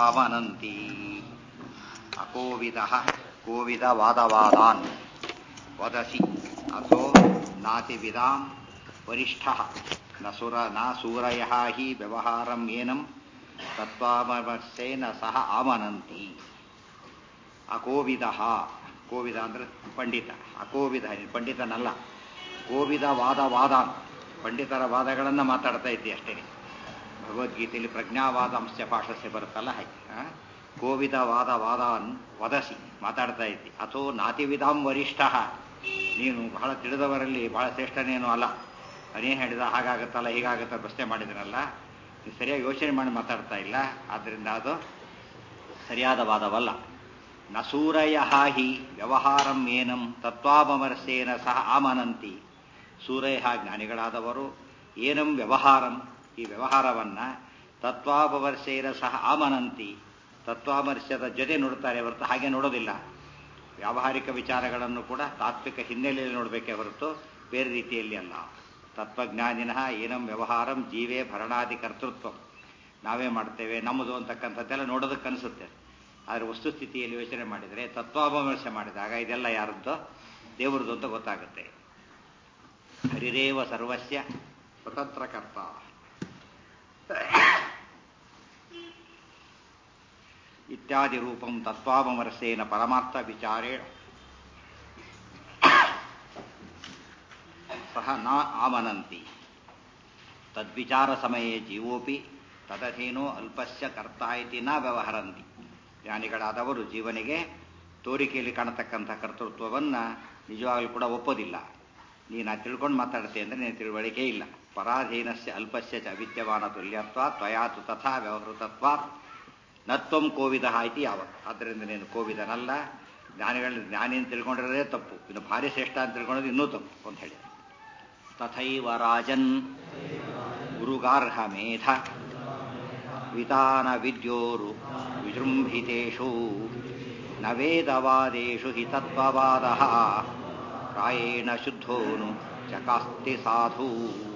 ಆಮನಂತಿ ಅಕೋವಿದ ಕೋವಿದ ವಾದವಾದಾನ್ ವದಸಿ ಅಥೋ ನಾತಿವಿದಾಂ ವರಿಷ್ಠ ನ ಸುರ ನ ಸೂರಯ ಹಿ ವ್ಯವಹಾರಂ ಏನಂ ತತ್ವಾಮರ್ಸೇನ ಸಹ ಆಮನಂತಿ ಅಕೋವಿದ ಕೋವಿದ ಅಂದ್ರೆ ಪಂಡಿತ ಅಕೋವಿದ ಪಂಡಿತನಲ್ಲ ಕೋವಿದ ವಾದ ವಾದಾನ್ ಪಂಡಿತರ ವಾದಗಳನ್ನು ಮಾತಾಡ್ತಾ ಇದ್ದೆ ಅಷ್ಟೇ ಭಗವದ್ಗೀತೆಯಲ್ಲಿ ಪ್ರಜ್ಞಾವಾದ ಅಂಶ ಭಾಷಸ್ಯ ಬರುತ್ತಲ್ಲ ಹಾಗೆ ಆ? ಕೋವಿದ ವಾದ ವಾದಾನ್ ವದಸಿ ಮಾತಾಡ್ತಾ ಇದ್ದಿ ಅಥೋ ನಾತಿವಿಧಾಂ ವರಿಷ್ಠ ನೀನು ಬಹಳ ತಿಳಿದವರಲ್ಲಿ ಬಹಳ ಶ್ರೇಷ್ಠನೇನು ಅಲ್ಲ ಅದೇನು ಹೇಳಿದ ಹಾಗಾಗತ್ತಲ್ಲ ಹೀಗಾಗತ್ತ ಪ್ರಶ್ನೆ ಮಾಡಿದ್ರಲ್ಲ ನೀನು ಸರಿಯಾಗಿ ಯೋಚನೆ ಮಾಡಿ ಮಾತಾಡ್ತಾ ಇಲ್ಲ ಆದ್ದರಿಂದ ಅದು ಸರಿಯಾದ ವಾದವಲ್ಲ ನಸೂರಯ ಹಿ ವ್ಯವಹಾರಂ ಏನಂ ತತ್ವಾಮರ್ಸೇನ ಸಹ ಆಮನಂತಿ ಸೂರಯ ಜ್ಞಾನಿಗಳಾದವರು ಏನಂ ವ್ಯವಹಾರಂ ಈ ವ್ಯವಹಾರವನ್ನ ತತ್ವಾಪವರ್ಷೇನ ಸಹ ಆಮನಂತಿ ತತ್ವಾಮರ್ಶದ ಜೊತೆ ನೋಡ್ತಾರೆ ಹೊರತು ಹಾಗೆ ನೋಡೋದಿಲ್ಲ ವ್ಯಾವಹಾರಿಕ ವಿಚಾರಗಳನ್ನು ಕೂಡ ತಾತ್ವಿಕ ಹಿನ್ನೆಲೆಯಲ್ಲಿ ನೋಡಬೇಕೇ ಹೊರತು ಬೇರೆ ರೀತಿಯಲ್ಲಿ ಅಲ್ಲ ತತ್ವಜ್ಞಾನಿನಃ ಏನಂ ವ್ಯವಹಾರಂ ಜೀವೇ ಭರಣಾದಿ ಕರ್ತೃತ್ವ ನಾವೇ ಮಾಡ್ತೇವೆ ನಮ್ಮದು ಅಂತಕ್ಕಂಥದ್ದೆಲ್ಲ ನೋಡೋದಕ್ಕೆ ಅನಿಸುತ್ತೆ ಆದರೆ ವಸ್ತುಸ್ಥಿತಿಯಲ್ಲಿ ಯೋಚನೆ ಮಾಡಿದರೆ ತತ್ವಾಪಮರ್ಶೆ ಮಾಡಿದಾಗ ಇದೆಲ್ಲ ಯಾರದ್ದು ದೇವರದ್ದು ಅಂತ ಗೊತ್ತಾಗುತ್ತೆ ಹರಿರೇವ ಸರ್ವಸ್ಯ ಸ್ವತಂತ್ರ ಕರ್ತ ಇತ್ಯಾದಿ ರೂಪಂ ತತ್ವಾಮರ್ಶೇನ ಪರಮಾರ್ಥ ವಿಚಾರೇಣ ಸಹ ನ ಆಮನಂತಿ ತದ್ವಿಚಾರ ಸಮಯೇ ಜೀವೋಪಿ ತದಧೀನೋ ಅಲ್ಪಸ್ಯ ಕರ್ತ ಇತಿ ನ ವ್ಯವಹರಂತಿ ಜ್ಞಾನಿಗಳಾದವರು ಜೀವನಿಗೆ ತೋರಿಕೆಯಲ್ಲಿ ಕಾಣತಕ್ಕಂಥ ಕರ್ತೃತ್ವವನ್ನು ನಿಜವಾಗಲೂ ಕೂಡ ಒಪ್ಪೋದಿಲ್ಲ ನೀನು ತಿಳ್ಕೊಂಡು ಮಾತಾಡ್ತೆ ಅಂದರೆ ನೀನು ತಿಳುವಳಿಕೆ ಇಲ್ಲ ಪರಾಧೀನಸ್ಯ ಅಲ್ಪಸ್ಯ ಚ ಅವಿದ್ಯಮಾನ ತುಲ್ಯತ್ವ ತ್ವಯಾತು ತಥಾ ವ್ಯವಹೃತತ್ವ ನತ್ವಂ ಕೋವಿದ ಇತಿ ಯಾವತ್ ಆದ್ದರಿಂದ ನೀನು ಕೋವಿದನಲ್ಲ ಜ್ಞಾನಿಗಳ ಜ್ಞಾನಿ ಅಂತ ತಿಳ್ಕೊಂಡಿರೋದೇ ತಪ್ಪು ಇನ್ನು ಭಾರಿ ಶ್ರೇಷ್ಠ ಅಂತ ತಿಳ್ಕೊಳ್ಳೋದು ಇನ್ನೂ ತಪ್ಪು ಅಂತ ಹೇಳಿ ತಥೈವ ರಾಜನ್ ಗುರುಗಾರ್ಹ ಮೇಧ ವಿತಾನ ವಿದ್ಯೋರು ವಿಜೃಂಭಿತೇಷು ನ ವೇದವಾದೇಶು ಹಿ ತತ್ವವಾದ ಪ್ರಾಯೇಣ ಶುದ್ಧೋನು ಚಕಾಸ್ತಿ ಸಾಧು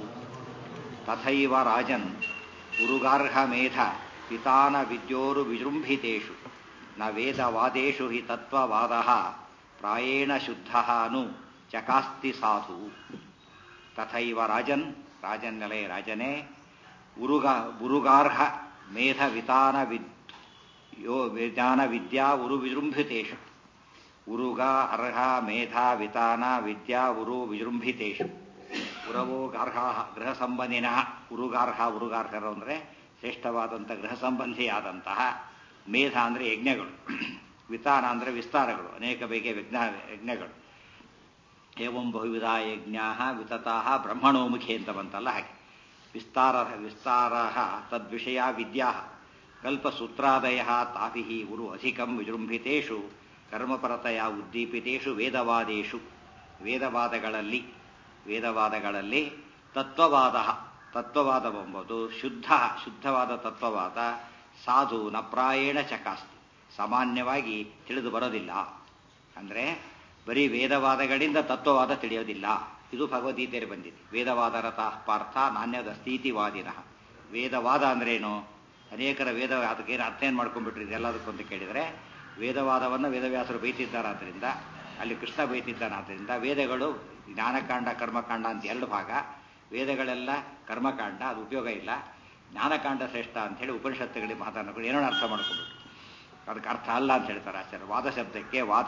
ತಥೈವ ರಾಜನ್ ಗುರುಗಾರ್ಹ ಮೇಧ ಪಿತಾನ ವಿದ್ಯೋರು ವಿಜೃಂಭಿತೇಷು ನ ವೇದವಾದೇಶು ಹಿ ತತ್ವವಾದ ಪ್ರಾಯೇಣ ಶುದ್ಧ ನು ಚಕಾಸ್ತಿ ಸಾಧು ತಥೈವ ರಾಜನ್ ರಾಜನ್ನೆಲೆ ರಾಜನೇ ಉರುಗ ಉರುಗಾರ್ಹ ಮೇಧ ವಿತಾನ ವಿದ್ ಯೋ ವಿಜ್ಞಾನ ವಿದ್ಯಾ ಉರು ವಿಜೃಂಭಿತೇಷು ಉರುಗ ಅರ್ಹ ಮೇಧ ವಿತಾನ ವಿದ್ಯಾ ಉರು ವಿಜೃಂಭಿತೇಷು ಉರವೋ ಗಾರ್ಹ ಗೃಹ ಸಂಬಂಧಿನ ಉರುಗಾರ್ಹ ಉರುಗಾರ್ಹರು ಅಂದರೆ ಶ್ರೇಷ್ಠವಾದಂಥ ಗೃಹ ಸಂಬಂಧಿಯಾದಂತಹ ಮೇಧ ಅಂದರೆ ಯಜ್ಞಗಳು ವಿತಾನ ಅಂದರೆ ವಿಸ್ತಾರಗಳು ಅನೇಕ ಬಗೆಯ ವಿಜ್ಞ ಯಜ್ಞಗಳು ಏವಂ ಬಹುವಿಧ ಯಜ್ಞಾ ವಿತತಾ ಬ್ರಹ್ಮಣೋಮುಖಿ ಅಂತ ಬಂತಲ್ಲ ಹಾಗೆ ವಿಸ್ತಾರ ವಿಸ್ತಾರ ತದ್ವಿಷಯ ವಿದ್ಯಾ ಕಲ್ಪಸೂತ್ರಾದಯ ತಾಭಿ ಉರು ಅಧಿಕಂ ವಿಜೃಂಭಿತೇಷು ಕರ್ಮಪರತೆಯ ಉದ್ದೀಪಿತೇಷು ವೇದವಾದೇಶು ವೇದವಾದಗಳಲ್ಲಿ ವೇದವಾದಗಳಲ್ಲಿ ತತ್ವವಾದ ತತ್ವವಾದವೆಂಬುದು ಶುದ್ಧ ಶುದ್ಧವಾದ ತತ್ವವಾದ ಸಾಧು ನ ಪ್ರಾಯೇಣ ಚಕಾಸ್ತಿ ಸಾಮಾನ್ಯವಾಗಿ ತಿಳಿದು ಬರೋದಿಲ್ಲ ಅಂದರೆ ಬರೀ ವೇದವಾದಗಳಿಂದ ತತ್ವವಾದ ತಿಳಿಯೋದಿಲ್ಲ ಇದು ಭಗವದ್ಗೀತೆಯಲ್ಲಿ ಬಂದಿದೆ ವೇದವಾದ ರಥ ಪಾರ್ಥ ನಾಣ್ಯದ ಸ್ಥಿತಿವಾದಿನ ವೇದವಾದ ಅಂದ್ರೇನು ಅನೇಕರ ವೇದ ಅದಕ್ಕೆ ಏನು ಅರ್ಥ ಏನು ಮಾಡ್ಕೊಂಡ್ಬಿಟ್ರಿ ಎಲ್ಲದಕ್ಕೂ ಅಂತ ಕೇಳಿದರೆ ವೇದವಾದವನ್ನು ವೇದವ್ಯಾಸರು ಬೈತಿದ್ದಾರಾದ್ರಿಂದ ಅಲ್ಲಿ ಕೃಷ್ಣ ಬೈತಿದ್ದಾನಾದ್ರಿಂದ ವೇದಗಳು ಜ್ಞಾನಕಾಂಡ ಕರ್ಮಕಾಂಡ ಅಂತ ಎರಡು ಭಾಗ ವೇದಗಳೆಲ್ಲ ಕರ್ಮಕಾಂಡ ಅದು ಉಪಯೋಗ ಇಲ್ಲ ಜ್ಞಾನಕಾಂಡ ಶ್ರೇಷ್ಠ ಅಂತ ಹೇಳಿ ಉಪನಿಷತ್ತುಗಳಿಗೆ ಮಾತನಾಡ್ಕೊಂಡು ಏನೋ ಅರ್ಥ ಮಾಡ್ಕೊಂಡ್ಬಿಟ್ಟು ಅದಕ್ಕೆ ಅರ್ಥ ಅಲ್ಲ ಅಂತ ಹೇಳ್ತಾರೆ ಆಚಾರ್ಯ ವಾದ ಶಬ್ದಕ್ಕೆ ವಾದ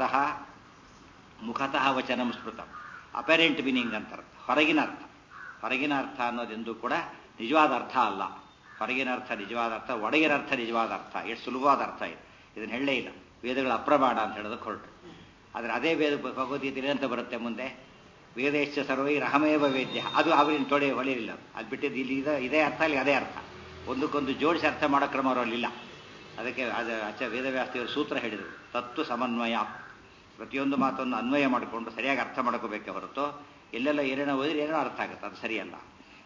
ಮುಖತಃ ವಚನಂ ಸ್ಮೃತ ಅಪೆರೆಂಟ್ ಮೀನಿಂಗ್ ಅಂತಾರೆ ಹೊರಗಿನ ಅರ್ಥ ಹೊರಗಿನ ಅರ್ಥ ಅನ್ನೋದೆಂದೂ ಕೂಡ ನಿಜವಾದ ಅರ್ಥ ಅಲ್ಲ ಹೊರಗಿನ ಅರ್ಥ ನಿಜವಾದ ಅರ್ಥ ಒಳಗಿನ ಅರ್ಥ ನಿಜವಾದ ಅರ್ಥ ಎಷ್ಟು ಸುಲಭವಾದ ಅರ್ಥ ಇದೆ ಇದನ್ನು ಹೇಳಲೇ ಇಲ್ಲ ವೇದಗಳ ಅಪ್ರಮಾಣ ಅಂತ ಹೇಳೋದಕ್ಕೆ ಹೊರಟು ಆದರೆ ಅದೇ ವೇದ ಭಗವದ್ಗೀತೆ ಅಂತ ಬರುತ್ತೆ ಮುಂದೆ ವೇದೇಶ ಸರ್ವೈ ರಹಮೇವ ವೇದ್ಯ ಅದು ಅವರಿನ ತೊಡೆ ಹೊಳೆಯಲಿಲ್ಲ ಅದು ಬಿಟ್ಟಿದ್ದು ಇಲ್ಲಿ ಇದೆ ಇದೇ ಅರ್ಥ ಅಲ್ಲಿ ಅದೇ ಅರ್ಥ ಒಂದಕ್ಕೊಂದು ಜೋಡಿಸಿ ಅರ್ಥ ಮಾಡೋ ಕ್ರಮ ಅವರಲ್ಲಿಲ್ಲ ಅದಕ್ಕೆ ಅದು ಅಚ್ಚ ವೇದವ್ಯಾಸ್ತಿಯವರು ಸೂತ್ರ ಹೇಳಿದರು ತತ್ವ ಸಮನ್ವಯ ಪ್ರತಿಯೊಂದು ಮಾತನ್ನು ಅನ್ವಯ ಮಾಡಿಕೊಂಡು ಸರಿಯಾಗಿ ಅರ್ಥ ಮಾಡ್ಕೋಬೇಕೆ ಹೊರತು ಎಲ್ಲೆಲ್ಲ ಏನೇನೋ ಓದಿದ್ರೆ ಏನೋ ಅರ್ಥ ಆಗುತ್ತೆ ಅದು ಸರಿಯಲ್ಲ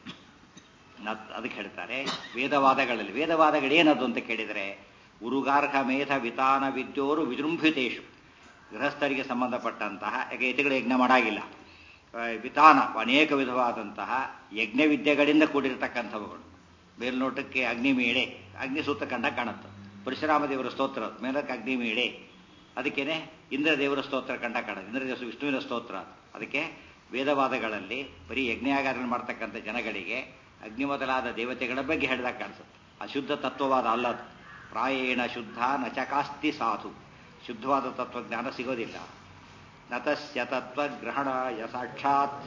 ಅದಕ್ಕೆ ಹೇಳ್ತಾರೆ ವೇದವಾದಗಳಲ್ಲಿ ವೇದವಾದಗಳೇನದು ಅಂತ ಕೇಳಿದರೆ ಉರುಗಾರ್ಹ ಮೇಧ ವಿತಾನ ವಿದ್ಯೋರು ವಿಜೃಂಭಿತೇಶು ಗೃಹಸ್ಥರಿಗೆ ಸಂಬಂಧಪಟ್ಟಂತಹ ಯಾಕೆ ಯತಿಗಳು ಯಜ್ಞ ಮಾಡಾಗಿಲ್ಲ ವಿತಾನ ಅನೇಕ ವಿಧವಾದಂತಹ ಯಜ್ಞ ವಿದ್ಯೆಗಳಿಂದ ಕೂಡಿರತಕ್ಕಂಥವುಗಳು ಮೇಲ್ನೋಟಕ್ಕೆ ಅಗ್ನಿಮೇಳೆ ಅಗ್ನಿ ಸೂತ್ರ ಕಂಡ ಕಾಣುತ್ತೆ ಪರಶುರಾಮ ದೇವರ ಸ್ತೋತ್ರ ಅದು. ಮೇಲಕ್ಕೆ ಅಗ್ನಿ ಮೀಳೆ ಅದಕ್ಕೇನೆ ಇಂದ್ರ ದೇವರ ಸ್ತೋತ್ರ ಕಂಡ ಕಾಣ ಇಂದ್ರ ದೇವ ವಿಷ್ಣುವಿನ ಸ್ತೋತ್ರ ಅದು. ಅದಕ್ಕೆ ವೇದವಾದಗಳಲ್ಲಿ ಬರೀ ಯಜ್ಞಯಾಗಾರಣ ಮಾಡ್ತಕ್ಕಂಥ ಜನಗಳಿಗೆ ಅಗ್ನಿ ಮೊದಲಾದ ದೇವತೆಗಳ ಬಗ್ಗೆ ಹೇಳಿದಾಗ ಕಾಣಿಸುತ್ತೆ ಅಶುದ್ಧ ತತ್ವವಾದ ಅಲ್ಲ ಅದು ಪ್ರಾಯೇಣ ಶುದ್ಧ ನಚಕಾಸ್ತಿ ಸಾಧು ಶುದ್ಧವಾದ ತತ್ವಜ್ಞಾನ ಸಿಗೋದಿಲ್ಲ ನತಸ್ಯ ತತ್ವಗ್ರಹಣಾಯ ಸಾಕ್ಷಾತ್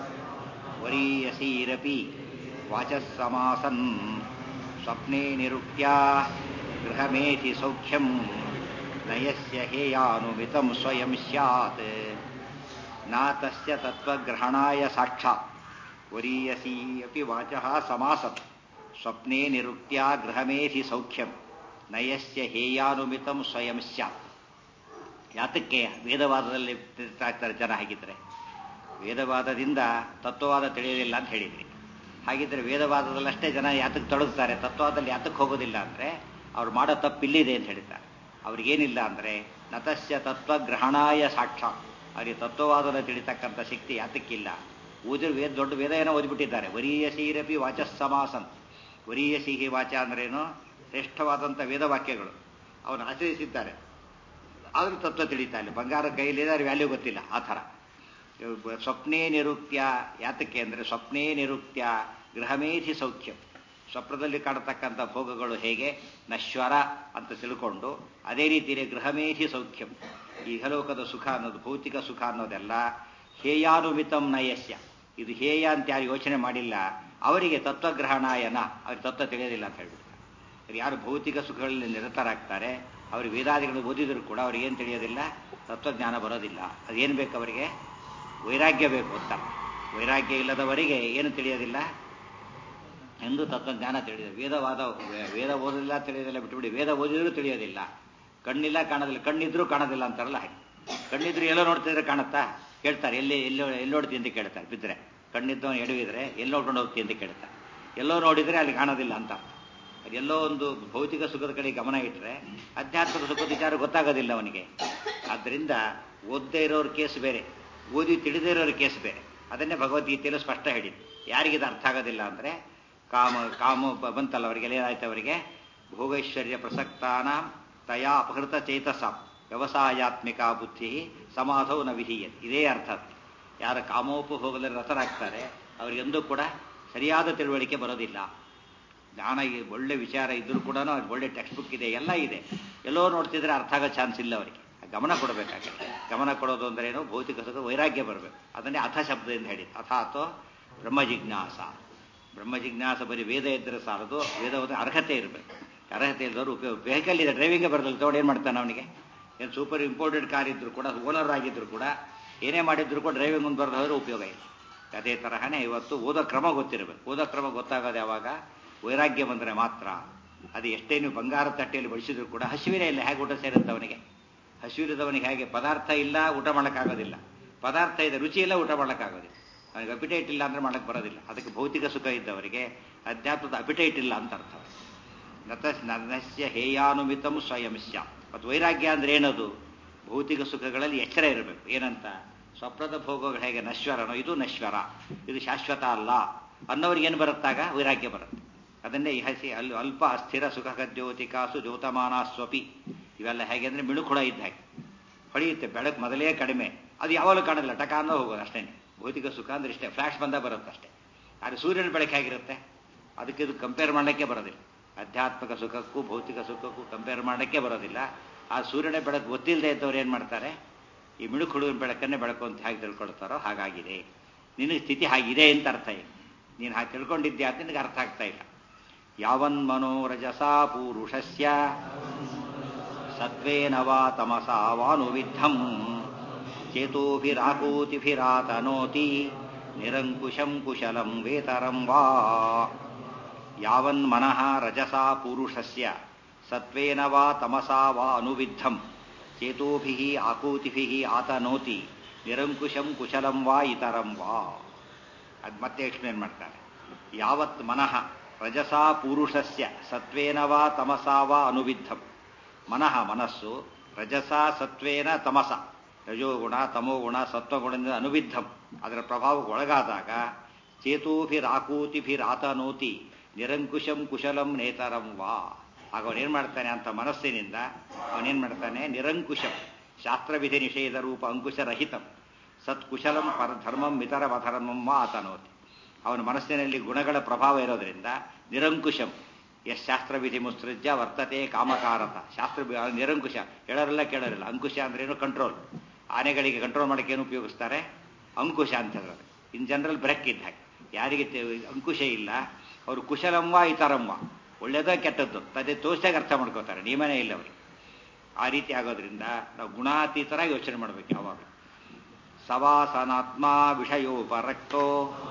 ವರೀಯಸೀರಪಿ ವಾಚಃ ಸಮಾಸನ್ ಸ್ವಪ್ನೆ ನಿರುಕ್ತ್ಯ ಗೃಹಮೇಧಿ ಸೌಖ್ಯಂ ನಯಸ್ಯ ಹೇಯಾನುಮಿತಂ ಸ್ವಯಂ ಸ್ಯಾತ್ ನ ತಸ್ಯ ತತ್ವಗ್ರಹಣಾಯ ಸಾಕ್ಷಾತ್ ವರೀಯಸಿ ಅಪಿ ವಾಚಃ ಸಮಾಸತ್ ಸ್ವಪ್ನೆ ನಿರುಕ್ತ್ಯ ಗೃಹಮೇಧಿ ಸೌಖ್ಯಂ ನಯಸ್ಯ ಹೇಯಾನುಮಿತಂ ಸ್ವಯಂ ಸ್ಯಾತ್ ಯಾತಕ್ಕೆ ವೇದವಾದದಲ್ಲಿ ತಿರ್ತಾಕ್ತಾರೆ ಜನ ಹಾಗಿದ್ರೆ ವೇದವಾದದಿಂದ ತತ್ವವಾದ ತಿಳಿಯೋದಿಲ್ಲ ಅಂತ ಹೇಳಿದ್ರಿ ಹಾಗಿದ್ರೆ ವೇದವಾದದಲ್ಲಷ್ಟೇ ಜನ ಯಾತಕ್ಕೆ ತೊಡಗುತ್ತಾರೆ ತತ್ವವಾದಲ್ಲಿ ಯಾತಕ್ಕೆ ಹೋಗೋದಿಲ್ಲ ಅಂದರೆ ಅವ್ರು ಮಾಡೋ ತಪ್ಪು ಇಲ್ಲಿದೆ ಅಂತ ಹೇಳ್ತಾರೆ ಅವ್ರಿಗೇನಿಲ್ಲ ಅಂದರೆ ನತಸ್ಯ ತತ್ವಗ್ರಹಣಾಯ ಸಾಕ್ಷಾತ್ ಅವರಿಗೆ ತತ್ವವಾದನ ತಿಳಿತಕ್ಕಂಥ ಶಕ್ತಿ ಯಾತಕ್ಕಿಲ್ಲ ಓದಿರು ವೇದ ದೊಡ್ಡ ವೇದ ಏನೋ ಓದ್ಬಿಟ್ಟಿದ್ದಾರೆ ವರೀಯ ಸೀರಪಿ ವಾಚಸ್ ಸಮಾಸನ್ ವರೀಯ ಸಿಹಿ ವಾಚ ಅಂದ್ರೇನು ಶ್ರೇಷ್ಠವಾದಂಥ ವೇದವಾಕ್ಯಗಳು ಅವನು ಆಚರಿಸಿದ್ದಾರೆ ಆದರೂ ತತ್ವ ತಿಳಿತಾ ಇಲ್ಲ ಬಂಗಾರ ಕೈಲಿದೆ ಅವ್ರ ವ್ಯಾಲ್ಯೂ ಗೊತ್ತಿಲ್ಲ ಆ ಥರ ಸ್ವಪ್ನೇ ನಿರುಕ್ತ್ಯ ಯಾತಕ್ಕೆ ಅಂದರೆ ಸ್ವಪ್ನೇ ನಿರುಕ್ತ್ಯ ಗೃಹಮೇಧಿ ಸೌಖ್ಯಂ ಸ್ವಪ್ನದಲ್ಲಿ ಕಾಣತಕ್ಕಂಥ ಭೋಗಗಳು ಹೇಗೆ ನಶ್ವರ ಅಂತ ತಿಳ್ಕೊಂಡು ಅದೇ ರೀತಿಯೇ ಗೃಹಮೇಧಿ ಸೌಖ್ಯಂ ಈ ಇಹಲೋಕದ ಸುಖ ಅನ್ನೋದು ಭೌತಿಕ ಸುಖ ಅನ್ನೋದೆಲ್ಲ ಹೇಯಾನುಮಿತಂ ನಯಸ್ಯ ಇದು ಹೇಯ ಅಂತ ಯಾರು ಯೋಚನೆ ಮಾಡಿಲ್ಲ ಅವರಿಗೆ ತತ್ವಗ್ರಹಣಾಯನ ಅವ್ರಿಗೆ ತತ್ವ ತಿಳಿಯೋದಿಲ್ಲ ಅಂತ ಹೇಳ್ಬಿಡ್ತಾರೆ ಯಾರು ಭೌತಿಕ ಸುಖಗಳಲ್ಲಿ ನಿರತರಾಗ್ತಾರೆ ಅವ್ರಿಗೆ ವೇದಾದಿಗಳು ಓದಿದ್ರು ಕೂಡ ಅವ್ರಿಗೆ ಏನು ತಿಳಿಯೋದಿಲ್ಲ ತತ್ವಜ್ಞಾನ ಬರೋದಿಲ್ಲ ಅದೇನು ಬೇಕು ಅವರಿಗೆ ವೈರಾಗ್ಯ ಬೇಕು ಅಂತ ವೈರಾಗ್ಯ ಇಲ್ಲದವರಿಗೆ ಏನು ತಿಳಿಯೋದಿಲ್ಲ ಎಂದು ತತ್ವಜ್ಞಾನ ತಿಳಿದ ವೇದವಾದ ವೇದ ಓದಲಿಲ್ಲ ತಿಳಿಯೋದಿಲ್ಲ ಬಿಟ್ಟುಬಿಡಿ ವೇದ ಓದಿದ್ರು ತಿಳಿಯೋದಿಲ್ಲ ಕಣ್ಣಿಲ್ಲ ಕಾಣೋದಿಲ್ಲ ಕಣ್ಣಿದ್ರೂ ಕಾಣೋದಿಲ್ಲ ಅಂತಾರಲ್ಲ ಹಾಗೆ ಕಣ್ಣಿದ್ರು ಎಲ್ಲೋ ನೋಡ್ತಿದ್ರೆ ಕಾಣುತ್ತಾ ಕೇಳ್ತಾರೆ ಎಲ್ಲಿ ಎಲ್ಲೋ ಎಲ್ಲಿ ನೋಡ್ತಿ ಅಂತ ಕೇಳ್ತಾರೆ ಬಿದ್ದರೆ ಕಣ್ಣಿದ್ದವನು ಎಡವಿದ್ರೆ ಎಲ್ಲಿ ನೋಡ್ಕೊಂಡು ಹೋಗ್ತಿ ಅಂತ ಕೇಳ್ತಾರೆ ಎಲ್ಲೋ ನೋಡಿದರೆ ಅಲ್ಲಿ ಕಾಣೋದಿಲ್ಲ ಅಂತ ಎಲ್ಲೋ ಒಂದು ಭೌತಿಕ ಸುಖದ ಕಡೆ ಗಮನ ಇಟ್ಟರೆ ಅಧ್ಯಾತ್ಮದ ಸುಖದ ವಿಚಾರ ಗೊತ್ತಾಗೋದಿಲ್ಲ ಅವನಿಗೆ ಆದ್ದರಿಂದ ಓದದೇ ಇರೋರ ಕೇಸ್ ಬೇರೆ ಓದಿ ತಿಳಿದೇ ಇರೋರ ಕೇಸ್ ಬೇರೆ ಅದನ್ನೇ ಭಗವದ್ಗೀತೆಯಲ್ಲಿ ಸ್ಪಷ್ಟ ಹೇಳಿದ್ದು ಯಾರಿಗಿದು ಅರ್ಥ ಆಗೋದಿಲ್ಲ ಅಂದರೆ ಕಾಮ ಕಾಮ ಬಂತಲ್ಲ ಅವರಿಗೆ ಏನಾಯ್ತು ಅವರಿಗೆ ಭೋಗೈಶ್ವರ್ಯ ಪ್ರಸಕ್ತಾನ ತಯಾ ಅಪಹೃತ ಚೇತಸ ವ್ಯವಸಾಯಾತ್ಮಿಕ ಬುದ್ಧಿ ಸಮಾಧವು ನ ವಿಧೀಯತೆ ಇದೇ ಅರ್ಥ ಯಾರ ಕಾಮೋಪಭೋಗದಲ್ಲಿ ರತರಾಗ್ತಾರೆ ಅವರಿಗೆಂದೂ ಕೂಡ ಸರಿಯಾದ ತಿಳುವಳಿಕೆ ಬರೋದಿಲ್ಲ ಜ್ಞಾನ ಒಳ್ಳೆ ವಿಚಾರ ಇದ್ರೂ ಕೂಡ ಒಳ್ಳೆ ಟೆಕ್ಸ್ಟ್ ಬುಕ್ ಇದೆ ಎಲ್ಲ ಇದೆ ಎಲ್ಲೋ ನೋಡ್ತಿದ್ರೆ ಅರ್ಥ ಆಗೋ ಚಾನ್ಸ್ ಇಲ್ಲ ಅವರಿಗೆ ಗಮನ ಕೊಡಬೇಕಾಗುತ್ತೆ ಗಮನ ಕೊಡೋದು ಅಂದ್ರೆ ಏನು ಭೌತಿಕ ಸುಖ ವೈರಾಗ್ಯ ಬರಬೇಕು ಅದನ್ನೇ ಅಥ ಶಬ್ದದಿಂದ ಹೇಳಿದ್ದು ಅಥ ಅಥವಾ ಬ್ರಹ್ಮ ಜಿಜ್ಞಾಸ ಬ್ರಹ್ಮ ಜಿಜ್ಞಾಸ ಬರೀ ವೇದ ಇದ್ದರೆ ಸಾಲದು ವೇದ ಹೋದ್ರೆ ಅರ್ಹತೆ ಇರಬೇಕು ಅರ್ಹತೆ ಇಲ್ಲದವರು ಉಪಯೋಗ ವೆಹಿಕಲ್ ಇದೆ ಡ್ರೈವಿಂಗೇ ಬರೋದಿಲ್ಲ ತಗೊಂಡು ಏನು ಮಾಡ್ತಾನೆ ಅವನಿಗೆ ಏನು ಸೂಪರ್ ಇಂಪೋರ್ಟೆಡ್ ಕಾರ್ ಇದ್ರು ಕೂಡ ಓನರ್ ಆಗಿದ್ರು ಕೂಡ ಏನೇ ಮಾಡಿದ್ರು ಕೂಡ ಡ್ರೈವಿಂಗ್ ಮುಂದೆ ಬರೆದು ಹೋದ್ರೆ ಉಪಯೋಗ ಇಲ್ಲ ಅದೇ ತರಹನೇ ಇವತ್ತು ಓದೋ ಕ್ರಮ ಗೊತ್ತಿರಬೇಕು ಓದೋ ಕ್ರಮ ಗೊತ್ತಾಗೋದು ಯಾವಾಗ ವೈರಾಗ್ಯ ಬಂದರೆ ಮಾತ್ರ ಅದು ಎಷ್ಟೇ ನೀವು ಬಂಗಾರ ತಟ್ಟೆಯಲ್ಲಿ ಬಡಿಸಿದ್ರು ಕೂಡ ಹಸಿವಿನೇ ಇಲ್ಲ ಹೇಗೆ ಊಟ ಸೇರುತ್ತೆ ಅವನಿಗೆ ಹಸಿವಿಲ್ಲದವನಿಗೆ ಹೇಗೆ ಪದಾರ್ಥ ಇಲ್ಲ ಊಟ ಮಾಡೋಕ್ಕಾಗೋದಿಲ್ಲ ಪದಾರ್ಥ ಇದೆ ರುಚಿ ಇಲ್ಲ ಊಟ ಮಾಡೋಕ್ಕಾಗೋದಿಲ್ಲ ಅವನಿಗೆ ಅಪಿಟೈಟ್ ಇಲ್ಲ ಅಂದ್ರೆ ಮಾಡಕ್ಕೆ ಬರೋದಿಲ್ಲ ಅದಕ್ಕೆ ಭೌತಿಕ ಸುಖ ಇದ್ದವರಿಗೆ ಅಧ್ಯಾತ್ಮದ ಅಪಿಟೈಟ್ ಇಲ್ಲ ಅಂತ ಅರ್ಥ ನತ ನನಸ್ಯ ಹೇಯಾನುಮಿತಂ ಸ್ವಯಂ ಸ್ಯ ಮತ್ತು ವೈರಾಗ್ಯ ಅಂದ್ರೆ ಏನದು ಭೌತಿಕ ಸುಖಗಳಲ್ಲಿ ಎಚ್ಚರ ಇರಬೇಕು ಏನಂತ ಸ್ವಪ್ನದ ಭೋಗಗಳು ಹೇಗೆ ನಶ್ವರನೋ ಇದು ನಶ್ವರ ಇದು ಶಾಶ್ವತ ಅಲ್ಲ ಅನ್ನೋರಿಗೆ ಏನು ಬರುತ್ತಾಗ ವೈರಾಗ್ಯ ಬರುತ್ತೆ ಅದನ್ನೇ ಹಸಿ ಅಲ್ಲಿ ಅಲ್ಪ ಅಸ್ಥಿರ ಸುಖ ಜ್ಯೋತಿಕಾಸು ಜ್ಯೋತಮಾನಸ್ವಪಿ ಇವೆಲ್ಲ ಹೇಗೆ ಅಂದರೆ ಮಿಣುಕುಳ ಇದ್ದ ಹಾಗೆ ಹೊಳೆಯುತ್ತೆ ಬೆಳಕು ಮೊದಲೇ ಕಡಿಮೆ ಅದು ಯಾವಾಗಲೂ ಕಾಣೋದಿಲ್ಲ ಟಕಾನೋ ಹೋಗೋದು ಅಷ್ಟೇ ಭೌತಿಕ ಸುಖ ಅಂದ್ರೆ ಇಷ್ಟೇ ಫ್ಲಾಶ್ ಬಂದ ಬರುತ್ತೆ ಅಷ್ಟೇ ಆದರೆ ಸೂರ್ಯನ ಬೆಳಕು ಹೇಗಿರುತ್ತೆ ಅದಕ್ಕೆ ಇದು ಕಂಪೇರ್ ಮಾಡೋಕ್ಕೆ ಬರೋದಿಲ್ಲ ಆಧ್ಯಾತ್ಮಿಕ ಸುಖಕ್ಕೂ ಭೌತಿಕ ಸುಖಕ್ಕೂ ಕಂಪೇರ್ ಮಾಡೋಕ್ಕೆ ಬರೋದಿಲ್ಲ ಆ ಸೂರ್ಯನ ಬೆಳಕು ಗೊತ್ತಿಲ್ಲದೆ ಇದ್ದವ್ರು ಏನು ಮಾಡ್ತಾರೆ ಈ ಮಿಣುಕು ಹುಡುಗನ ಬೆಳಕನ್ನೇ ಬೆಳಕು ಅಂತ ಹೇಗೆ ತಿಳ್ಕೊಳ್ತಾರೋ ಹಾಗಾಗಿದೆ ನಿನಗೆ ಸ್ಥಿತಿ ಹಾಗಿದೆ ಅಂತ ಅರ್ಥ ಇಲ್ಲ ನೀನು ಹಾಗೆ ತಿಳ್ಕೊಂಡಿದ್ದೆ ಅಂತ ನಿನಗೆ ಅರ್ಥ ಆಗ್ತಾ ಇಲ್ಲ ಯಾವನ್ ಮನೋರಜಸಾ ಪೂರುಷಸ್ಯ ಸತ್ವೇನ ವಾ ತಮಸಾ ವಾನುವಿದ್ಧಂ ಚೇತೋಭಿರಾಕೂತಿಭಿರಾತನೋತಿ ನಿರಂಕುಶಂ ಕುಶಲಂ ವೇತರಂ ವಾ ಯಾವನ್ ಮನಃ ರಜಸಾ ಪೂರುಷಸ್ಯ ಸತ್ವೇನ ವಾ ತಮಸಾ ವಾ ಅನುವಿದ್ಧಂ ಚೇತೋಭಿ ಆಕೂತಿಭಿ ಆತನೋತಿ ನಿರಂಕುಶಂ ಕುಶಲಂ ವಾ ಇತರಂ ವಾ ಅದು ಮತ್ತೆ ಎಕ್ಸ್ಪ್ಲೇನ್ ಮಾಡ್ತಾರೆ ಯಾವತ್ ಮನಃ ರಜಸಾ ಪೂರುಷಸ್ಯ ಸತ್ವೇನ ವಾ ತಮಸಾ ವಾ ಅನುವಿದ್ಧಂ ಮನಃ ಮನಸ್ಸು ರಜಸಾ ಸತ್ವೇನ ತಮಸ ರಜೋಗುಣ ತಮೋಗುಣ ಸತ್ವಗುಣದಿಂದ ಅನುವಿದ್ಧಂ ಅದರ ಪ್ರಭಾವಕ್ಕೆ ಒಳಗಾದಾಗ ಚೇತೋಭಿರಾಕೂತಿಭಿರಾತನೋತಿ ನಿರಂಕುಶಂ ಕುಶಲಂ ನೇತರಂ ವಾ ಆಗ ಅವನೇನು ಮಾಡ್ತಾನೆ ಅಂತ ಮನಸ್ಸಿನಿಂದ ಅವನೇನು ಮಾಡ್ತಾನೆ ನಿರಂಕುಶಂ ಶಾಸ್ತ್ರವಿಧಿ ನಿಷೇಧ ರೂಪ ಅಂಕುಶರಹಿತಂ ಸತ್ಕುಶಲಂ ಪರ ಧರ್ಮಂ ಇತರ ಅಧರ್ಮಂ ವಾ ಆತನೋತಿ ಅವನ ಮನಸ್ಸಿನಲ್ಲಿ ಗುಣಗಳ ಪ್ರಭಾವ ಇರೋದ್ರಿಂದ ನಿರಂಕುಶಂ ಎಸ್ ಶಾಸ್ತ್ರವಿಧಿ ಮುತ್ಸೃಜ್ಯ ವರ್ತತೆ ಕಾಮಕಾರತ ಶಾಸ್ತ್ರ ನಿರಂಕುಶ ಹೇಳೋರೆಲ್ಲ ಕೇಳೋರಿಲ್ಲ ಅಂಕುಶ ಅಂದ್ರೇನು ಕಂಟ್ರೋಲ್ ಆನೆಗಳಿಗೆ ಕಂಟ್ರೋಲ್ ಮಾಡೋಕೆ ಏನು ಉಪಯೋಗಿಸ್ತಾರೆ ಅಂಕುಶ ಅಂತ ಹೇಳಿದ್ರೆ ಇನ್ ಜನರಲ್ ಬ್ರೆಕ್ ಇದ್ದ ಹಾಗೆ ಯಾರಿಗೆ ಅಂಕುಶ ಇಲ್ಲ ಅವರು ಕುಶಲಂವ ಇತರಂವ ಒಳ್ಳೇದೋ ಕೆಟ್ಟದ್ದು ಅದೇ ತೋರ್ಸಾಗ ಅರ್ಥ ಮಾಡ್ಕೋತಾರೆ ನಿಯಮನೇ ಇಲ್ಲ ಅವರಿಗೆ ಆ ರೀತಿ ಆಗೋದ್ರಿಂದ ನಾವು ಗುಣಾತೀತರಾಗಿ ಯೋಚನೆ ಮಾಡಬೇಕು ಯಾವಾಗ ಸವಾಸನಾತ್ಮ ವಿಷಯೋಪರಕ್ತೋ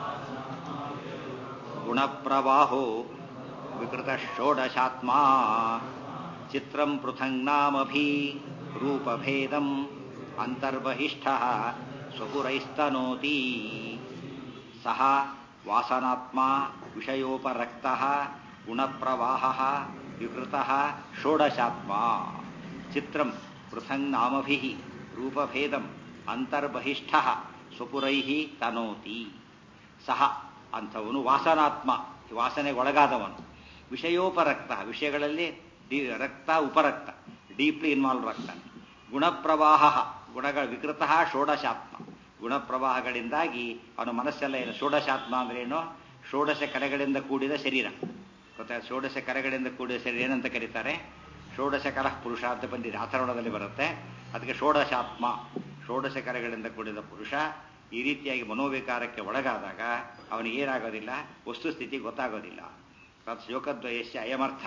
ಗುಣಪ್ರವಾಹೋ ವಿಕೃತ ಷೋಡಶಾತ್ಮ ಚಿತ್ರಂ ಪೃಥಂಗ್ನಾಮಭಿ ರೂಪಭೇದಂ ಅಂತರ್ಬಹಿಷ್ಠ ಸ್ವಪುರೈಸ್ತನೋತಿ ಸಹ ವಾಸನಾತ್ಮ ವಿಷಯೋಪರಕ್ತ ಗುಣಪ್ರವಾಹ ವಿಕೃತ ಷೋಡಶಾತ್ಮ ಚಿತ್ರಂ ಪೃಥಂಗ್ನಾಮಭಿ ರೂಪಭೇದಂ ಅಂತರ್ಬಹಿಷ್ಠ ಸ್ವಪುರೈ ತನೋತಿ ಸಹ ಅಂಥವನು ವಾಸನಾತ್ಮ ವಾಸನೆಗೆ ಒಳಗಾದವನು ವಿಷಯೋಪರಕ್ತ ವಿಷಯಗಳಲ್ಲಿ ಡಿ ರಕ್ತ ಉಪರಕ್ತ ಡೀಪ್ಲಿ ಇನ್ವಾಲ್ವ್ ರಕ್ತ ಗುಣಪ್ರವಾಹ ಗುಣಗಳ ವಿಕೃತ ಷೋಡಶಾತ್ಮ ಗುಣಪ್ರವಾಹಗಳಿಂದಾಗಿ ಅವನ ಮನಸ್ಸೆಲ್ಲ ಏನು ಷೋಡಶಾತ್ಮ ಅಂದ್ರೇನು ಷೋಡಶ ಕರೆಗಳಿಂದ ಕೂಡಿದ ಶರೀರ ಗೊತ್ತಾ ಷೋಡಶ ಕರೆಗಳಿಂದ ಕೂಡಿದ ಶರೀರ ಏನಂತ ಕರೀತಾರೆ ಷೋಡಶ ಕರ ಪುರುಷ ಅಂತ ಬಂದಿದೆ ಆಥರ್ಣದಲ್ಲಿ ಬರುತ್ತೆ ಅದಕ್ಕೆ ಷೋಡಶಾತ್ಮ ಷೋಡಶ ಕರೆಗಳಿಂದ ಕೂಡಿದ ಪುರುಷ ಈ ರೀತಿಯಾಗಿ ಮನೋವಿಕಾರಕ್ಕೆ ಒಳಗಾದಾಗ ಅವನಿಗೆ ಏನಾಗೋದಿಲ್ಲ ವಸ್ತುಸ್ಥಿತಿ ಗೊತ್ತಾಗೋದಿಲ್ಲ ತತ್ ಶೋಕದ್ವಯಸ್ಯ ಅಯಮರ್ಥ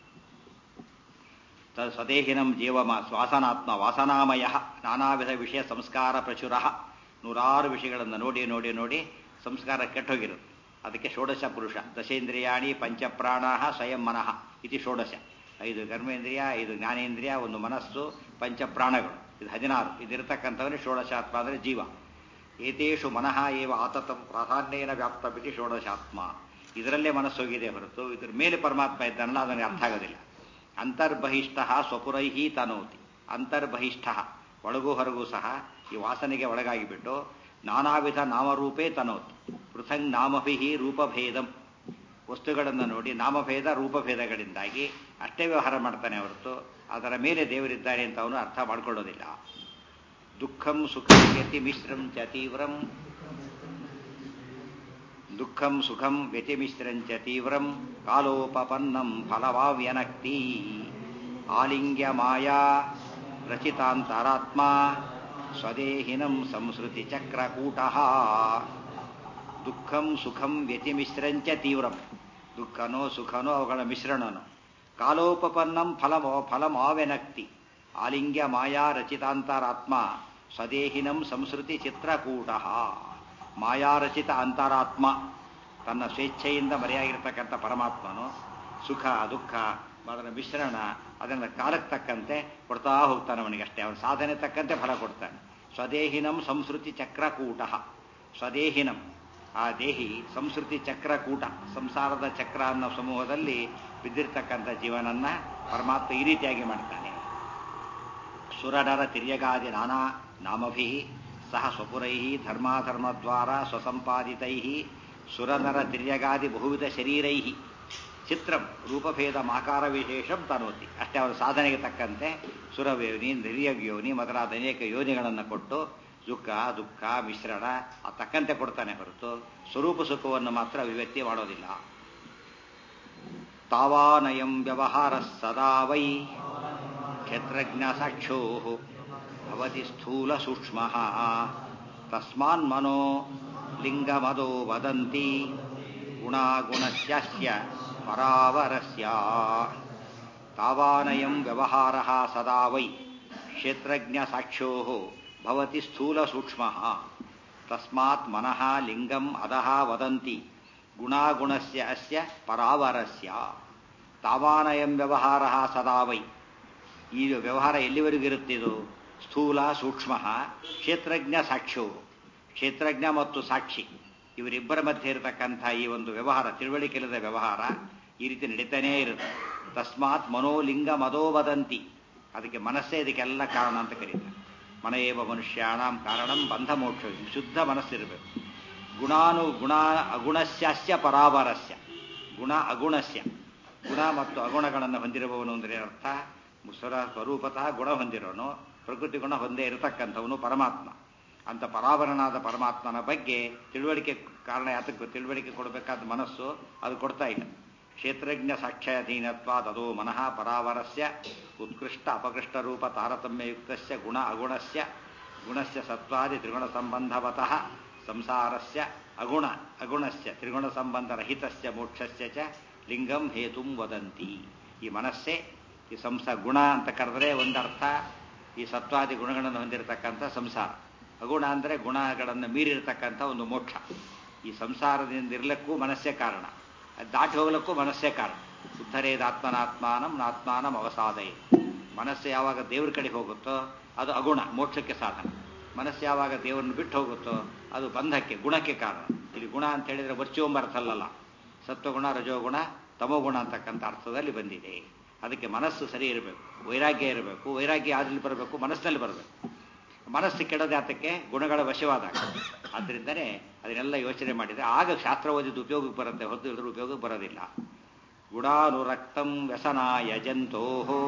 ತದ್ ಸ್ವದೇಹಿನಂ ಜೀವಮ ವಾಸನಾತ್ಮ ವಾಸನಾಮಯ ನಾನಾ ವಿಧ ವಿಷಯ ಸಂಸ್ಕಾರ ಪ್ರಚುರ ನೂರಾರು ವಿಷಯಗಳನ್ನು ನೋಡಿ ನೋಡಿ ನೋಡಿ ಸಂಸ್ಕಾರ ಕೆಟ್ಟೋಗಿರುತ್ತೆ ಅದಕ್ಕೆ ಷೋಡಶ ಪುರುಷ ದಶೇಂದ್ರಿಯಾಣಿ ಪಂಚಪ್ರಾಣ ಸ್ವಯಂ ಮನಃ ಇತಿ ಷೋಡಶ ಐದು ಕರ್ಮೇಂದ್ರಿಯ ಐದು ಜ್ಞಾನೇಂದ್ರಿಯ ಒಂದು ಮನಸ್ಸು ಪಂಚಪ್ರಾಣಗಳು ಇದು ಹದಿನಾರು ಇದಿರತಕ್ಕಂಥವನೇ ಷೋಡಶಾತ್ಮ ಅಂದರೆ ಜೀವ ಏತೇಷು ಮನಃ ಏವ ಆತತಂ ಪ್ರಾಧಾನ್ಯೇನ ವ್ಯಾಪ್ತಬಿಟ್ಟು ಷೋಡಶಾತ್ಮ ಇದರಲ್ಲೇ ಮನಸ್ಸೋಗಿದೆ ಹೊರತು ಇದ್ರ ಮೇಲೆ ಪರಮಾತ್ಮ ಇದ್ದಾನಲ್ಲ ಅದನ್ನು ಅರ್ಥ ಆಗೋದಿಲ್ಲ ಅಂತರ್ಬಹಿಷ್ಠ ಸ್ವಪುರೈಹಿ ತನೋತಿ ಅಂತರ್ಬಹಿಷ್ಠ ಒಳಗೂ ಹೊರಗೂ ಸಹ ಈ ವಾಸನೆಗೆ ಒಳಗಾಗಿಬಿಟ್ಟು ನಾನಾ ವಿಧ ನಾಮರೂಪೇ ತನೋತಿ ಪೃಥಂಗ್ ನಾಮಭಿ ರೂಪಭೇದಂ ವಸ್ತುಗಳನ್ನು ನೋಡಿ ನಾಮಭೇದ ರೂಪಭೇದಗಳಿಂದಾಗಿ ಅಷ್ಟೇ ವ್ಯವಹಾರ ಮಾಡ್ತಾನೆ ಹೊರತು ಅದರ ಮೇಲೆ ದೇವರಿದ್ದಾನೆ ಅಂತ ಅವನು ಅರ್ಥ ಮಾಡ್ಕೊಳ್ಳೋದಿಲ್ಲ ದುಃಖಂ ಸುಖಂ ಯತಿ ಮಿಶ್ರಂ ಚ ತೀವ್ರಂ ದುಃಖಂ ಸುಖಂ ವ್ಯತಿಮಿಶ್ರಂ ಚ ತೀವ್ರಂ ಕಾಲೋಪಪನ್ನಂ ಫಲವಾವ್ಯನಕ್ತಿ ಆಲಿಂಗ್ಯ ಮಾಯಾ ರಚಿತಾಂತರಾತ್ಮ ಸ್ವದೇಹಿನಂ ಸಂಸ್ಕೃತಿ ಚಕ್ರಕೂಟ ದುಃಖಂ ಸುಖಂ ವ್ಯತಿಮಿಶ್ರಂಚ ತೀವ್ರಂ ದುಃಖನೋ ಸುಖನೋ ಅವುಗಳ ಮಿಶ್ರಣನೋ ಕಾಲೋಪಪನ್ನಂ ಫಲಮೋ ಫಲಮಾವೆನಕ್ತಿ ಆಲಿಂಗ್ಯ ಮಾಯಾ ರಚಿತಾಂತರಾತ್ಮ ಸ್ವದೇಹಿನಂ ಸಂಸ್ಕೃತಿ ಚಿತ್ರಕೂಟ ಮಾಯಾರಚಿತ ಅಂತರಾತ್ಮ ತನ್ನ ಸ್ವೇಚ್ಛೆಯಿಂದ ಮರೆಯಾಗಿರ್ತಕ್ಕಂಥ ಪರಮಾತ್ಮನು ಸುಖ ದುಃಖ ಅದರ ಮಿಶ್ರಣ ಅದನ್ನು ಕಾಲಕ್ಕೆ ತಕ್ಕಂತೆ ಕೊಡ್ತಾ ಹೋಗ್ತಾನೆ ಅವನಿಗೆ ಅಷ್ಟೇ ಅವನ ಸಾಧನೆ ತಕ್ಕಂತೆ ಫಲ ಕೊಡ್ತಾನೆ ಸ್ವದೇಹಿನಂ ಸಂಸ್ಕೃತಿ ಚಕ್ರಕೂಟ ಸ್ವದೇಹಿನಂ ಆ ದೇಹಿ ಸಂಸ್ಕೃತಿ ಚಕ್ರಕೂಟ ಸಂಸಾರದ ಚಕ್ರ ಅನ್ನೋ ಸಮೂಹದಲ್ಲಿ ಬಿದ್ದಿರ್ತಕ್ಕಂಥ ಜೀವನನ್ನ ಪರಮಾತ್ಮ ಈ ರೀತಿಯಾಗಿ ಮಾಡ್ತಾನೆ ಸುರನರ ತಿರ್ಯಗಾದಿ ನಾನಾ ನಾಮಭಿ ಸಹ ಸ್ವಪುರೈ ಧರ್ಮಾಧರ್ಮದ್ವಾರ ಸ್ವಸಂಪಾದಿತೈ ಸುರನರ ತಿರ್ಯಗಾದಿ ಬಹುವಿಧ ಶರೀರೈ ಚಿತ್ರಂ ರೂಪಭೇದ ಮಾಕಾರ ವಿಶೇಷಂ ತನೋತಿ ಅಷ್ಟೇ ಅವರ ಸಾಧನೆಗೆ ತಕ್ಕಂತೆ ಸುರವೇವನಿ ನಿರ್ಯವ್ಯೋನಿ ಮೊದಲಾದ ಅನೇಕ ಯೋನಿಗಳನ್ನು ಕೊಟ್ಟು ಸುಖ ದುಃಖ ಮಿಶ್ರಣ ಆ ತಕ್ಕಂತೆ ಕೊಡ್ತಾನೆ ಹೊರತು ಸ್ವರೂಪ ಸುಖವನ್ನು ಮಾತ್ರ ಅಭಿವ್ಯಕ್ತಿ ಮಾಡೋದಿಲ್ಲ ತಾವಾನಯಂ ವ್ಯವಹಾರ ಸದಾ ವೈ ಕ್ಷೇತ್ರಜ್ಞ ಸಾಕ್ಷೋ ಭವತಿ ಸ್ಥೂಲ ಸೂಕ್ಷ್ಮ ತಸ್ಮಾನ್ಮನೋ ಲಿಂಗಮದೋ ವದಂತಿ ಗುಣಾಗುಣಸ್ಯ ಪರಾವರಸ್ಯ ತಾವಾನಯಂ ವ್ಯವಹಾರ ಸದಾ ವೈ ಕ್ಷೇತ್ರಜ್ಞ ಸಾಕ್ಷ್ಯೋ ಭವತಿ ಸ್ಥೂಲ ಸೂಕ್ಷ್ಮ ತಸ್ಮಾತ್ ಮನಃ ಲಿಂಗಂ ಅಧಃ ವದಂತಿ ಗುಣಾಗುಣಸ್ಯ ಅಸ್ಯ ಪರಾವರಸ್ಯ ತಾವಾನಯಂ ವ್ಯವಹಾರ ಸದಾ ವೈ ಈ ವ್ಯವಹಾರ ಎಲ್ಲಿವರೆಗೂ ಇರುತ್ತಿದು ಸ್ಥೂಲ ಸೂಕ್ಷ್ಮ ಕ್ಷೇತ್ರಜ್ಞ ಸಾಕ್ಷ್ಯವು ಕ್ಷೇತ್ರಜ್ಞ ಮತ್ತು ಸಾಕ್ಷಿ ಇವರಿಬ್ಬರ ಮಧ್ಯೆ ಇರತಕ್ಕಂಥ ಈ ಒಂದು ವ್ಯವಹಾರ ತಿಳುವಳಿಕೆಲ್ಲದ ವ್ಯವಹಾರ ಈ ರೀತಿ ನಡೀತಾನೇ ಇರುತ್ತೆ ತಸ್ಮಾತ್ ಮನೋಲಿಂಗ ಮದೋ ವದಂತಿ ಅದಕ್ಕೆ ಮನಸ್ಸೇ ಇದಕ್ಕೆಲ್ಲ ಕಾರಣ ಅಂತ ಕರೀತಾರೆ ಮನಯೇವ ಮನುಷ್ಯಾಣಂ ಕಾರಣಂ ಬಂಧ ಮೋಕ್ಷ ಶುದ್ಧ ಮನಸ್ಸಿರಬೇಕು ಗುಣಾನು ಗುಣ ಅಗುಣಸ್ಯಾಸ್ಯ ಪರಾವರಸ್ಯ ಗುಣ ಅಗುಣಸ್ಯ ಗುಣ ಮತ್ತು ಅಗುಣಗಳನ್ನು ಹೊಂದಿರುವವನು ಅಂದರೆ ಅರ್ಥ ಸ್ವರ ಸ್ವರೂಪತಃ ಗುಣ ಹೊಂದಿರೋನು ಪ್ರಕೃತಿ ಗುಣ ಹೊಂದೇ ಇರತಕ್ಕಂಥವನು ಪರಮಾತ್ಮ ಅಂತ ಪರಾವರಣನಾದ ಪರಮಾತ್ಮನ ಬಗ್ಗೆ ತಿಳುವಳಿಕೆ ಕಾರಣ ಯಾತಕ್ಕೆ ತಿಳುವಳಿಕೆ ಕೊಡಬೇಕಾದ ಮನಸ್ಸು ಅದು ಕೊಡ್ತಾ ಇಲ್ಲ ಕ್ಷೇತ್ರಜ್ಞ ಸಾಕ್ಷ್ಯಾಧೀನತ್ವಾದ್ ಅದೋ ಮನಃ ಪರಾವರಸ್ಯ ಉತ್ಕೃಷ್ಟ ಅಪಕೃಷ್ಟ ರೂಪ ತಾರತಮ್ಯಯುಕ್ತಸ್ಯ ಗುಣ ಅಗುಣಸ್ಯ ಗುಣಸ್ಯ ಸತ್ವಾದಿ ತ್ರಿಗುಣ ಸಂಬಂಧವತಃ ಸಂಸಾರಸ್ಯ ಅಗುಣ ಅಗುಣಸ್ಯ ತ್ರಿಗುಣ ಸಂಬಂಧ ರಹಿತಸ್ಯ ಮೋಕ್ಷಸ್ಯ ಚ ಲಿಂಗಂ ಹೇತುಂ ವದಂತಿ ಈ ಮನಸ್ಸೇ ಈ ಸಂಸ ಗುಣ ಅಂತ ಕರೆದ್ರೆ ಒಂದರ್ಥ ಈ ಸತ್ವಾದಿ ಗುಣಗಳನ್ನು ಹೊಂದಿರತಕ್ಕಂಥ ಸಂಸಾರ ಅಗುಣ ಅಂದರೆ ಗುಣಗಳನ್ನು ಮೀರಿರತಕ್ಕಂಥ ಒಂದು ಮೋಕ್ಷ ಈ ಸಂಸಾರದಿಂದ ಇರಲಿಕ್ಕೂ ಮನಸ್ಸೇ ಕಾರಣ ಅದು ದಾಟಿ ಹೋಗ್ಲಿಕ್ಕೂ ಮನಸ್ಸೇ ಕಾರಣ ಶುದ್ಧರೇದಾತ್ಮನಾತ್ಮಾನಂ ನಾತ್ಮಾನಂ ಅವಸಾದಯ ಮನಸ್ಸು ಯಾವಾಗ ದೇವ್ರ ಕಡೆ ಹೋಗುತ್ತೋ ಅದು ಅಗುಣ ಮೋಕ್ಷಕ್ಕೆ ಸಾಧನ ಮನಸ್ಸು ಯಾವಾಗ ದೇವರನ್ನು ಬಿಟ್ಟು ಹೋಗುತ್ತೋ ಅದು ಬಂಧಕ್ಕೆ ಗುಣಕ್ಕೆ ಕಾರಣ ಇಲ್ಲಿ ಗುಣ ಅಂತ ಹೇಳಿದ್ರೆ ವರ್ಚುವಂಬ ಅರ್ಥ ಅಲ್ಲಲ್ಲ ಸತ್ವಗುಣ ರಜೋಗುಣ ತಮೋಗುಣ ಅಂತಕ್ಕಂಥ ಅರ್ಥದಲ್ಲಿ ಬಂದಿದೆ ಅದಕ್ಕೆ ಮನಸ್ಸು ಸರಿ ಇರಬೇಕು ವೈರಾಗ್ಯ ಇರಬೇಕು ವೈರಾಗ್ಯ ಯಾವ್ದ್ರಲ್ಲಿ ಬರಬೇಕು ಮನಸ್ಸಿನಲ್ಲಿ ಬರಬೇಕು ಮನಸ್ಸು ಕೆಡದಾತಕ್ಕೆ ಗುಣಗಳ ವಶವಾದಾಗ ಆದ್ದರಿಂದನೇ ಅದನ್ನೆಲ್ಲ ಯೋಚನೆ ಮಾಡಿದರೆ ಆಗ ಶಾಸ್ತ್ರ ಓದಿದ್ದು ಉಪಯೋಗಕ್ಕೆ ಬರುತ್ತೆ ಹೊತ್ತು ಇಳಿದ್ರೆ ಉಪಯೋಗಕ್ಕೆ ಬರೋದಿಲ್ಲ ಗುಣಾನುರಕ್ತಂ ವ್ಯಸನಾಯ ಜಂತೋ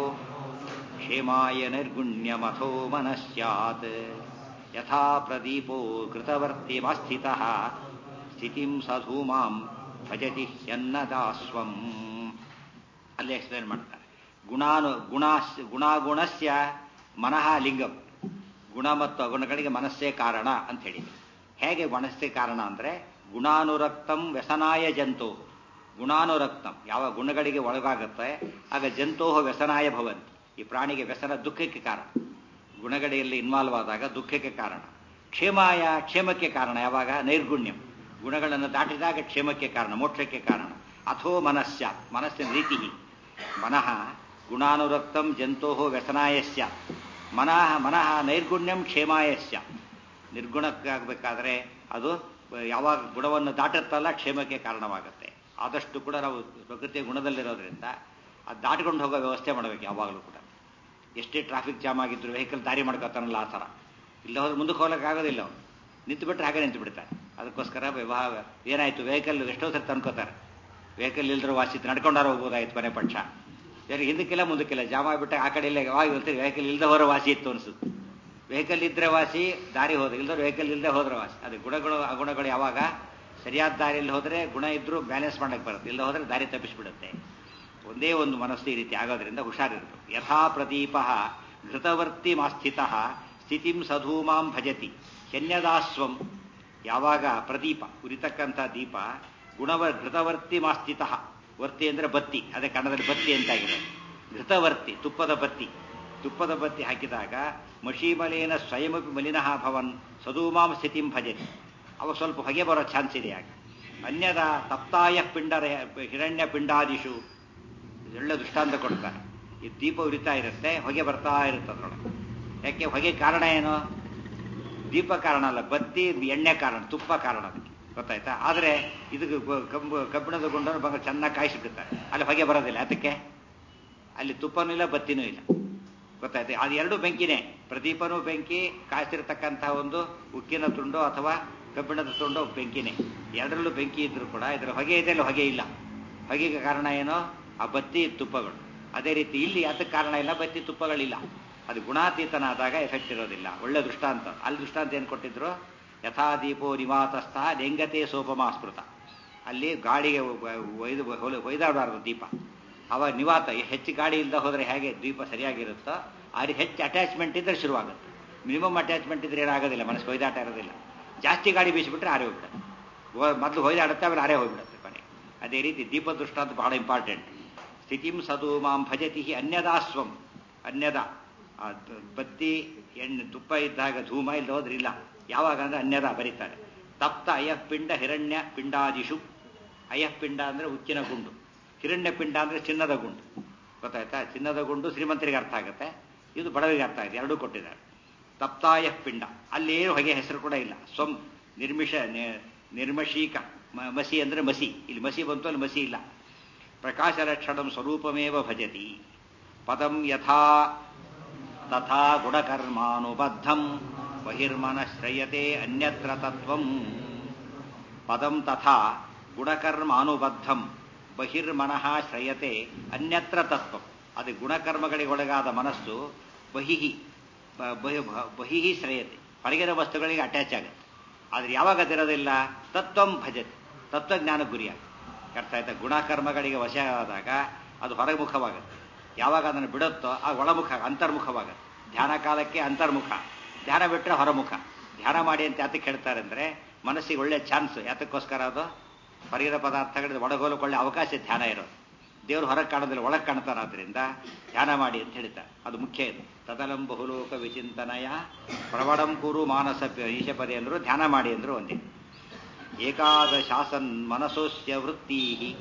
ಕ್ಷೇಮಾಯ ನಿರ್ಗುಣ್ಯಮಥೋ ಮನಸ್ಯಾತ್ ಯಥಾ ಪ್ರದೀಪೋ ಕೃತವರ್ತಿಮಸ್ಥಿತ ಸ್ಥಿತಿಂ ಸಧೂಮಾಂ ಭಜತಿ ಹ್ಯನ್ನದಾಸ್ವಂ ಅಲ್ಲಿ ಎಕ್ಸ್ಪ್ಲೇನ್ ಮಾಡ್ತಾರೆ ಗುಣಾನು ಗುಣ ಗುಣಾಗುಣಸ್ಯ ಮನಃ ಲಿಂಗಂ ಗುಣ ಮತ್ತು ಅಗುಣಗಳಿಗೆ ಮನಸ್ಸೇ ಕಾರಣ ಅಂತ ಹೇಳಿ ಹೇಗೆ ಮನಸ್ಸೇ ಕಾರಣ ಅಂದರೆ ಗುಣಾನುರಕ್ತಂ ವ್ಯಸನಾಯ ಜಂತು ಗುಣಾನುರಕ್ತಂ ಯಾವ ಗುಣಗಳಿಗೆ ಒಳಗಾಗುತ್ತೆ ಆಗ ಜಂತೋಹ ವ್ಯಸನಾಯ ಭವಂತಿ ಈ ಪ್ರಾಣಿಗೆ ವ್ಯಸನ ದುಃಖಕ್ಕೆ ಕಾರಣ ಗುಣಗಡೆಯಲ್ಲಿ ಇನ್ವಾಲ್ವ್ ಆದಾಗ ದುಃಖಕ್ಕೆ ಕಾರಣ ಕ್ಷೇಮಾಯ ಕ್ಷೇಮಕ್ಕೆ ಕಾರಣ ಯಾವಾಗ ನೈರ್ಗುಣ್ಯಂ ಗುಣಗಳನ್ನು ದಾಟಿದಾಗ ಕ್ಷೇಮಕ್ಕೆ ಕಾರಣ ಮೋಕ್ಷಕ್ಕೆ ಕಾರಣ ಅಥೋ ಮನಸ್ಯ ಮನಸ್ಸಿನ ರೀತಿ ಮನಃ ಗುಣಾನುರಕ್ತಂ ಜಂತೋಹ ವ್ಯಸನಾಯಸ್ಯ ಮನಃ ಮನಃ ನೈರ್ಗುಣ್ಯಂ ಕ್ಷೇಮಾಯಸ್ಯ ನಿರ್ಗುಣಕ್ಕಾಗಬೇಕಾದ್ರೆ ಅದು ಯಾವಾಗ ಗುಣವನ್ನು ದಾಟುತ್ತಲ್ಲ ಕ್ಷೇಮಕ್ಕೆ ಕಾರಣವಾಗುತ್ತೆ ಆದಷ್ಟು ಕೂಡ ನಾವು ಪ್ರಕೃತಿಯ ಗುಣದಲ್ಲಿರೋದ್ರಿಂದ ಅದು ದಾಟಿಕೊಂಡು ಹೋಗೋ ವ್ಯವಸ್ಥೆ ಮಾಡಬೇಕು ಯಾವಾಗಲೂ ಕೂಡ ಎಷ್ಟೇ ಟ್ರಾಫಿಕ್ ಜಾಮ್ ಆಗಿದ್ರು ವೆಹಿಕಲ್ ದಾರಿ ಮಾಡ್ಕೊತಾನಲ್ಲ ಆ ಥರ ಇಲ್ಲ ಹೋದ್ರೆ ಮುಂದಕ್ಕೆ ಹೋಗ್ಲಿಕ್ಕೆ ಆಗೋದಿಲ್ಲ ಅವ್ರು ನಿಂತು ಬಿಟ್ಟರೆ ಹಾಗೆ ನಿಂತು ಬಿಡ್ತಾರೆ ಅದಕ್ಕೋಸ್ಕರ ವಿವಾಹ ಏನಾಯ್ತು ವೆಹಿಕಲ್ ಎಷ್ಟೋ ಸರಿ ತಂದ್ಕೋತಾರೆ ವೆಹಿಕಲ್ ಇಲ್ದ್ರ ವಾಸಿತ್ತು ನಡ್ಕೊಂಡಾರ ಹೋಗ್ಬೋದಾಯ್ತು ಮನೆ ಪಕ್ಷ ಯಾರು ಹಿಂದಕ್ಕಿಲ್ಲ ಮುಂದಕ್ಕಿಲ್ಲ ಜಾಮ್ ಆಗಿಬಿಟ್ಟ ಆ ಕಡೆ ಇಲ್ಲ ಯಾವಾಗ ಹೇಳ್ತೀರಿ ವೆಹಿಕಲ್ ಇಲ್ದ ಹೊರ ವಾಸಿ ಇತ್ತು ಅನ್ಸುತ್ತೆ ವೆಹಿಕಲ್ ಇದ್ರೆ ವಾಸಿ ದಾರಿ ಹೋದ್ರೆ ಇಲ್ದವ್ರು ವೆಹಿಕಲ್ ಇಲ್ಲದೆ ಹೋದ್ರೆ ವಾಸಿ ಅದು ಗುಣಗಳು ಅಗುಣಗಳು ಯಾವಾಗ ಸರಿಯಾದ ದಾರಿಯಲ್ಲಿ ಹೋದರೆ ಗುಣ ಇದ್ರೂ ಬ್ಯಾಲೆನ್ಸ್ ಮಾಡಕ್ಕೆ ಬರುತ್ತೆ ಇಲ್ಲ ಹೋದ್ರೆ ದಾರಿ ತಪ್ಪಿಸ್ಬಿಡುತ್ತೆ ಒಂದೇ ಒಂದು ಮನಸ್ಸು ಈ ರೀತಿ ಆಗೋದ್ರಿಂದ ಹುಷಾರಿರಬೇಕು ಯಥಾ ಪ್ರದೀಪ ಘೃತವರ್ತಿ ಮಾಸ್ಥಿತ ಸ್ಥಿತಿಂ ಸಧೂಮಾಂ ಭಜತಿ ಹೆನ್ಯದಾಸ್ವಂ ಯಾವಾಗ ಪ್ರದೀಪ ಉರಿತಕ್ಕಂಥ ದೀಪ ಗುಣವ ಘೃತವರ್ತಿ ಮಾಸ್ಥಿತ ವರ್ತಿ ಅಂದರೆ ಬತ್ತಿ ಅದೇ ಕನ್ನಡದಲ್ಲಿ ಬತ್ತಿ ಅಂತಾಗಿದೆ ಘೃತವರ್ತಿ ತುಪ್ಪದ ಬತ್ತಿ ತುಪ್ಪದ ಬತ್ತಿ ಹಾಕಿದಾಗ ಮಷೀಮಲೇನ ಸ್ವಯಮಪಿ ಮಲಿನಃ ಭವನ್ ಸಧೂಮಾಂ ಸ್ಥಿತಿಂ ಭಜತಿ ಅವಾಗ ಸ್ವಲ್ಪ ಹೊಗೆ ಬರೋ ಚಾನ್ಸ್ ಇದೆ ಆಗ ಅನ್ಯದ ತಪ್ತಾಯ ಪಿಂಡ ಹಿರಣ್ಯ ಪಿಂಡಾದಿಶು ಒಳ್ಳೆ ದೃಷ್ಟಾಂತ ಕೊಡ್ತಾರೆ ಈ ದೀಪ ಉರಿತಾ ಇರುತ್ತೆ ಹೊಗೆ ಬರ್ತಾ ಇರುತ್ತೆ ಅದ್ರೊಳಗೆ ಯಾಕೆ ಹೊಗೆ ಕಾರಣ ಏನು ದೀಪ ಕಾರಣ ಅಲ್ಲ ಬತ್ತಿ ಎಣ್ಣೆ ಕಾರಣ ತುಪ್ಪ ಕಾರಣ ಅದಕ್ಕೆ ಗೊತ್ತಾಯ್ತಾ ಆದರೆ ಇದಕ್ಕೆ ಕಬ್ಬು ಕಬ್ಬಿಣದ ಗುಂಡನ್ನು ಬಂಗ ಚೆನ್ನಾಗಿ ಕಾಯಿಸಿಬಿಡ್ತಾರೆ ಅಲ್ಲಿ ಹೊಗೆ ಬರೋದಿಲ್ಲ ಅದಕ್ಕೆ ಅಲ್ಲಿ ತುಪ್ಪನೂ ಇಲ್ಲ ಬತ್ತಿನೂ ಇಲ್ಲ ಗೊತ್ತಾಯ್ತು ಅದು ಎರಡು ಬೆಂಕಿನೇ ಪ್ರದೀಪನೂ ಬೆಂಕಿ ಕಾಯಿಸಿರ್ತಕ್ಕಂಥ ಒಂದು ಉಕ್ಕಿನ ತುಂಡು ಅಥವಾ ಕಬ್ಬಿಣದ ತುಂಡು ಬೆಂಕಿನೇ ಎರಡರಲ್ಲೂ ಬೆಂಕಿ ಇದ್ರೂ ಕೂಡ ಇದರ ಹೊಗೆ ಇದೆ ಅಲ್ಲಿ ಹೊಗೆ ಇಲ್ಲ ಹೊಗೆಗೆ ಕಾರಣ ಏನೋ ಆ ಬತ್ತಿ ತುಪ್ಪಗಳು ಅದೇ ರೀತಿ ಇಲ್ಲಿ ಅದಕ್ಕೆ ಕಾರಣ ಇಲ್ಲ ಬತ್ತಿ ತುಪ್ಪಗಳಿಲ್ಲ ಅದು ಗುಣಾತೀತನಾದಾಗ ಎಫೆಕ್ಟ್ ಇರೋದಿಲ್ಲ ಒಳ್ಳೆ ದೃಷ್ಟಾಂತ ಅಲ್ಲಿ ದೃಷ್ಟಾಂತ ಏನು ಕೊಟ್ಟಿದ್ರು ಯಥಾ ದೀಪೋ ನಿವಾತಸ್ಥ ಲೆಂಗತೆ ಸೋಪಮಾ ಸ್ಮೃತ ಅಲ್ಲಿ ಗಾಳಿಗೆ ಒಯ್ದು ಒಯ್ದಾಡಬಾರ್ದು ದೀಪ ಅವಾಗ ನಿವಾತ ಹೆಚ್ಚು ಗಾಡಿ ಇಲ್ಲದೆ ಹೋದರೆ ಹೇಗೆ ದೀಪ ಸರಿಯಾಗಿರುತ್ತೋ ಆ ರೀತಿ ಹೆಚ್ಚು ಅಟ್ಯಾಚ್ಮೆಂಟ್ ಇದ್ದರೆ ಶುರುವಾಗುತ್ತೆ ಮಿನಿಮಮ್ ಅಟ್ಯಾಚ್ಮೆಂಟ್ ಇದ್ರೆ ಏನಾಗೋದಿಲ್ಲ ಮನಸ್ಸು ಹೊಯ್ದಾಟ ಇರೋದಿಲ್ಲ ಜಾಸ್ತಿ ಗಾಡಿ ಬೀಸಿಬಿಟ್ರೆ ಆರೇ ಹೋಗ್ಬಿಡುತ್ತೆ ಮೊದಲು ಹೊಯ್ದಾಡುತ್ತೆ ಆಮೇಲೆ ಆರೇ ಹೋಗ್ಬಿಡುತ್ತೆ ಕೊನೆ ಅದೇ ರೀತಿ ದೀಪ ದೃಷ್ಟಾಂತ ಬಹಳ ಇಂಪಾರ್ಟೆಂಟ್ ಸ್ಥಿತಿಂ ಸದು ಮಾಂ ಭಜತಿ ಅನ್ಯದಾಸ್ವಂ ಅನ್ಯದ ಬತ್ತಿ ಎಣ್ಣೆ ತುಪ್ಪ ಇದ್ದಾಗ ಧೂಮ ಇಲ್ಲದೆ ಹೋದ್ರೆ ಇಲ್ಲ ಯಾವಾಗ ಅಂದ್ರೆ ಅನ್ಯದ ಬರೀತಾರೆ ತಪ್ತ ಅಯಃಪಿಂಡ ಹಿರಣ್ಯ ಪಿಂಡಾದಿಶು ಅಯಃಪಿಂಡ ಅಂದರೆ ಉಕ್ಕಿನ ಗುಂಡು ಹಿರಣ್ಯ ಪಿಂಡ ಅಂದರೆ ಚಿನ್ನದ ಗುಂಡು ಗೊತ್ತಾಯ್ತಾ ಚಿನ್ನದ ಗುಂಡು ಶ್ರೀಮಂತರಿಗೆ ಅರ್ಥ ಆಗುತ್ತೆ ಇದು ಬಡವರಿಗೆ ಅರ್ಥ ಆಗುತ್ತೆ ಎರಡೂ ಕೊಟ್ಟಿದ್ದಾರೆ ತಪ್ತಾಯ ಪಿಂಡ ಅಲ್ಲೇನು ಹೊಗೆ ಹೆಸರು ಕೂಡ ಇಲ್ಲ ಸ್ವಂ ನಿರ್ಮಿಷ ನಿರ್ಮಶೀಕ ಮಸಿ ಅಂದರೆ ಮಸಿ ಇಲ್ಲಿ ಮಸಿ ಬಂತು ಅಲ್ಲಿ ಮಸಿ ಇಲ್ಲ ಪ್ರಕಾಶ ಲಕ್ಷಣಂ ಸ್ವರೂಪಮೇವ ಭಜತಿ ಪದಂ ಯಥಾ ತಥಾ ಗುಣಕರ್ಮಾನುಬದ್ಧಂ ಬಹಿರ್ಮನಶ್ರಯತೆ ಅನ್ಯತ್ರ ತತ್ವಂ ಪದಂ ತಥಾ ಗುಣಕರ್ಮಾನುಬದ್ಧಂ ಬಹಿರ್ಮನಃ ಶ್ರಯತೆ ಅನ್ಯತ್ರ ತತ್ವ ಅದು ಗುಣಕರ್ಮಗಳಿಗೆ ಒಳಗಾದ ಮನಸ್ಸು ಬಹಿಹಿ ಬ- ಬಹಿ- ಬ- ಬಹಿಹಿ ಶ್ರಯತೆ ಹೊರಗಿನ ವಸ್ತುಗಳಿಗೆ ಅಟ್ಯಾಚ್ ಆಗುತ್ತೆ ಆದ್ರೆ ಯಾವಾಗ ಅದಿರೋದಿಲ್ಲ ತತ್ವಂ ಭಜತೆ ತತ್ವಜ್ಞಾನ ಗುರಿಯಾಗ ಅರ್ಥ ಆಯ್ತಾ ಗುಣಕರ್ಮಗಳಿಗೆ ವಶ ಆದಾಗ ಅದು ಹೊರಮುಖವಾಗುತ್ತೆ ಯಾವಾಗ ಅದನ್ನು ಬಿಡುತ್ತೋ ಆ ಒಳಮುಖ ಅಂತರ್ಮುಖವಾಗುತ್ತೆ ಧ್ಯಾನ ಕಾಲಕ್ಕೆ ಅಂತರ್ಮುಖ ಧ್ಯಾನ ಬಿಟ್ಟರೆ ಹೊರಮುಖ ಧ್ಯಾನ ಮಾಡಿ ಅಂತ ಯಾತಕ್ಕೆ ಹೇಳ್ತಾರೆ ಅಂದರೆ ಮನಸ್ಸಿಗೆ ಒಳ್ಳೆ ಚಾನ್ಸ್ ಯಾತಕ್ಕೋಸ್ಕರ ಅದು ಹೊರಗಿನ ಪದಾರ್ಥಗಳಿಗೆ ಒಳಗೋಲಕ್ಕೆ ಒಳ್ಳೆ ಅವಕಾಶ ಧ್ಯಾನ ಇರೋದು ದೇವರು ಹೊರಗೆ ಕಾಣೋದಿಲ್ಲ ಒಳಗೆ ಕಾಣ್ತಾನೆ ಆದ್ದರಿಂದ ಧ್ಯಾನ ಮಾಡಿ ಅಂತ ಹೇಳ್ತಾರೆ ಅದು ಮುಖ್ಯ ಇದು ತದಲಂ ಬಹುಲೋಕ ವಿಚಿಂತನಯ ಪ್ರವಡಂ ಕುರು ಮಾನಸ ಈಶಪದೆ ಅಂದ್ರು ಧ್ಯಾನ ಮಾಡಿ ಅಂದ್ರು ಒಂದೇ ಏಕಾದಶಾಸನ್ ಮನಸೋಸ್ಯ ವೃತ್ತಿ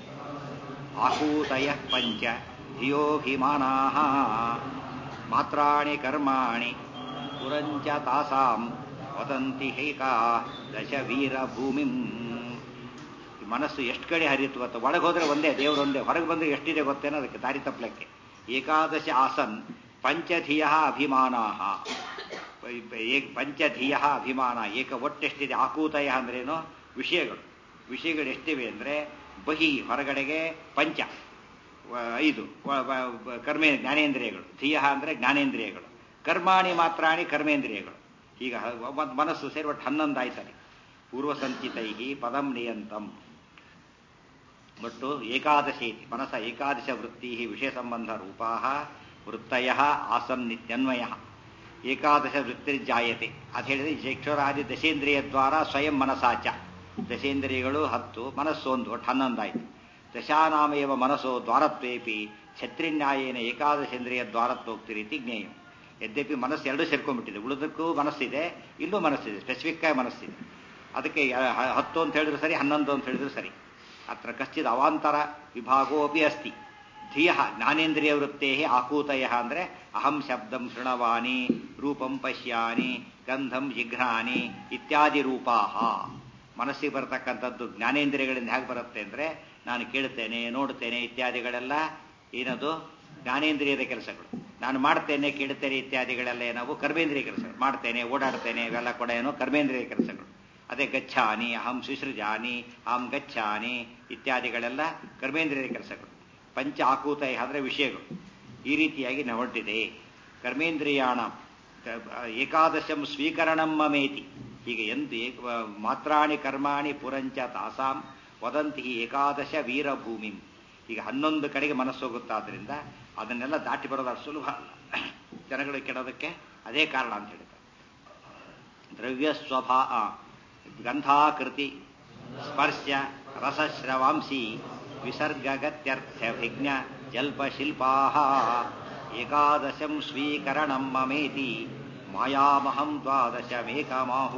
ಆಹೂತಯ ಪಂಚ ಧಿಯೋಭಿಮಾನಾ ಮಾತ್ರಾಣಿ ಕರ್ಮಾಣಿ ಪುರಂಚ ತಾಸಾಂ ವದಂತಿ ಹೈಕಾ ದಶ ವೀರ ಭೂಮಿಂ ಈ ಮನಸ್ಸು ಎಷ್ಟು ಕಡೆ ಹರಿಯುತ್ತೆ ಗೊತ್ತಾ ಒಳಗೆ ಹೋದ್ರೆ ಒಂದೇ ದೇವರು ಒಂದೇ ಹೊರಗೆ ಬಂದ್ರೆ ಎಷ್ಟಿದೆ ಗೊತ್ತೇನೋ ಅದಕ್ಕೆ ದಾರಿ ತಪ್ಪಲಕ್ಕೆ ಏಕಾದಶ ಆಸನ್ ಪಂಚಧಿಯ ಅಭಿಮಾನಾ ಪಂಚಧಿಯ ಅಭಿಮಾನ ಏಕ ಒಟ್ಟೆಷ್ಟಿದೆ ಆಕೂತಯ ಅಂದ್ರೇನು ವಿಷಯಗಳು ವಿಷಯಗಳು ಎಷ್ಟಿವೆ ಅಂದ್ರೆ ಬಹಿ ಹೊರಗಡೆಗೆ ಪಂಚ ವ- ಐದು ವ- ವ- ವ- ಕರ್ಮೇ ಜ್ಞಾನೇಂದ್ರಿಯಗಳು ಧಿಯ ಅಂದ್ರೆ ಜ್ಞಾನೇಂದ್ರಿಯಗಳು ಕರ್ಮಾಣಿ ಮಾತ್ರಾಣಿ ಕರ್ಮೇಂದ್ರಿಯಗಳು ಈಗ ಹ- ಒಂದ್ ಮನಸ್ಸು ಸೇರಿ ಒಟ್ಟು ಹನ್ನೊಂದು ಆಯ್ತದೆ ಪೂರ್ವಸಂಚಿತೈ ಪದಂ ನಿಯಂತಂ ಒಟ್ಟು ಏಕಾದಶಿ ಇತಿ ಮನಸ ಏಕಾದಶ ವೃತ್ತಿ ವಿಷಯ ಸಂಬಂಧ ರೂಪಾ ವೃತ್ತಯ ಆಸನ್ ನಿತ್ಯನ್ವಯ ಏಕಾದಶ ವೃತ್ತಿರ್ಜಾಯತೆ ಅದು ಹೇಳಿದ್ರೆ ಚಕ್ಷುರಾದಿ ದಶೇಂದ್ರಿಯ ದ್ವಾರ ಸ್ವಯಂ ಮನಸಾಚ ದಶೇಂದ್ರಿಯಗಳು ಹತ್ತು ಮನಸ್ಸು ಒಂದು ಒಟ್ಟು ಹನ್ನೊಂದಾಯ್ತು ದಶಾನಾಮೇವ ಮನಸ್ಸೋ ದ್ವಾರತ್ವೇಪಿ ಛತ್ರಿನ್ಯಾಯೇನ ಏಕಾದಶೇಂದ್ರಿಯ ದ್ವಾರತ್ವೋಕ್ತಿ ರೀತಿ ಜ್ಞೇಯ ಯದ್ಯಪಿ ಮನಸ್ಸು ಎರಡು ಸೇರ್ಕೊಂಡ್ಬಿಟ್ಟಿದೆ ಉಳಿದಕ್ಕೂ ಮನಸ್ಸಿದೆ ಇಲ್ಲೂ ಮನಸ್ಸಿದೆ ಸ್ಪೆಸಿಫಿಕ್ ಆಗಿ ಮನಸ್ಸಿದೆ ಅದಕ್ಕೆ ಯ- ಹ- ಹತ್ತು ಅಂತ ಹೇಳಿದ್ರು ಸರಿ ಹನ್ನೊಂದು ಅಂತ ಹೇಳಿದ್ರು ಸರಿ ಅತ್ರ ಕಶ್ಚಿತ್ ಅವಾಂತರ ವಿಭಾಗೋ ಅಪಿ ಅಸ್ತಿ ಧಿಯ ಜ್ಞಾನೇಂದ್ರಿಯ ವೃತ್ತೇ ಆಕೂತಯ ಅಂದ್ರೆ ಅಹಂ ಶಬ್ದಂ ಶೃಣವಾನಿ ರೂಪಂ ಪಶ್ಯಾನಿ ಗಂಧಂ ಜಿಘ್ರಾನಿ ಇತ್ಯಾದಿ ರೂಪಾಹ ಮನಸ್ಸಿಗೆ ಬರತಕ್ಕಂಥದ್ದು ಜ್ಞಾನೇಂದ್ರಿಯಗಳಿಂದ ಹೇಗೆ ಬರುತ್ತೆ ಅಂದ್ರೆ ನಾನು ಕೇಳುತ್ತೇನೆ ನೋಡುತ್ತೇನೆ ಇತ್ಯಾದಿಗಳೆಲ್ಲ ಏನದು ಜ್ಞಾನೇಂದ್ರಿಯದ ಕೆಲಸಗಳು ನಾನು ಮಾಡ್ತೇನೆ ಕೇಳುತ್ತೇನೆ ಇತ್ಯಾದಿಗಳೆಲ್ಲ ಏನವು ಕರ್ಮೇಂದ್ರಿಯ ಕೆಲಸಗಳು ಮಾಡ್ತೇನೆ ಓಡಾಡ್ತೇನೆ ಇವೆಲ್ಲ ಕೂಡ ಏನೋ ಕರ್ಮೇಂದ್ರಿಯ ಕೆಲಸಗಳು ಅದೇ ಗಚ್ಚಾನಿ ಅಹಂ ಸುಸೃಜಾನಿ ಅಹಂ ಗಚ್ಚಾನಿ ಇತ್ಯಾದಿಗಳೆಲ್ಲ ಕರ್ಮೇಂದ್ರಿಯ ಕೆಲಸಗಳು ಪಂಚ ಆಕೂತಯ ಅಂದ್ರೆ ವಿಷಯಗಳು ಈ ರೀತಿಯಾಗಿ ನಾವು ಹೊರಟಿದೆ ಕರ್ಮೇಂದ್ರಿಯಾಣ ಏಕಾದಶಂ ಸ್ವೀಕರಣಂ ಮಮೇತಿ ಹೀಗೆ ಎಂದು ಏಕ ಮಾತ್ರಾಣಿ ಕರ್ಮಾಣಿ ಪುರಂಚ ತಾಸಾಂ ವದಂತಿ ಏಕಾದಶ ವೀರಭೂಮಿಂ ಈಗ ಹನ್ನೊಂದು ಕಡೆಗೆ ಮನಸ್ಸು ಹೋಗುತ್ತಾದ್ರಿಂದ ಅದನ್ನೆಲ್ಲ ದಾಟಿ ಬರೋದು ಅಷ್ಟು ಸುಲಭ ಅಲ್ಲ ಜನಗಳು ಕೆಡೋದಕ್ಕೆ ಅದೇ ಕಾರಣ ಅಂತ ಹೇಳ್ತಾರೆ ದ್ರವ್ಯ ಸ್ವಭಾ ಆ, ಗಂಧಾಕೃತಿ ಸ್ಪರ್ಶ ರಸಶ್ರವಾಂಸಿ ವಿಸರ್ಗಗತ್ಯರ್ಥಭಿಜ್ಞ ಜಲ್ಪಶಿಲ್ಪಾ ಏಕಾದಶಂ ಸ್ವೀಕರಣಂ ಮಮೇತಿ ಮಾಯಾಮಹಂ ದ್ವಾದಶಮೇಕಮಾಹು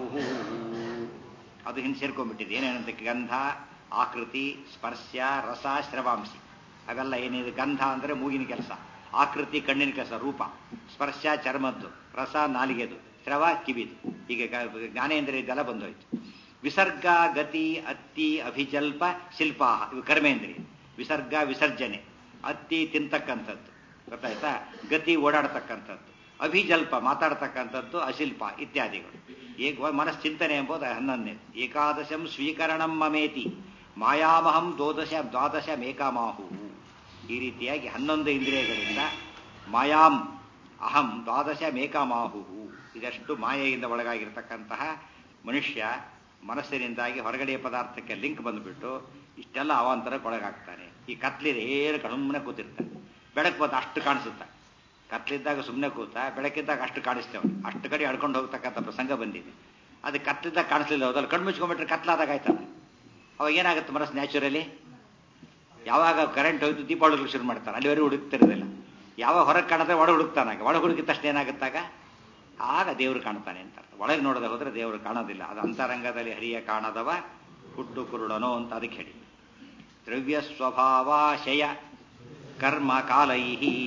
ಅದು ಹಿಂದೆ ಸೇರ್ಕೊಂಡ್ಬಿಟ್ಟಿದೆ ಏನೇನಂತ ಗಂಧ ಆಕೃತಿ ಸ್ಪರ್ಶ ರಸ ಶ್ರವಾಂಸಿ ಅವೆಲ್ಲ ಏನಿದೆ ಗಂಧ ಅಂದ್ರೆ ಮೂಗಿನ ಕೆಲಸ ಆಕೃತಿ ಕಣ್ಣಿನ ಕೆಲಸ ರೂಪ ಸ್ಪರ್ಶ ಚರ್ಮದ್ದು ರಸ ನಾಲಿಗೆದು ಶ್ರವ ಕಿವಿದು ಹೀಗೆ ಗ- ಜ್ಞಾನೇಂದ್ರಿಯದೆಲ್ಲ ಬಂದೋಯ್ತು ವಿಸರ್ಗ ಗತಿ ಅತ್ತಿ ಅಭಿಜಲ್ಪ ಶಿಲ್ಪ ಇವು ಕರ್ಮೇಂದ್ರಿಯ ವಿಸರ್ಗ ವಿಸರ್ಜನೆ ಅತ್ತಿ ತಿಂತಕ್ಕಂಥದ್ದು ಗೊತ್ತಾಯ್ತಾ ಗತಿ ಓಡಾಡ್ತಕ್ಕಂಥದ್ದು ಅಭಿಜಲ್ಪ ಮಾತಾಡ್ತಕ್ಕಂಥದ್ದು ಅಶಿಲ್ಪ ಇತ್ಯಾದಿಗಳು ಏಕ ಮನಸ್ ಚಿಂತನೆ ಎಂಬುದು ಹನ್ನೊಂದನೇ ಏಕಾದಶಂ ಸ್ವೀಕರಣಂ ಮಮೇತಿ ಮಾಯಾಮಹಂ ದ್ವಾದಶ ದ್ವಾದಶ ಮೇಕಾಮಾಹು ಈ ರೀತಿಯಾಗಿ ಹನ್ನೊಂದು ಇಂದ್ರಿಯಗಳಿಂದ ಮಾಯಾಂ ಅಹಂ ದ್ವಾದಶ ಮೇಕಾಮಾಹು ಇದಷ್ಟು ಮಾಯೆಯಿಂದ ಒಳಗಾಗಿರ್ತಕ್ಕಂತಹ ಮನುಷ್ಯ ಮನಸ್ಸಿನಿಂದಾಗಿ ಹೊರಗಡೆಯ ಪದಾರ್ಥಕ್ಕೆ ಲಿಂಕ್ ಬಂದುಬಿಟ್ಟು ಇಷ್ಟೆಲ್ಲ ಅವಾಂತರಕ್ಕೆ ಒಳಗಾಗ್ತಾನೆ ಈ ಕತ್ಲಿದೆ ಏನು ಸುಮ್ಮನೆ ಕೂತಿರ್ತಾನೆ ಬೆಳಕು ಬಂದು ಅಷ್ಟು ಕಾಣಿಸುತ್ತೆ ಕತ್ಲಿದ್ದಾಗ ಸುಮ್ಮನೆ ಕೂತ ಬೆಳಕಿದ್ದಾಗ ಅಷ್ಟು ಕಾಣಿಸ್ತೇವೆ ಅಷ್ಟು ಕಡೆ ಅಡ್ಕೊಂಡು ಹೋಗ್ತಕ್ಕಂಥ ಪ್ರಸಂಗ ಬಂದಿದೆ ಅದು ಕತ್ಲಿದ್ದಾಗ ಕಾಣಿಸ್ಲಿಲ್ಲ ಹೋದಲ್ಲಿ ಕಣ್ಣು ಮುಚ್ಕೊಂಡ್ಬಿಟ್ರೆ ಕತ್ಲಾದಾಗ ಆಯ್ತಲ್ಲ ಅವಾಗ ಏನಾಗುತ್ತೆ ಮನಸ್ಸು ನ್ಯಾಚುರಲಿ ಯಾವಾಗ ಕರೆಂಟ್ ಹೋಯ್ತು ದೀಪ ಹುಡುಗರು ಶುರು ಮಾಡ್ತಾರೆ ಅಲ್ಲಿವರೆಗೂ ಹುಡುಕ್ತಿರೋದಿಲ್ಲ ಯಾವಾಗ ಹೊರಗೆ ಕಾಣಿದ್ರೆ ಒಳಗೆ ಹುಡುಕ್ತಾನಾಗ ಒಳಗೆ ಹುಡುಕಿದ ತಕ್ಷಣ ಏನಾಗುತ್ತಾಗ ಆಗ ದೇವರು ಕಾಣ್ತಾನೆ ಅಂತ ಒಳಗೆ ನೋಡದೆ ಹೋದ್ರೆ ದೇವರು ಕಾಣೋದಿಲ್ಲ ಅದು ಅಂತರಂಗದಲ್ಲಿ ಹರಿಯ ಕಾಣದವ ಹುಟ್ಟು ಕುರುಡನೋ ಅಂತ ಅದಕ್ಕೆ ಹೇಳಿ ದ್ರವ್ಯ ಸ್ವಭಾವಾಶಯ ಕರ್ಮ ಕಾಲೈ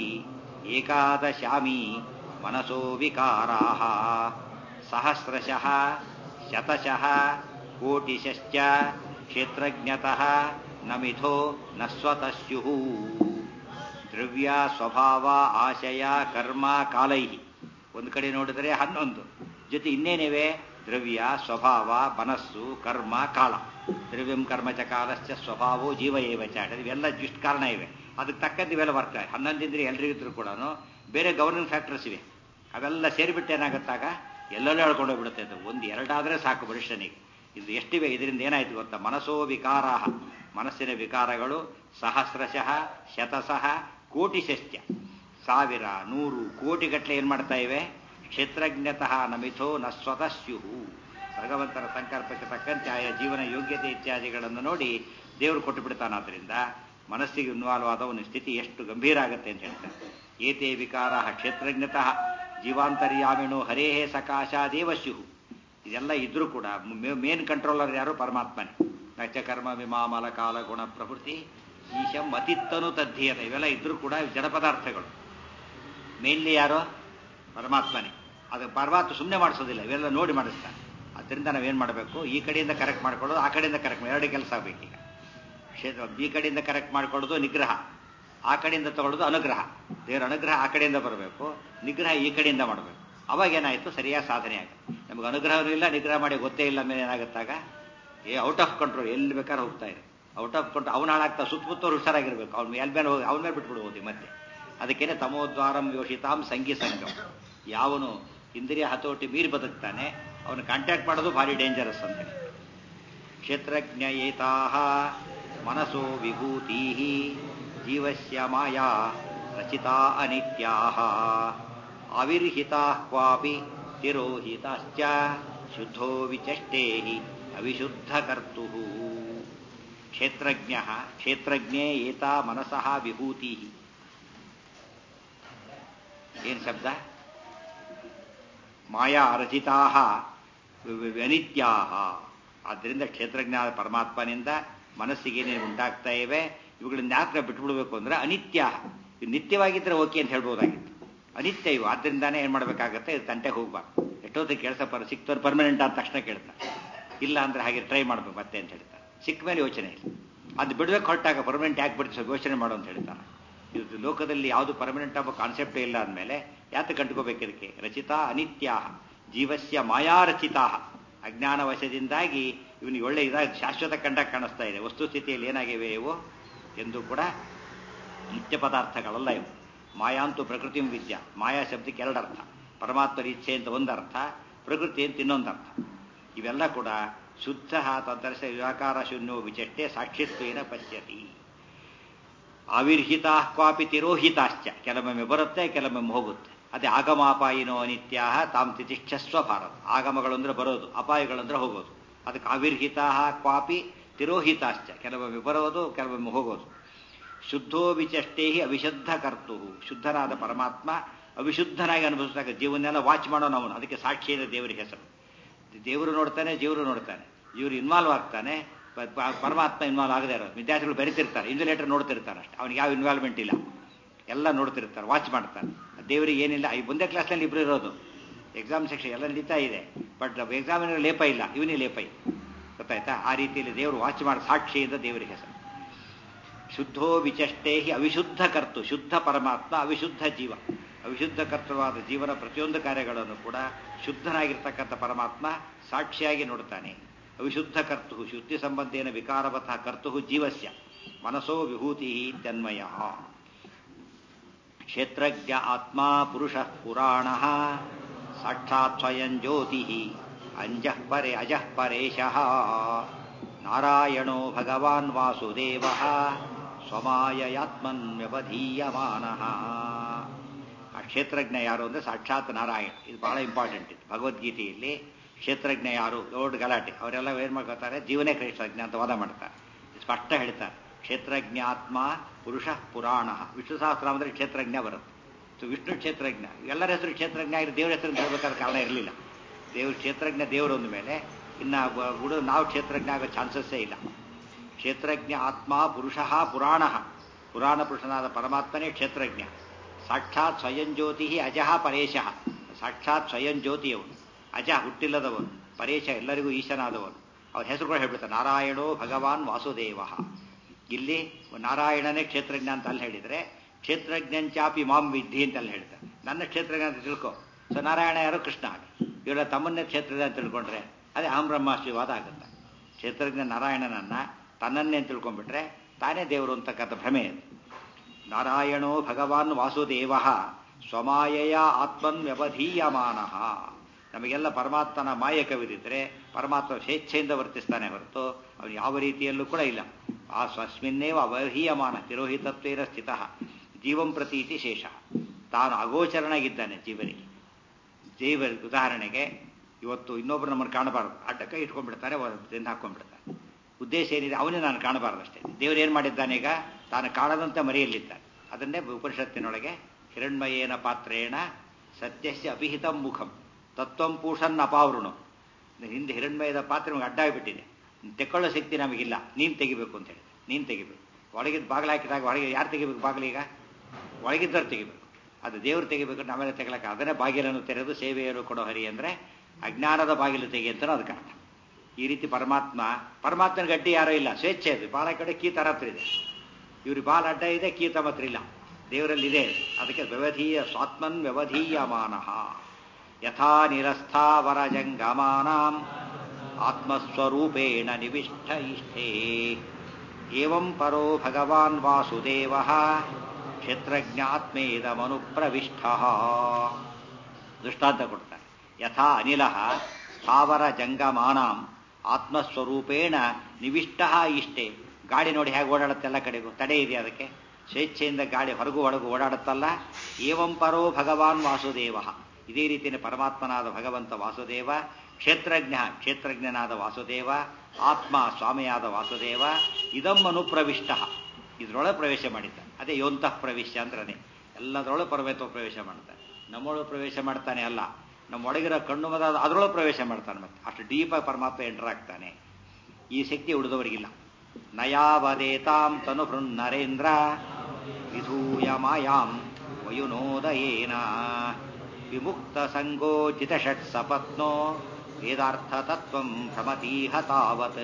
ಏಕಾದಶಾಮಿ ಮನಸೋ ವಿಕಾರಾ ಸಹಸ್ರಶಃ ಶತಶಃ ಕೋಟಿಶಶ್ಚ ಕ್ಷೇತ್ರಜ್ಞತಃ ನ ಮಿಥೋ ನ ಸ್ವತಃ ಸ್ಯುಃ ದ್ರವ್ಯ ಸ್ವಭಾವ ಆಶಯ ಕರ್ಮ ಕಾಲೈ ಒಂದು ಕಡೆ ನೋಡಿದರೆ ಹನ್ನೊಂದು ಜೊತೆ ಇನ್ನೇನಿವೆ ದ್ರವ್ಯ ಸ್ವಭಾವ ಮನಸ್ಸು ಕರ್ಮ ಕಾಲ ದ್ರವ್ಯಂ ಕರ್ಮಚ ಕಾಲಶ್ಚ ಸ್ವಭಾವೋ ಜೀವ ಏವ ಚ ಇವೆಲ್ಲ ಇಷ್ಟು ಕಾರಣ ಇವೆ ಅದಕ್ಕೆ ತಕ್ಕಂತೆ ಇವೆಲ್ಲ ವರ್ಕ್ ಹನ್ನೊಂದಿಂದ್ರೆ ಎಲ್ರಿಗಿದ್ರು ಕೂಡ ಬೇರೆ ಗವರ್ನಿಂಗ್ ಫ್ಯಾಕ್ಟರ್ಸ್ ಇವೆ ಅವೆಲ್ಲ ಸೇರಿಬಿಟ್ಟು ಏನಾಗುತ್ತಾಗ ಎಲ್ಲೆಲ್ಲೋ ಹೇಳ್ಕೊಂಡೋಗ್ಬಿಡುತ್ತೆ ಅದು ಒಂದು ಎರಡಾದರೆ ಸಾಕು ಮನುಷ್ಯನಿಗೆ ಇದು ಎಷ್ಟಿವೆ ಇದರಿಂದ ಏನಾಯ್ತು ಗೊತ್ತಾ ಮನಸ್ಸೋ ವಿಕಾರ ಮನಸ್ಸಿನ ವಿಕಾರಗಳು ಸಹಸ್ರಶಃ ಶತಸಃ ಕೋಟಿಶಶ್ಚ ಸಾವಿರ ನೂರು ಕೋಟಿಗಟ್ಟಲೆ ಏನು ಮಾಡ್ತಾ ಇವೆ ಕ್ಷೇತ್ರಜ್ಞತಃ ನಮಿಥೋ ನ ಸ್ವತಃ ಸ್ಯುಹು ಭಗವಂತನ ಸಂಕಲ್ಪಕ್ಕೆ ತಕ್ಕಂತೆ ಆಯಾ ಜೀವನ ಯೋಗ್ಯತೆ ಇತ್ಯಾದಿಗಳನ್ನು ನೋಡಿ ದೇವರು ಕೊಟ್ಟು ಬಿಡ್ತಾನಾದ್ರಿಂದ ಮನಸ್ಸಿಗೆ ಇನ್ವಾಲ್ವ್ ಆದ ಒಂದು ಸ್ಥಿತಿ ಎಷ್ಟು ಗಂಭೀರ ಆಗುತ್ತೆ ಅಂತ ಹೇಳ್ತಾರೆ ಏತೇ ವಿಕಾರ ಕ್ಷೇತ್ರಜ್ಞತಃ ಜೀವಾಂತರ್ಯಾಮಿಣೋ ಹರೇಹೇ ಸಕಾಶಾದೇವ ಸ್ಯುಹು ಇದೆಲ್ಲ ಇದ್ರೂ ಕೂಡ ಮೇನ್ ಕಂಟ್ರೋಲರ್ ಯಾರು ಪರಮಾತ್ಮನೇ ನಚ ಕರ್ಮ ವಿಮಾಮಲ ಕಾಲ ಗುಣ ಪ್ರವೃತ್ತಿ ಈಶಂ ಅತಿತ್ತನು ತದ್ಧೀಯತ ಇವೆಲ್ಲ ಇದ್ರೂ ಕೂಡ ಜಡ ಪದಾರ್ಥಗಳು ಮೇನ್ಲಿ ಯಾರೋ ಪರಮಾತ್ಮನೇ ಅದು ಪರಮಾತ್ಮ ಸುಮ್ಮನೆ ಮಾಡಿಸೋದಿಲ್ಲ ಇವೆಲ್ಲ ನೋಡಿ ಮಾಡಿಸ್ತಾನೆ ಅದರಿಂದ ನಾವೇನು ಮಾಡಬೇಕು ಈ ಕಡೆಯಿಂದ ಕರೆಕ್ಟ್ ಮಾಡ್ಕೊಳ್ಳೋದು ಆ ಕಡೆಯಿಂದ ಕರೆಕ್ಟ್ ಎರಡು ಕೆಲಸ ಆಗಬೇಕೀಗ ಕ್ಷೇತ್ರ ಈ ಕಡೆಯಿಂದ ಕರೆಕ್ಟ್ ಮಾಡ್ಕೊಳ್ಳೋದು ನಿಗ್ರಹ ಆ ಕಡೆಯಿಂದ ತಗೊಳ್ಳೋದು ಅನುಗ್ರಹ ದೇವರ ಅನುಗ್ರಹ ಆ ಕಡೆಯಿಂದ ಬರಬೇಕು ನಿಗ್ರಹ ಈ ಕಡೆಯಿಂದ ಮಾಡಬೇಕು ಅವಾಗ ಏನಾಯಿತು ಸರಿಯಾದ ಸಾಧನೆ ಆಗುತ್ತೆ ನಮಗೆ ಅನುಗ್ರಹವೂ ಇಲ್ಲ ನಿಗ್ರಹ ಮಾಡಿ ಗೊತ್ತೇ ಇಲ್ಲ ಮೇಲೆ ಏನಾಗುತ್ತಾಗ ಏ ಔಟ್ ಆಫ್ ಕಂಟ್ರೋಲ್ ಎಲ್ಲಿ ಬೇಕಾದ್ರೆ ಹೋಗ್ತಾ ಇದೆ ಔಟ್ ಆಫ್ ಕಂಟ್ರೋಲ್ ಅವ್ನು ಹಾಳಾಗ್ತಾ ಸುತ್ತಮುತ್ತವ್ರು ಹುಷಾರಾಗಿರ್ಬೇಕು ಅವ್ನ ಮೇಲೆ ಮೇಲೆ ಹೋಗಿ ಅವನ ಮೇಲೆ ಬಿಟ್ಬಿಡ್ಬೋದು ಮತ್ತೆ ಅದಕ್ಕೇನೆ ತಮೋದ್ವಾರಂ ಯೋಷಿತಾಂ ಸಂಗಿ ಸಂಗಂ ಯಾವನು ಇಂದ್ರಿಯ ಹತೋಟಿ ಮೀರಿ ಬದುಕ್ತಾನೆ ಅವನು ಕಾಂಟ್ಯಾಕ್ಟ್ ಮಾಡೋದು ಭಾರಿ ಡೇಂಜರಸ್ ಅಂತ ಕ್ಷೇತ್ರಜ್ಞ ಏತಾ ಮನಸೋ ವಿಭೂತಿ ಜೀವಸ್ಯ ಮಾಯಾ ರಚಿತಾ ಅನಿತ್ಯಾ ಅವಿರ್ಹಿತಾ ಕ್ವಾಪಿ ತಿರೋಹಿತಾಶ್ಚ ಶುದ್ಧೋ ವಿಚಷ್ಟೇ ಅವಿಶುದ್ಧಕರ್ತು ಕ್ಷೇತ್ರಜ್ಞ ಕ್ಷೇತ್ರಜ್ಞೇ ಏತಾ ಮನಸಃ ವಿಭೂತಿ ಏನು ಶಬ್ದ ಮಾಯಾ ರಚಿತಾ ಅನಿತ್ಯಾ ಆದ್ದರಿಂದ ಕ್ಷೇತ್ರಜ್ಞ ಪರಮಾತ್ಮನಿಂದ ಮನಸ್ಸಿಗೆ ಏನೇನು ಉಂಟಾಗ್ತಾ ಇವೆ ಇವುಗಳನ್ನ ಯಾಕೆ ಬಿಟ್ಬಿಡ್ಬೇಕು ಅಂದ್ರೆ ಅನಿತ್ಯ ಇವು ನಿತ್ಯವಾಗಿದ್ದರೆ ಓಕೆ ಅಂತ ಹೇಳ್ಬೋದಾಗಿತ್ತು ಅನಿತ್ಯ ಇವು ಆದ್ರಿಂದಾನೇ ಏನು ಮಾಡಬೇಕಾಗತ್ತೆ ಇದು ತಂಟೆಗೆ ಹೋಗ್ಬಾರ್ದು ಎಷ್ಟೊತ್ತಿಗೆ ಕೆಲಸ ಪರ ಸಿಕ್ತವ್ರು ಪರ್ಮನೆಂಟ್ ಆದ ತಕ್ಷಣ ಕೇಳ್ತಾರೆ ಇಲ್ಲ ಅಂದ್ರೆ ಹಾಗೆ ಟ್ರೈ ಮಾಡ್ಬೇಕು ಮತ್ತೆ ಅಂತ ಹೇಳ್ತಾರೆ ಸಿಕ್ಕ ಮೇಲೆ ಯೋಚನೆ ಇಲ್ಲ ಅದು ಬಿಡ್ಬೇಕು ಹೊರಟಾಗ ಪರ್ಮನೆಂಟ್ ಯಾಕೆ ಬಿಡ್ತೀವಿ ಯೋಚನೆ ಮಾಡು ಅಂತ ಹೇಳ್ತಾರೆ ಇದು ಲೋಕದಲ್ಲಿ ಯಾವುದು ಪರ್ಮನೆಂಟ್ ಆಗೋ ಕಾನ್ಸೆಪ್ಟೇ ಇಲ್ಲ ಅಂದಮೇಲೆ ಯಾತ ಕಂಡುಕೋಬೇಕು ಇದಕ್ಕೆ ರಚಿತಾ ಅನಿತ್ಯ ಜೀವಸ್ಯ ಮಾಯಾ ರಚಿತಾ ಅಜ್ಞಾನ ವಶದಿಂದಾಗಿ ಇವನಿಗೆ ಒಳ್ಳೆ ಇದಾಗಿ ಶಾಶ್ವತ ಕಂಡ ಕಾಣಿಸ್ತಾ ಇದೆ ವಸ್ತುಸ್ಥಿತಿಯಲ್ಲಿ ಏನಾಗಿವೆ ಇವು ಎಂದು ಕೂಡ ನಿತ್ಯ ಪದಾರ್ಥಗಳಲ್ಲ ಇವು ಮಾಯಾಂತು ಪ್ರಕೃತಿ ವಿದ್ಯಾ ಮಾಯಾ ಶಬ್ದಕ್ಕೆ ಎರಡು ಅರ್ಥ ಪರಮಾತ್ಮರ ಇಚ್ಛೆ ಅಂತ ಒಂದು ಅರ್ಥ ಪ್ರಕೃತಿ ಅಂತ ಇನ್ನೊಂದು ಅರ್ಥ ಇವೆಲ್ಲ ಕೂಡ ಶುದ್ಧ ತದರ್ಶ ವ್ಯಾಕಾರ ಶೂನ್ಯೋ ವಿಚಷ್ಟೆ ಸಾಕ್ಷಿತ್ವೇನ ಪಶ್ಯತಿ ಅವಿರ್ಹಿತಾ ಕ್ವಾಪಿ ತಿರೋಹಿತಾಶ್ಚ ಕೆಲವೊಮ್ಮೆ ಬರುತ್ತೆ ಕೆಲವೊಮ್ಮೆ ಹೋಗುತ್ತೆ ಅದೇ ಆಗಮಾಪಾಯಿನೋ ಅನಿತ್ಯ ತಾಮ್ ತಿತಿಷ್ಠಸ್ವ ಭಾರತ ಆಗಮಗಳು ಅಂದ್ರೆ ಬರೋದು ಅಪಾಯಗಳಂದ್ರೆ ಹೋಗೋದು ಅದಕ್ಕೆ ಅವಿರ್ಹಿತಾ ಕ್ವಾಪಿ ತಿರೋಹಿತಾಶ್ಚ ಕೆಲವೊಮ್ಮೆ ಬರೋದು ಕೆಲವೊಮ್ಮೆ ಹೋಗೋದು ಶುದ್ಧೋ ವಿಚಷ್ಟೇ ಅವಿಶುದ್ಧ ಕರ್ತು ಶುದ್ಧರಾದ ಪರಮಾತ್ಮ ಅವಿಶುದ್ಧನಾಗಿ ಅನುಭವಿಸಿದಾಗ ಜೀವನ್ನೆಲ್ಲ ವಾಚ್ ಮಾಡೋನು ಅವನು ಅದಕ್ಕೆ ಸಾಕ್ಷಿಯಿಂದ ದೇವರಿಗೆ ಹೆಸರು ದೇವರು ನೋಡ್ತಾನೆ ಜೀವರು ನೋಡ್ತಾನೆ ಇವರು ಇನ್ವಾಲ್ವ್ ಆಗ್ತಾನೆ ಪರಮಾತ್ಮ ಇನ್ವಾಲ್ವ್ ಆಗದೆ ಇರೋದು ವಿದ್ಯಾರ್ಥಿಗಳು ಬರೀತಿರ್ತಾರೆ ಇನ್ಸುಲೇಟರ್ ನೋಡ್ತಿರ್ತಾರೆ ಅಷ್ಟೇ ಅವ್ನಿಗೆ ಯಾವ ಇನ್ವಾಲ್ವ್ಮೆಂಟ್ ಇಲ್ಲ ಎಲ್ಲ ನೋಡ್ತಿರ್ತಾರೆ ವಾಚ್ ಮಾಡ್ತಾರೆ ದೇವರಿಗೆ ಏನಿಲ್ಲ ಈ ಒಂದೇ ಕ್ಲಾಸ್ನಲ್ಲಿ ಇಬ್ರು ಇರೋದು ಎಕ್ಸಾಮ್ ಸೆಕ್ಷನ್ ಎಲ್ಲ ನಡೀತಾ ಇದೆ ಬಟ್ ಎಕ್ಸಾಮಿನ ಲೇಪ ಇಲ್ಲ ಇವನೇ ಲೇಪ ಇದೆ ಗೊತ್ತಾಯ್ತಾ ಆ ರೀತಿಯಲ್ಲಿ ದೇವರು ವಾಚ್ ಮಾಡಿ ಸಾಕ್ಷಿಯಿಂದ ದೇವರಿಗೆ ಹೆಸರು ಶುದ್ಧೋ ವಿಚಷ್ಟೇ ಅವಿಶುದ್ಧ ಕರ್ತು ಶುದ್ಧ ಪರಮಾತ್ಮ ಅವಿಶುದ್ಧ ಜೀವ ಅವಿಶುದ್ಧ ಕರ್ತೃವಾದ ಜೀವನ ಪ್ರತಿಯೊಂದು ಕಾರ್ಯಗಳನ್ನು ಕೂಡ ಶುದ್ಧನಾಗಿರ್ತಕ್ಕಂಥ ಪರಮಾತ್ಮ ಸಾಕ್ಷಿಯಾಗಿ ನೋಡ್ತಾನೆ ಅವಿಶುದ್ಧ ಕರ್ತು ಶುದ್ಧಿ ಸಂಬಂಧೇನ ವಿಕಾರವತಃ ಕರ್ತು ಜೀವಸ್ಯ ಮನಸೋ ವಿಭೂತಿ ತನ್ಮಯ ಕ್ಷೇತ್ರಜ್ಞ ಆತ್ಮ ಪುರುಷ ಪುರಾಣ ಸಾಕ್ಷಾತ್ ಸ್ವಯಂ ಜ್ಯೋತಿ ಅಂಜಃ ಪರೆ ಅಜಃ ಪರೇಶಃ ನಾರಾಯಣೋ ಭಗವಾನ್ ವಾಸುದೇವ ಸ್ವಮಾಯಯಾತ್ಮನ್ ವ್ಯವಧೀಯಮಾನ ಆ ಕ್ಷೇತ್ರಜ್ಞ ಯಾರು ಅಂದರೆ ಸಾಕ್ಷಾತ್ ನಾರಾಯಣ ಇದು ಬಹಳ ಇಂಪಾರ್ಟೆಂಟ್ ಇದು ಭಗವದ್ಗೀತೆಯಲ್ಲಿ ಕ್ಷೇತ್ರಜ್ಞ ಯಾರು ದೊಡ್ಡ ಗಲಾಟೆ ಅವರೆಲ್ಲ ಏನು ಮಾಡ್ಕೊತಾರೆ ಜೀವನೇ ಕ್ಷೇತ್ರಜ್ಞ ಅಂತ ವಾದ ಮಾಡ್ತಾರೆ ಸ್ಪಷ್ಟ ಹೇಳ್ತಾರೆ ಕ್ಷೇತ್ರಜ್ಞ ಆತ್ಮ ಪುರುಷ ಪುರಾಣ ವಿಷ್ಣು ಸಹಸ್ರ ಅಂದರೆ ಕ್ಷೇತ್ರಜ್ಞ ಬರುತ್ತೆ ಸೊ ವಿಷ್ಣು ಕ್ಷೇತ್ರಜ್ಞ ಎಲ್ಲರ ಹೆಸರು ಕ್ಷೇತ್ರಜ್ಞ ಆಗಿರೋ ದೇವ್ರ ಹೆಸರು ಹೇಳಬೇಕಾದ ಕಾರಣ ಇರಲಿಲ್ಲ ದೇವ್ರ ಕ್ಷೇತ್ರಜ್ಞ ದೇವರು ಅಂದ ಮೇಲೆ ಇನ್ನು ಗುಡು ನಾವು ಕ್ಷೇತ್ರಜ್ಞ ಆಗೋ ಚಾನ್ಸಸ್ಸೇ ಇಲ್ಲ ಕ್ಷೇತ್ರಜ್ಞ ಆತ್ಮ ಪುರುಷ ಪುರಾಣ ಪುರಾಣ ಪುರುಷನಾದ ಪರಮಾತ್ಮನೇ ಕ್ಷೇತ್ರಜ್ಞ ಸಾಕ್ಷಾತ್ ಸ್ವಯಂ ಜ್ಯೋತಿ ಅಜಃ ಪರೇಶಃ ಸಾಕ್ಷಾತ್ ಸ್ವಯಂ ಜ್ಯೋತಿಯವನು ಅಜ ಹುಟ್ಟಿಲ್ಲದವನು ಪರೇಶ ಎಲ್ಲರಿಗೂ ಈಶನಾದವನು ಅವನ ಹೆಸರುಗಳು ಹೇಳ್ಬಿಡ್ತಾರೆ ನಾರಾಯಣೋ ಭಗವಾನ್ ವಾಸುದೇವ ಇಲ್ಲಿ ನಾರಾಯಣನೇ ಕ್ಷೇತ್ರಜ್ಞ ಅಂತ ಅಲ್ಲಿ ಹೇಳಿದರೆ ಕ್ಷೇತ್ರಜ್ಞಂಚಾಪಿ ಮಾಂ ವಿದ್ಧಿ ಅಂತ ಅಲ್ಲಿ ಹೇಳ್ತಾರೆ ನನ್ನ ಕ್ಷೇತ್ರಜ್ಞ ಅಂತ ತಿಳ್ಕೊ ಸೊ ನಾರಾಯಣ ಯಾರು ಕೃಷ್ಣ ಇವಳ ತಮ್ಮನ್ನೇ ಕ್ಷೇತ್ರಜ್ಞ ಅಂತ ತಿಳ್ಕೊಂಡ್ರೆ ಅದೇ ಅಹಂ ಬ್ರಹ್ಮಾಶ್ರೀವಾದ ಆಗುತ್ತೆ ಕ್ಷೇತ್ರಜ್ಞ ನಾರಾಯಣನನ್ನ ತನ್ನನ್ನೇ ತಿಳ್ಕೊಂಡ್ಬಿಟ್ರೆ ತಾನೇ ದೇವರು ಅಂತಕ್ಕಂಥ ಭ್ರಮೆ ಅದು ನಾರಾಯಣೋ ಭಗವಾನ್ ವಾಸುದೇವ ಸ್ವಮಾಯೆಯ ಆತ್ಮನ್ ವ್ಯವಧೀಯಮಾನ ನಮಗೆಲ್ಲ ಪರಮಾತ್ಮನ ಮಾಯ ಕವಿದಿದ್ರೆ ಪರಮಾತ್ಮ ಸ್ವೇಚ್ಛೆಯಿಂದ ವರ್ತಿಸ್ತಾನೆ ಹೊರತು ಅವನು ಯಾವ ರೀತಿಯಲ್ಲೂ ಕೂಡ ಇಲ್ಲ ಆ ಸ್ವಸ್ಮಿನ್ನೇವ ಅವಧೀಯಮಾನ ತಿರೋಹಿತತ್ವೇನ ಸ್ಥಿತ ಜೀವಂ ಪ್ರತೀತಿ ಶೇಷ ತಾನು ಅಗೋಚರನಾಗಿದ್ದಾನೆ ಜೀವನಿಗೆ ಜೀವ ಉದಾಹರಣೆಗೆ ಇವತ್ತು ಇನ್ನೊಬ್ರು ನಮ್ಮನ್ನು ಕಾಣಬಾರದು ಅಡ್ಡಕ್ಕ ಇಟ್ಕೊಂಡ್ಬಿಡ್ತಾರೆ ಬೆನ್ನು ಹಾಕೊಂಡ್ಬಿಡ್ತಾರೆ ಉದ್ದೇಶ ಏನಿದೆ ಅವನೇ ನಾನು ಕಾಣಬಾರದು ಅಷ್ಟೇ ದೇವರು ಏನು ಮಾಡಿದ್ದಾನೆ ಈಗ ತಾನು ಕಾಣದಂತೆ ಮರೆಯಲ್ಲಿದ್ದಾನೆ ಅದನ್ನೇ ಉಪನಿಷತ್ತಿನೊಳಗೆ ಹಿರಣ್ಮಯೇನ ಪಾತ್ರೇಣ ಸತ್ಯಸ್ಯ ಅಪಿಹಿತಂ ಮುಖಂ ತತ್ವಂ ಪೂಷನ್ ಅಪಾವೃಣು ಹಿಂದೆ ಹಿರಣ್ಮಯದ ಪಾತ್ರೆ ನಮಗೆ ಅಡ್ಡಾಗಿಬಿಟ್ಟಿದೆ ತೆಕ್ಕೊಳ್ಳೋ ಶಕ್ತಿ ನಮಗಿಲ್ಲ ನೀನು ತೆಗಿಬೇಕು ಅಂತ ಹೇಳಿ ನೀನು ತೆಗಿಬೇಕು ಒಳಗಿದ್ದು ಬಾಗಿಲು ಹಾಕಿದಾಗ ಒಳಗೆ ಯಾರು ತೆಗಿಬೇಕು ಬಾಗಿಲೀಗ ಒಳಗಿದ್ದವ್ರು ತೆಗಿಬೇಕು ಅದು ದೇವರು ತೆಗಿಬೇಕು ನಾವೆಲ್ಲ ತೆಗಲಕ್ಕೆ ಅದನ್ನೇ ಬಾಗಿಲನ್ನು ತೆರೆದು ಸೇವೆಯನ್ನು ಕೊಡೋ ಹರಿ ಅಂದರೆ ಅಜ್ಞಾನದ ಬಾಗಿಲು ತೆಗಿ ಅಂತಲೂ ಅದಕ್ಕೆ ಅರ್ಥ ಈ ರೀತಿ ಪರಮಾತ್ಮ ಪರಮಾತ್ಮನ ಗಡ್ಡಿ ಯಾರೂ ಇಲ್ಲ ಸ್ವೇಚ್ಛೆ ಅದು ಬಾಲ ಕಡೆ ಕೀ ತರ ಹತ್ರ ಇದೆ ಇವ್ರಿಗೆ ಬಾಲ ಅಡ್ಡ ಇದೆ ಕೀ ತಮ್ಮ ಹತ್ರ ಇಲ್ಲ ದೇವರಲ್ಲಿ ಇದೆ ಅದಕ್ಕೆ ವ್ಯವಧೀಯ ಸ್ವಾತ್ಮನ್ ವ್ಯವಧೀಯಮಾನ ಯಥಾ ನಿರಸ್ಥಾವರ ಜಂಗಮಾನಾಂ ಆತ್ಮಸ್ವರೂಪೇಣ ನಿವಿಷ್ಠ ಇಷ್ಠೇ ಏವಂ ಪರೋ ಭಗವಾನ್ ವಾಸುದೇವ ಕ್ಷೇತ್ರಜ್ಞಾತ್ಮೇದಮನುಪ್ರವಿಷ್ಟ ದೃಷ್ಟಾಂತ ಕೊಡ್ತಾರೆ ಯಥಾ ಅನಿಲ ಸ್ಥಾವರ ಜಂಗಮಾನಾಂ ಆತ್ಮಸ್ವರೂಪೇಣ ನಿವಿಷ್ಟ ಇಷ್ಟೇ ಗಾಡಿ ನೋಡಿ ಹೇಗೆ ಓಡಾಡುತ್ತೆ ಎಲ್ಲ ಕಡೆಗೂ ತಡೆ ಇದೆ ಅದಕ್ಕೆ ಸ್ವೇಚ್ಛೆಯಿಂದ ಗಾಡಿ ಹೊರಗು ಒಳಗು ಓಡಾಡುತ್ತಲ್ಲ ಏವಂ ಪರೋ ಭಗವಾನ್ ವಾಸುದೇವ ಇದೇ ರೀತಿಯ ಪರಮಾತ್ಮನಾದ ಭಗವಂತ ವಾಸುದೇವ ಕ್ಷೇತ್ರಜ್ಞ ಕ್ಷೇತ್ರಜ್ಞನಾದ ವಾಸುದೇವ ಆತ್ಮ ಸ್ವಾಮಿಯಾದ ವಾಸುದೇವ ಇದಂ ಅನುಪ್ರವಿಷ್ಟ ಇದರೊಳಗೆ ಪ್ರವೇಶ ಮಾಡಿದ್ದ ಅದೇ ಯೋಂತಃ ಪ್ರವೇಶ ಅಂದ್ರೆ ಅದೇ ಎಲ್ಲದರೊಳಗೆ ಪರಮೇತ್ವ ಪ್ರವೇಶ ಮಾಡ್ತಾನೆ ನಮ್ಮೊಳಗೆ ಪ್ರವೇಶ ಮಾಡ್ತಾನೆ ಅಲ್ಲ ನಮ್ಮ ಒಳಗಿರೋ ಕಣ್ಣು ಮದ ಅದರೊಳಗೆ ಪ್ರವೇಶ ಮಾಡ್ತಾನೆ ಮತ್ತೆ ಅಷ್ಟು ಡೀಪಾಗಿ ಪರಮಾತ್ಮ ಎಂಟರ್ ಆಗ್ತಾನೆ ಈ ಶಕ್ತಿ ಉಳಿದವರಿಗಿಲ್ಲ ನಯಾವದೇತಾಂ ತನು ನರೇಂದ್ರ ವಿಧೂಯ ಮಾಯಾಂ ವಯುನೋದಯೇನ ವಿಮುಕ್ತ ಸಂಗೋಚಿತ ಷಟ್ ಸಪತ್ನೋ ವೇದಾರ್ಥ ತತ್ವಂ ಭ್ರಮತೀಹ ತಾವತ್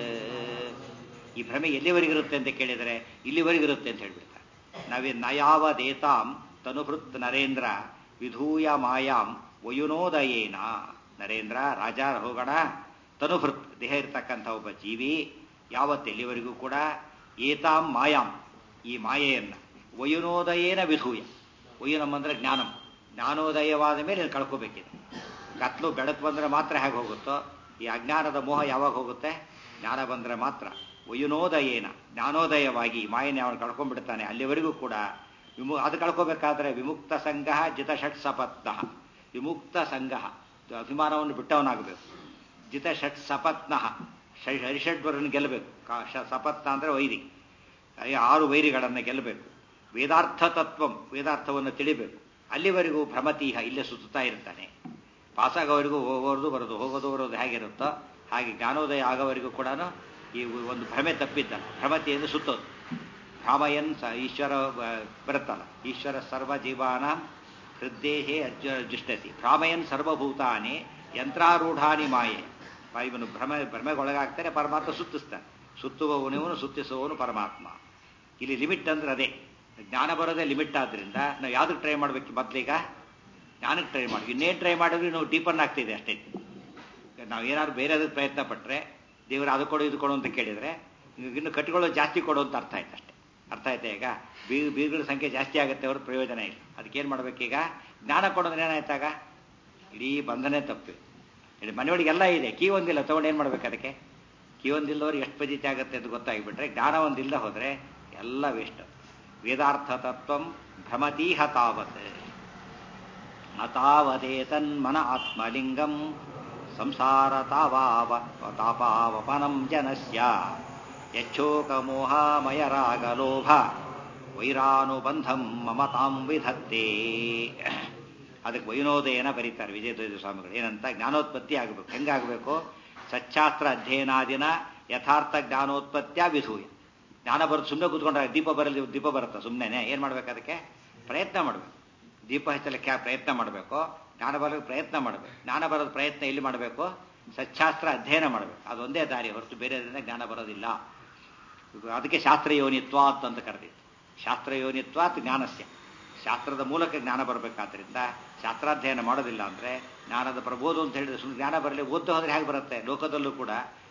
ಈ ಭ್ರಮೆ ಎಲ್ಲಿವರೆಗಿರುತ್ತೆ ಅಂತ ಕೇಳಿದರೆ ಇಲ್ಲಿವರೆಗಿರುತ್ತೆ ಅಂತ ಹೇಳ್ಬಿಡ್ತಾರೆ ನಾವೇ ನಯಾವದೇತಾಂ ತನುಭೃತ್ ನರೇಂದ್ರ ವಿಧೂಯ ಮಾಯಾಂ ವಯುನೋದಯೇನ ನರೇಂದ್ರ ರಾಜ ಹೋಗೋಣ ತನುಭೃತ್ ದೇಹ ಇರತಕ್ಕಂಥ ಒಬ್ಬ ಜೀವಿ ಯಾವತ್ತು ಎಲ್ಲಿವರೆಗೂ ಕೂಡ ಏತಾಂ ಮಾಯಾಂ ಈ ಮಾಯೆಯನ್ನು ವಯುನೋದಯೇನ ವಿಧೂಯ ವಯುನಂ ಅಂದ್ರೆ ಜ್ಞಾನಂ ಜ್ಞಾನೋದಯವಾದ ಮೇಲೆ ಇದು ಕಳ್ಕೋಬೇಕಿದೆ ಕತ್ಲು ಬೆಳಕು ಬಂದರೆ ಮಾತ್ರ ಹೇಗೆ ಹೋಗುತ್ತೋ ಈ ಅಜ್ಞಾನದ ಮೋಹ ಯಾವಾಗ ಹೋಗುತ್ತೆ ಜ್ಞಾನ ಬಂದರೆ ಮಾತ್ರ ವಯುನೋದಯೇನ ಜ್ಞಾನೋದಯವಾಗಿ ಮಾಯನೆ ಅವನು ಕಳ್ಕೊಂಡ್ಬಿಡ್ತಾನೆ ಅಲ್ಲಿವರೆಗೂ ಕೂಡ ವಿಮು ಅದು ಕಳ್ಕೋಬೇಕಾದ್ರೆ ವಿಮುಕ್ತ ಸಂಘ ಜಿತ ಷಟ್ ಸಪತ್ನ ವಿಮುಕ್ತ ಸಂಘ ಅಭಿಮಾನವನ್ನು ಬಿಟ್ಟವನಾಗಬೇಕು ಜಿತ ಷಟ್ ಸಪತ್ನಃ ಹರಿಷಡ್ವರನ್ನು ಗೆಲ್ಲಬೇಕು ಸಪತ್ನ ಅಂದರೆ ವೈರಿ ಆರು ವೈರಿಗಳನ್ನು ಗೆಲ್ಲಬೇಕು ವೇದಾರ್ಥ ತತ್ವಂ ವೇದಾರ್ಥವನ್ನು ತಿಳಿಬೇಕು ಅಲ್ಲಿವರೆಗೂ ಭ್ರಮತೀಹ ಇಲ್ಲೇ ಸುತ್ತುತ್ತಾ ಇರ್ತಾನೆ ಪಾಸಾಗೋವರೆಗೂ ಹೋಗೋದು ಬರೋದು ಹೋಗೋದು ಬರೋದು ಹೇಗಿರುತ್ತೋ ಹಾಗೆ ಜ್ಞಾನೋದಯ ಆಗೋವರೆಗೂ ಕೂಡ ಈ ಒಂದು ಭ್ರಮೆ ತಪ್ಪಿದ್ದ ಭ್ರಮತಿಯನ್ನು ಸುತ್ತೋದು ಭ್ರಾಮಯನ್ ಸ ಈಶ್ವರ ಬರುತ್ತಲ್ಲ ಈಶ್ವರ ಸರ್ವ ಜೀವಾನ ಹೃದ್ದೇಹೇ ಅರ್ಜುನ ಜುಷ್ಟತಿ ಭ್ರಾಮಯನ್ ಸರ್ವಭೂತಾನಿ ಯಂತ್ರಾರೂಢಾನಿ ಮಾಯೆ ಇವನು ಭ್ರಮ ಭ್ರಮೆಗೊಳಗಾಗ್ತಾರೆ ಪರಮಾತ್ಮ ಸುತ್ತಿಸ್ತಾನೆ ಸುತ್ತುವವನಿವನು ಸುತ್ತಿಸುವವನು ಪರಮಾತ್ಮ ಇಲ್ಲಿ ಲಿಮಿಟ್ ಅಂದ್ರೆ ಅದೇ ಜ್ಞಾನ ಬರೋದೇ ಲಿಮಿಟ್ ಆದ್ರಿಂದ ನಾವು ಯಾವ್ದಕ್ಕೆ ಟ್ರೈ ಮಾಡ್ಬೇಕು ಮೊದ್ಲೀಗ ಜ್ಞಾನಕ್ಕೆ ಟ್ರೈ ಮಾಡಿ ಇನ್ನೇನು ಟ್ರೈ ಮಾಡಿದ್ರೆ ನಾವು ಡೀಪನ್ ಆಗ್ತಿದೆ ಅಷ್ಟೇ ನಾವು ಏನಾದ್ರು ಬೇರೆ ಅದಕ್ಕೆ ಪ್ರಯತ್ನ ಪಟ್ಟರೆ ದೇವರು ಅದು ಕೊಡು ಇದು ಕೊಡು ಅಂತ ಕೇಳಿದರೆ ಇನ್ನು ಕಟ್ಟಿಕೊಳ್ಳೋ ಜಾಸ್ತಿ ಕೊಡು ಅಂತ ಅರ್ಥ ಆಯ್ತು ಅಷ್ಟೇ ಅರ್ಥ ಆಯ್ತಾ ಈಗ ಬೀ ಬೀಗಗಳ ಸಂಖ್ಯೆ ಜಾಸ್ತಿ ಆಗುತ್ತೆ ಅವ್ರ ಪ್ರಯೋಜನ ಇಲ್ಲ ಅದಕ್ಕೇನು ಮಾಡ್ಬೇಕೀಗ ಜ್ಞಾನ ಕೊಡೋದ್ರೆ ಏನಾಯ್ತಾಗ ಇಡೀ ಬಂಧನೆ ತಪ್ಪು ಇಡೀ ಮನೆಯೊಳಗೆಲ್ಲ ಇದೆ ಕೀ ಒಂದಿಲ್ಲ ತಗೊಂಡು ಏನು ಮಾಡ್ಬೇಕು ಅದಕ್ಕೆ ಕೀ ಒಂದಿಲ್ಲದವ್ರು ಎಷ್ಟು ಪಜಿತಿ ಆಗುತ್ತೆ ಅಂತ ಗೊತ್ತಾಗಿಬಿಟ್ರೆ ಜ್ಞಾನ ಒಂದಿಲ್ಲ ಹೋದರೆ ಎಲ್ಲ ವೇಸ್ಟ್ ವೇದಾರ್ಥ ತತ್ವಂ ಭ್ರಮತೀಹ ತಾವತ್ ಅತಾವದೇತನ್ಮನ ಆತ್ಮಲಿಂಗಂ ಸಂಸಾರ ತಾವಾವ ತಾಪಾವಪನಂ ಜನಸ್ಯ ಯಚ್ಚೋಕಮೋಹಾಮಯ ರಾಗಲೋಭ ವೈರಾನುಬಂಧಂ ಮಮತಾಂ ವಿಧತ್ತೆ ಅದಕ್ಕೆ ವೈನೋದಯನ ಬರೀತಾರೆ ವಿಜಯಧ್ವಜ ಸ್ವಾಮಿಗಳು ಏನಂತ ಜ್ಞಾನೋತ್ಪತ್ತಿ ಆಗಬೇಕು ಹೆಂಗಾಗಬೇಕು ಸಚ್ಚಾಸ್ತ್ರ ಅಧ್ಯಯನಾದಿನ ಯಥಾರ್ಥ ಜ್ಞಾನೋತ್ಪತ್ತಿಯ ವಿಧೂಯ ಜ್ಞಾನ ಬರೋದು ಸುಮ್ಮನೆ ಕೂತ್ಕೊಂಡ್ರೆ ದೀಪ ಬರಲಿ ದೀಪ ಬರುತ್ತೆ ಸುಮ್ಮನೆ ಏನು ಮಾಡ್ಬೇಕು ಅದಕ್ಕೆ ಪ್ರಯತ್ನ ಮಾಡಬೇಕು ದೀಪ ಹಚ್ಚಲಿಕ್ಕೆ ಪ್ರಯತ್ನ ಮಾಡಬೇಕು ಜ್ಞಾನ ಬರೋದು ಪ್ರಯತ್ನ ಮಾಡಬೇಕು ಜ್ಞಾನ ಬರೋದು ಪ್ರಯತ್ನ ಎಲ್ಲಿ ಮಾಡಬೇಕು ಸಚ್ಚಾಸ್ತ್ರ ಅಧ್ಯಯನ ಮಾಡಬೇಕು ಅದೊಂದೇ ದಾರಿ ಹೊರತು ಬೇರೆದ್ರಿಂದ ಜ್ಞಾನ ಬರೋದಿಲ್ಲ ಅದಕ್ಕೆ ಶಾಸ್ತ್ರ ಯೋನಿತ್ವಾತ್ ಅಂತ ಕರೆದಿತ್ತು ಶಾಸ್ತ್ರ ಯೋನಿತ್ವಾತ್ ಜ್ಞಾನಸ್ಯ ಶಾಸ್ತ್ರದ ಮೂಲಕ ಜ್ಞಾನ ಬರಬೇಕಾದ್ರಿಂದ ಶಾಸ್ತ್ರಾಧ್ಯಯನ ಮಾಡೋದಿಲ್ಲ ಅಂದರೆ ಜ್ಞಾನದ ಪ್ರಬೋಧ ಅಂತ ಹೇಳಿದ್ರೆ ಸುಮ್ಮನೆ ಜ್ಞಾನ ಬರಲಿ ಓದ್ತಾ ಹೋದ್ರೆ ಹೇಗೆ ಬರುತ್ತೆ ಲೋಕದಲ್ಲೂ ಕೂಡ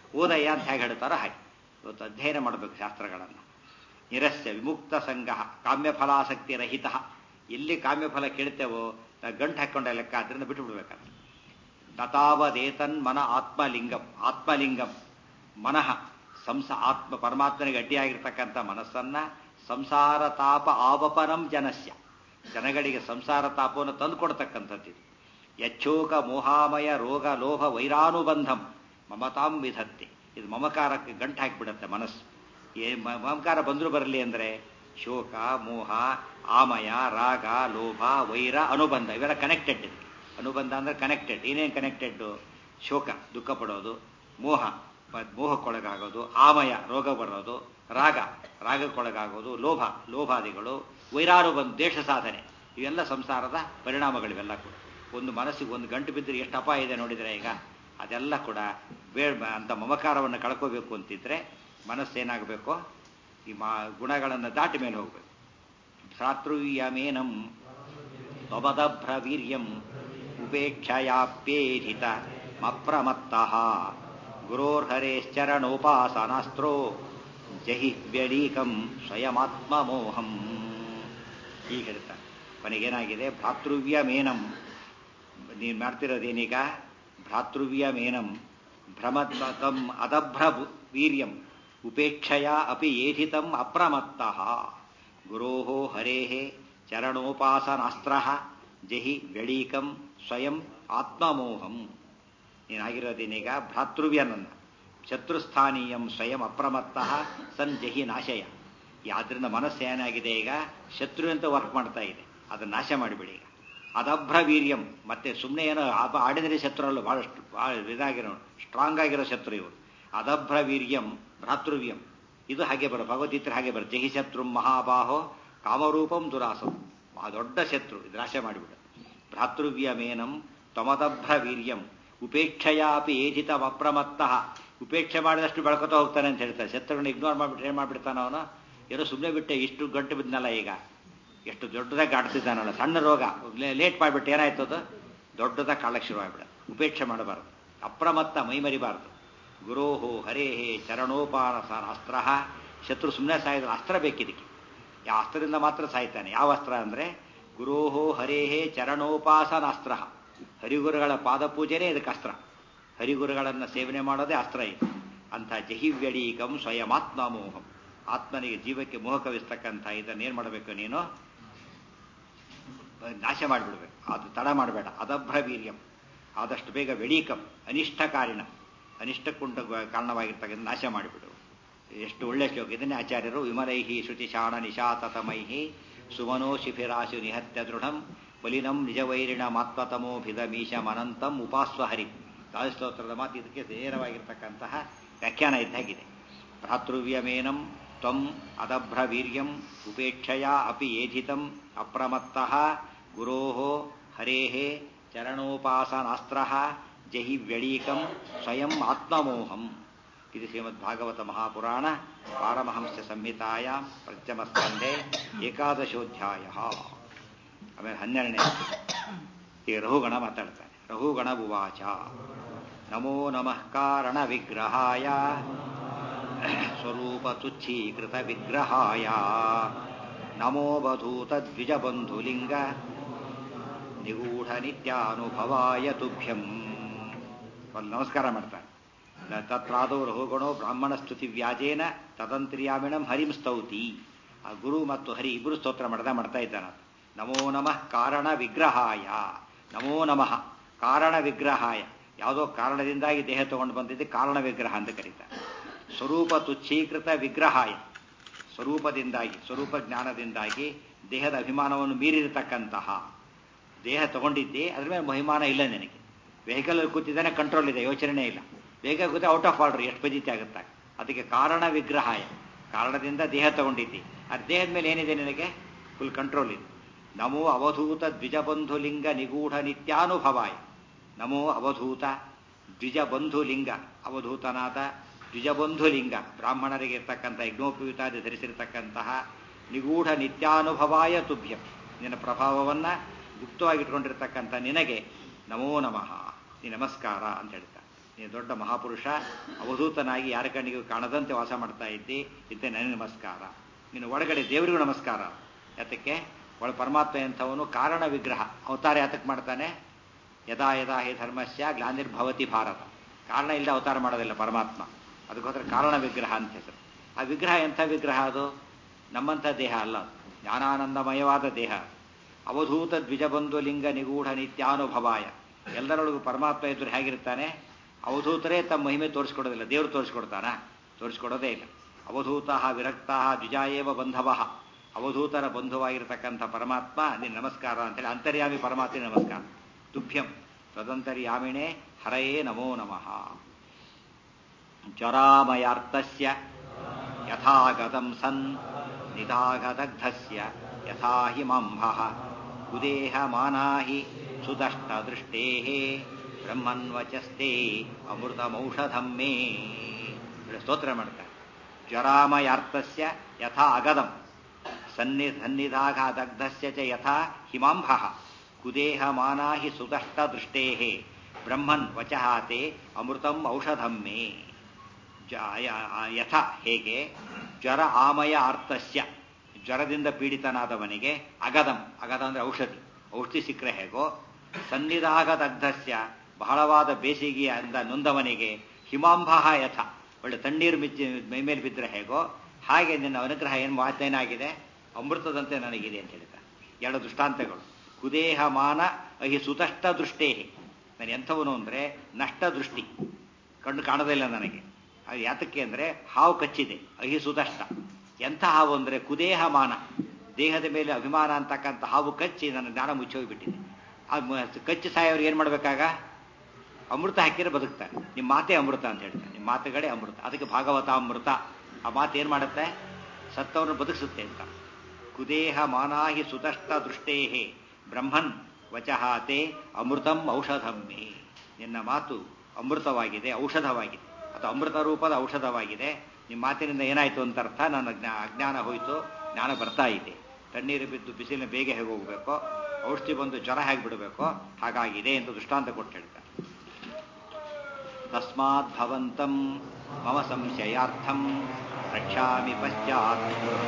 ಓದಯ್ಯ ಅಂತ ಹೇಗೆ ಹೇಳ್ತಾರೋ ಹಾಗೆ ಇವತ್ತು ಅಧ್ಯಯನ ಮಾಡಬೇಕು ಶಾಸ್ತ್ರಗಳನ್ನು ನಿರಸ್ಯ ವಿಮುಕ್ತ ಸಂಘ ಕಾಮ್ಯಫಲಾಸಕ್ತಿ ರಹಿತ ಎಲ್ಲಿ ಕಾಮ್ಯಫಲ ಕೇಳ್ತೇವೋ ಗಂಟು ಹಾಕೊಂಡ ಲೆಕ್ಕ ಅದರಿಂದ ಬಿಟ್ಟು ಬಿಡ್ಬೇಕಾದ್ರೆ ತಥಾವದೇತನ್ ಮನ ಆತ್ಮಲಿಂಗಂ ಆತ್ಮಲಿಂಗಂ ಮನಃ ಸಂಸ ಆತ್ಮ ಪರಮಾತ್ಮನಿಗೆ ಅಡ್ಡಿಯಾಗಿರ್ತಕ್ಕಂಥ ಮನಸ್ಸನ್ನ ಸಂಸಾರ ತಾಪ ಆವಪನಂ ಜನಸ್ಯ ಜನಗಳಿಗೆ ಸಂಸಾರ ತಾಪವನ್ನು ತಂದು ಕೊಡ್ತಕ್ಕಂಥದ್ದು ಯಚ್ಚೋಕ ಮೋಹಾಮಯ ರೋಗ ಲೋಭ ವೈರಾನುಬಂಧಂ ಮಮತಾಂ ವಿಧತ್ತೆ ಇದು ಮಮಕಾರಕ್ಕೆ ಗಂಟು ಹಾಕಿಬಿಡುತ್ತೆ ಮನಸ್ಸು ಏ ಮಮಕಾರ ಬಂದರೂ ಬರಲಿ ಅಂದರೆ ಶೋಕ ಮೋಹ ಆಮಯ ರಾಗ ಲೋಭ ವೈರ ಅನುಬಂಧ ಇವೆಲ್ಲ ಕನೆಕ್ಟೆಡ್ ಇದಕ್ಕೆ ಅನುಬಂಧ ಅಂದರೆ ಕನೆಕ್ಟೆಡ್ ಏನೇನು ಕನೆಕ್ಟೆಡ್ಡು ಶೋಕ ದುಃಖ ಪಡೋದು ಮೋಹ ಮೋಹಕ್ಕೊಳಗಾಗೋದು ಆಮಯ ರೋಗ ಬರೋದು ರಾಗ ರಾಗಕ್ಕೊಳಗಾಗೋದು ಲೋಭ ಲೋಭಾದಿಗಳು ವೈರಾನುಬಂಧ ದೇಶ ಸಾಧನೆ ಇವೆಲ್ಲ ಸಂಸಾರದ ಪರಿಣಾಮಗಳಿವೆಲ್ಲ ಕೂಡ ಒಂದು ಮನಸ್ಸಿಗೆ ಒಂದು ಗಂಟು ಬಿದ್ದರೆ ಎಷ್ಟು ಅಪಾಯ ಇದೆ ನೋಡಿದರೆ ಈಗ ಅದೆಲ್ಲ ಕೂಡ ಬೇಡ ಅಂತ ಮಮಕಾರವನ್ನು ಕಳ್ಕೋಬೇಕು ಅಂತಿದ್ರೆ ಮನಸ್ಸೇನಾಗಬೇಕು ಈ ಮಾ ಗುಣಗಳನ್ನು ದಾಟಿ ಮೇಲೆ ಹೋಗಬೇಕು ಭ್ರಾತೃಯಮೇನಂ ತ್ವಮದಭ್ರವೀರ್ಯಂ ಉಪೇಕ್ಷಯಾಪ್ಯೇಧಿತ ಮಪ್ರಮತ್ತಃ ಗುರೋರ್ಹರೇಶ್ಚರಣೋಪಾಸನಾಸ್ತ್ರೋ ಜಹಿ ವ್ಯಡೀಕಂ ಸ್ವಯಮಾತ್ಮಮೋಹಂ ಹೀಗೆ ಹೇಳ್ತಾರೆ ಕೊನೆಗೇನಾಗಿದೆ ಭ್ರಾತೃವ್ಯಮೇನಂ ನೀನು ಮಾಡ್ತಿರೋದೇನೀಗ ಭ್ರಾತೃವ್ಯಮೇನಂ ಭ್ರಮತ್ವಕಂ ಅದಭ್ರ ವೀರ್ಯಂ ಉಪೇಕ್ಷಯ ಅಪಿ ಏಧಿತಂ ಅಪ್ರಮತ್ತಃ ಗುರೋ ಹರೇ ಚರಣೋಪಾಸನಾಸ್ತ್ರ ಜಹಿ ವ್ಯಡೀಕಂ ಸ್ವಯಂ ಆತ್ಮಮೋಹಂ ನೀನಾಗಿರೋದೇನೀಗ ಭ್ರಾತೃವ್ಯನನ್ನ ಶತ್ರುಸ್ಥಾನೀಯಂ ಸ್ವಯಂ ಅಪ್ರಮತ್ತಃ ಸನ್ ಜಹಿ ನಾಶಯ ಆದ್ರಿಂದ ಮನಸ್ಸು ಏನಾಗಿದೆ ಈಗ ಶತ್ರು ಅಂತ ವರ್ಕ್ ಮಾಡ್ತಾ ಇದೆ ಅದನ್ನ ನಾಶ ಮಾಡಿಬಿಡಿ ಈಗ ಅದಭ್ರ ವೀರ್ಯಂ ಮತ್ತೆ ಸುಮ್ಮನೆ ಏನೋ ಆಡಿದರೆ ಶತ್ರು ಅಲ್ಲ ಬಹಳಷ್ಟು ಭಾಳ ಇದಾಗಿರೋ ಸ್ಟ್ರಾಂಗ್ ಆಗಿರೋ ಶತ್ರು ಇವರು ಅದಭ್ರ ವೀರ್ಯಂ ಭ್ರಾತೃವ್ಯಂ ಇದು ಹಾಗೆ ಬರೋ ಭಗವದ್ಗೀತೆ ಹಾಗೆ ಬರೋ ಜಹಿ ಶತ್ರು ಮಹಾಬಾಹೋ ಕಾಮರೂಪಂ ದುರಾಸಂ ಆ ದೊಡ್ಡ ಶತ್ರು ಇದು ನಾಶ ಮಾಡಿಬಿಡು ಭ್ರಾತೃವ್ಯಮೇನಂ ತ್ವಮದಭ್ರ ವೀರ್ಯಂ ಉಪೇಕ್ಷಯಾಪಿ ಏಜಿತ ಅಪ್ರಮತ್ತಃ ಉಪೇಕ್ಷೆ ಮಾಡಿದಷ್ಟು ಬೆಳ್ಕೊತಾ ಹೋಗ್ತಾನೆ ಅಂತ ಹೇಳ್ತಾರೆ ಶತ್ರುಗಳನ್ನ ಇಗ್ನೋರ್ ಮಾಡಿಬಿಟ್ರೆ ಏನು ಮಾಡ್ಬಿಡ್ತಾನ ಅವನು ಏನೋ ಸುಮ್ಮನೆ ಬಿಟ್ಟೆ ಇಷ್ಟು ಗಂಟು ಬಿದ್ನಲ್ಲ ಈಗ ಎಷ್ಟು ದೊಡ್ಡದಾಗಿ ಆಡ್ತಿದ್ದಾನಲ್ಲ ಸಣ್ಣ ರೋಗ ಲೇಟ್ ಮಾಡಿಬಿಟ್ಟು ಏನಾಯ್ತು ಅದು ದೊಡ್ಡದಾಗಿ ಕಾಳಕ್ಕೆ ಶುರುವಾಗ್ಬಿಡ ಉಪೇಕ್ಷೆ ಮಾಡಬಾರ್ದು ಅಪ್ರಮತ್ತ ಮೈ ಮರಿಬಾರ್ದು ಗುರೋಹೋ ಹರೇಹೇ ಚರಣೋಪಾನ ಅಸ್ತ್ರ ಶತ್ರು ಸುಮ್ಮನೆ ಸಾಯಿದ್ರೆ ಅಸ್ತ್ರ ಬೇಕಿದಕ್ಕೆ ಯಾವ ಅಸ್ತ್ರದಿಂದ ಮಾತ್ರ ಸಾಯ್ತಾನೆ ಯಾವ ಅಸ್ತ್ರ ಅಂದರೆ ಗುರೋಹೋ ಹರೇಹೇ ಚರಣೋಪಾಸನಾಸ್ತ್ರ ಹರಿಗುರುಗಳ ಪಾದಪೂಜೆನೇ ಇದಕ್ಕೆ ಅಸ್ತ್ರ ಹರಿಗುರುಗಳನ್ನು ಸೇವನೆ ಮಾಡೋದೇ ಅಸ್ತ್ರ ಇದು ಅಂಥ ಜಹಿವ್ಯಡೀಕಂ ಸ್ವಯಮಾತ್ಮ ಮೋಹಂ ಆತ್ಮನಿಗೆ ಜೀವಕ್ಕೆ ಮೋಹಕವಿಸ್ತಕ್ಕಂಥ ಇದನ್ನೇನು ಮಾಡಬೇಕು ನೀನು ನಾಶ ಮಾಡಿಬಿಡ್ಬೇಕು ಅದು ತಡ ಮಾಡಬೇಡ ಅದಭ್ರ ವೀರ್ಯಂ ಆದಷ್ಟು ಬೇಗ ವೆಡೀಕಂ ಅನಿಷ್ಟಕಾರಿಣ ಅನಿಷ್ಟಕ್ಕುಂಟ ಕಾರಣವಾಗಿರ್ತಕ್ಕಂಥ ನಾಶ ಮಾಡಿಬಿಡು ಎಷ್ಟು ಒಳ್ಳೆ ಶ್ಲೋಕ ಇದನ್ನೇ ಆಚಾರ್ಯರು ವಿಮಲೈಹಿ ಶ್ರುತಿಶಾಣ ನಿಶಾತತಮೈಹಿ ಸುಮನೋ ಶಿಫಿರಾಶು ನಿಹತ್ಯ ದೃಢಂ ಬಲಿನಂ ನಿಜವೈರಿಣ ಮಾತ್ಮತಮೋಭಿದಮೀಶ ಮನಂತಂ ಉಪಾಸ್ವ ಹರಿ ಸ್ತೋತ್ರದ ಮಾತು ಇದಕ್ಕೆ ನೇರವಾಗಿರ್ತಕ್ಕಂತಹ ವ್ಯಾಖ್ಯಾನ ಇದ್ದಾಗಿದೆ ಭ್ರಾತೃವ್ಯಮೇನಂ ತ್ವಂ ಅದಭ್ರ ವೀರ್ಯಂ ಉಪೇಕ್ಷಯ ಅಪಿ ಏಧಿತಂ ಅಪ್ರಮತ್ತಃ ಗುರೋ ಹರೇ ಚರಣೋಪಾಸನಾಸ್ತ್ರ ಜಹಿ ವ್ಯಡೀಕಂ ಸ್ವಯಂ ಆತ್ಮಮೋಹಂ ಇದು ಶ್ರೀಮದ್ಭಾಗವತ ಮಹಾಪುರಾಣ ಪಾರಮಹಂಸ ಸಂಹಿತಾಯ ಪಂಚಮಸ್ಕಂಧೆ ಏಕಾದಶೋಧ್ಯಾಯ ಆಮೇಲೆ ಹನ್ನೆರಡನೇ ಈ ರಹುಗಣ ಮಾತಾಡ್ತಾನೆ ರಹುಗಣ ಉವಾಚ ನಮೋ ನಮಃ ಕಾರಣ ವಿಗ್ರಹಾಯ ಸ್ವರೂಪ ತುಚ್ಛೀಕೃತ ವಿಗ್ರಹಾಯ ನಮೋ ಬಧೂತ ದ್ವಿಜಬಂಧುಲಿಂಗ ನಿಗೂಢ ನಿತ್ಯಾನುಭವಾಯ ತುಭ್ಯಂ ಒಂದು ನಮಸ್ಕಾರ ಮಾಡ್ತಾನೆ ತತ್ರಾದೋ ರಹುಗಣೋ ಬ್ರಾಹ್ಮಣ ಸ್ತುತಿ ವ್ಯಾಜೇನ ತದಂತ್ರಿಯಾಮಿಣಂ ಹರಿಂ ಸ್ತೌತಿ ಆ ಗುರು ಮತ್ತು ಹರಿ ಇಬ್ಬರು ಸ್ತೋತ್ರ ಮಾಡ್ದ ಮಾಡ್ತಾ ಇದ್ದಾನ ನಮೋ ನಮಃ ಕಾರಣ ವಿಗ್ರಹಾಯ ನಮೋ ನಮಃ ಕಾರಣ ವಿಗ್ರಹಾಯ ಯಾವುದೋ ಕಾರಣದಿಂದಾಗಿ ದೇಹ ತಗೊಂಡು ಬಂದಿದ್ದೆ ಕಾರಣ ವಿಗ್ರಹ ಅಂತ ಕರೀತಾರೆ ಸ್ವರೂಪ ತುಚ್ಛೀಕೃತ ವಿಗ್ರಹಾಯ ಸ್ವರೂಪದಿಂದಾಗಿ ಸ್ವರೂಪ ಜ್ಞಾನದಿಂದಾಗಿ ದೇಹದ ಅಭಿಮಾನವನ್ನು ಮೀರಿರತಕ್ಕಂತಹ ದೇಹ ತಗೊಂಡಿದ್ದೆ ಅದ್ರ ಮೇಲೆ ಮಹಿಮಾನ ಇಲ್ಲ ನಿನಗೆ ವೆಹಿಕಲಲ್ಲಿ ಕೂತಿದ್ದಾನೆ ಕಂಟ್ರೋಲ್ ಇದೆ ಯೋಚನೆ ಇಲ್ಲ ಬೇಗ ಕೂತ ಔಟ್ ಆಫ್ ಆರ್ಡರ್ ಎಷ್ಟು ಬಜಿತಿ ಆಗುತ್ತಾ ಅದಕ್ಕೆ ಕಾರಣ ವಿಗ್ರಹಾಯ ಕಾರಣದಿಂದ ದೇಹ ತಗೊಂಡಿದ್ದಿ ಆ ದೇಹದ ಮೇಲೆ ಏನಿದೆ ನಿನಗೆ ಫುಲ್ ಕಂಟ್ರೋಲ್ ಇದೆ ನಮೋ ಅವಧೂತ ದ್ವಿಜಬಂಧುಲಿಂಗ ನಿಗೂಢ ನಿತ್ಯಾನುಭವಾಯ ನಮೋ ಅವಧೂತ ದ್ವಿಜಬಂಧುಲಿಂಗ ಅವಧೂತನಾದ ದ್ವಿಜಬಂಧುಲಿಂಗ ಬ್ರಾಹ್ಮಣರಿಗೆ ಇರ್ತಕ್ಕಂಥ ಯಜ್ಞೋಪಯುತಾದಿ ಧರಿಸಿರ್ತಕ್ಕಂತಹ ನಿಗೂಢ ನಿತ್ಯಾನುಭವಾಯ ತುಭ್ಯಂ ನಿನ್ನ ಪ್ರಭಾವವನ್ನು ಗುಪ್ತವಾಗಿಟ್ಕೊಂಡಿರ್ತಕ್ಕಂಥ ನಿನಗೆ ನಮೋ ನಮಃ ನೀ ನಮಸ್ಕಾರ ಅಂತ ಹೇಳ್ತಾರೆ ನೀನು ದೊಡ್ಡ ಮಹಾಪುರುಷ ಅವಧೂತನಾಗಿ ಯಾರ ಕಣ್ಣಿಗೂ ಕಾಣದಂತೆ ವಾಸ ಮಾಡ್ತಾ ಇದ್ದಿ ಇದ್ದೆ ನನಗೆ ನಮಸ್ಕಾರ ನೀನು ಒಳಗಡೆ ದೇವರಿಗೂ ನಮಸ್ಕಾರ ಯಾತಕ್ಕೆ ಒಳ ಪರಮಾತ್ಮ ಎಂಥವನು ಕಾರಣ ವಿಗ್ರಹ ಅವತಾರ ಯಾತಕ್ಕೆ ಮಾಡ್ತಾನೆ ಯದಾ ಯದಾ ಹೇ ಧರ್ಮಸ್ಯ ಗ್ಲಾನಿರ್ಭವತಿ ಭಾರತ ಕಾರಣ ಇಲ್ಲದೆ ಅವತಾರ ಮಾಡೋದಿಲ್ಲ ಪರಮಾತ್ಮ ಅದಕ್ಕೋಸ್ಕರ ಕಾರಣ ವಿಗ್ರಹ ಅಂತ ಹೆಸರು ಆ ವಿಗ್ರಹ ಎಂಥ ವಿಗ್ರಹ ಅದು ನಮ್ಮಂಥ ದೇಹ ಅಲ್ಲ ಅದು. ಜ್ಞಾನಾನಂದಮಯವಾದ ದೇಹ ಅವಧೂತ ದ್ವಿಜಬಂಧು ಲಿಂಗ ನಿಗೂಢ ನಿತ್ಯಾನುಭವಾಯ ಎಲ್ಲರೊಳಗೂ ಪರಮಾತ್ಮ ಎದುರು ಹೇಗಿರ್ತಾನೆ ಅವಧೂತರೇ ತಮ್ಮ ಮಹಿಮೆ ತೋರಿಸ್ಕೊಡೋದಿಲ್ಲ ದೇವರು ತೋರಿಸ್ಕೊಡ್ತಾನ ತೋರಿಸ್ಕೊಡೋದೇ ಇಲ್ಲ ಅವಧೂತ ವಿರಕ್ತ ದ್ವಿಜಾಯೇವ ಬಂಧವ ಅವಧೂತರ ಬಂಧುವಾಗಿರ್ತಕ್ಕಂಥ ಪರಮಾತ್ಮ ನಿನ್ನ ನಮಸ್ಕಾರ ಅಂತೇಳಿ ಅಂತರ್ಯಾಮಿ ಪರಮಾತ್ಮ ನಮಸ್ಕಾರ ತುಭ್ಯಂ ತದಂತರ್ಯಾಮಿಣೆ ಹರಯೇ ನಮೋ ನಮಃ ಜ್ವರಾಮಯಾರ್ತಸ್ಯ ಯಥಾಗತಂ ಸನ್ ನಿಧಾಗದಗ್ಧಸ್ಯ ಯಥಾ ಹಿಮಂಭಃ ಕುದೇಹ ಮಾನಾಹಿ ಸುದಷ್ಟದೃಷ್ಟೇಃ ಬ್ರಹ್ಮನ್ವಚಸ್ತೆ ಅಮೃತಮೌಷಧಂ ಮೇ ഇവിടെ ಸ್ತೋತ್ರ ಮಾಡ್ತಾರೆ ಜ್ವರಾಮಯಾರ್ತಸ್ಯ ಯಥಾ ಅಗದಂ ಸನ್ನಿ ಸನ್ನಿಧಾಘಾದಗ್ಧಸ್ಯ ಚ ಯಥಾ ಹಿಮಾಂಭಃ ಕುದೇಹ ಮಾನಾಹಿ ಸುದಷ್ಟದೃಷ್ಟೇಃ ಬ್ರಹ್ಮನ್ ವಚಃ ತೇ ಅಮೃತಂ ಔಷಧಂ ಮೇ ಯಥ ಹೇಗೆ ಜ್ವರ ಆಮಯ ಅರ್ಥಸ್ಯ ಜ್ವರದಿಂದ ಪೀಡಿತನಾದವನಿಗೆ ಅಗದಂ ಅಗದ ಅಂದ್ರೆ ಔಷಧಿ ಔಷಧಿ ಸಿಕ್ಕರೆ ಹೇಗೋ ಸನ್ನಿಧಾಗದಗ್ಧಸ್ಯ ಬಹಳವಾದ ಬೇಸಿಗೆಯ ಅಂದ ನೊಂದವನಿಗೆ ಹಿಮಾಂಬಾಹ ಯಥ ಒಳ್ಳೆ ತಣ್ಣೀರು ಮಿಚ್ಚಿ ಮೈಮೇಲೆ ಬಿದ್ದರೆ ಹೇಗೋ ಹಾಗೆ ನಿನ್ನ ಅನುಗ್ರಹ ಏನು ಮಾತೇನಾಗಿದೆ ಅಮೃತದಂತೆ ನನಗಿದೆ ಅಂತ ಹೇಳ್ತಾರೆ ಎರಡು ದೃಷ್ಟಾಂತಗಳು ಕುದೇಹ ಮಾನ ಅಹಿ ಸುತಷ್ಟ ದೃಷ್ಟೇ ನಾನು ಎಂಥವನು ಅಂದರೆ ನಷ್ಟ ದೃಷ್ಟಿ ಕಣ್ಣು ಕಾಣೋದಿಲ್ಲ ನನಗೆ ಅದು ಯಾತಕ್ಕೆ ಅಂದರೆ ಹಾವು ಕಚ್ಚಿದೆ ಅಹಿ ಸುತಷ್ಟ ಎಂಥ ಹಾವು ಅಂದರೆ ಕುದೇಹ ಮಾನ ದೇಹದ ಮೇಲೆ ಅಭಿಮಾನ ಅಂತಕ್ಕಂಥ ಹಾವು ಕಚ್ಚಿ ನನ್ನ ಜ್ಞಾನ ಮುಚ್ಚೋಗಿಬಿಟ್ಟಿದೆ ಅದು ಕಚ್ಚಿ ಸಾಯೋರು ಏನು ಮಾಡಬೇಕಾಗ ಅಮೃತ ಹಾಕಿದ್ರೆ ಬದುಕ್ತಾರೆ ನಿಮ್ಮ ಮಾತೇ ಅಮೃತ ಅಂತ ಹೇಳ್ತಾರೆ ನಿಮ್ಮ ಮಾತುಗಳೇ ಅಮೃತ ಅದಕ್ಕೆ ಭಾಗವತ ಅಮೃತ ಆ ಮಾತು ಏನು ಮಾಡುತ್ತೆ ಸತ್ತವನ್ನು ಬದುಕಿಸುತ್ತೆ ಅಂತ ಕುದೇಹ ಮಾನಾಹಿ ಸುತಷ್ಟ ದೃಷ್ಟೇಹೇ ಬ್ರಹ್ಮನ್ ವಚಹಾತೆ ಅಮೃತಂ ಔಷಧಂ ಮೇ ನಿನ್ನ ಮಾತು ಅಮೃತವಾಗಿದೆ ಔಷಧವಾಗಿದೆ ಅದು ಅಮೃತ ರೂಪದ ಔಷಧವಾಗಿದೆ ನಿಮ್ಮ ಮಾತಿನಿಂದ ಏನಾಯಿತು ಅಂತ ಅರ್ಥ ನನ್ನ ಜ್ಞಾ ಅಜ್ಞಾನ ಹೋಯಿತು ಜ್ಞಾನ ಬರ್ತಾ ಇದೆ ತಣ್ಣೀರು ಬಿದ್ದು ಬಿಸಿಲಿನ ಬೇಗ ಹೇಗೆ ಹೋಗಬೇಕೋ ಔಷಧಿ ಬಂದು ಜ್ವರ ಹೇಗೆ ಬಿಡಬೇಕೋ ಹಾಗಾಗಿದೆ ಎಂದು ದೃಷ್ಟಾಂತ ಕೊಟ್ಟು ಹೇಳ್ತಾರೆ ತಸ್ಮಾತ್ ಭವಂತಂ ಮಮ ಸಂಶಯಾರ್ಥಂ ರಕ್ಷಾಮಿ ಪಶ್ಚಾತ್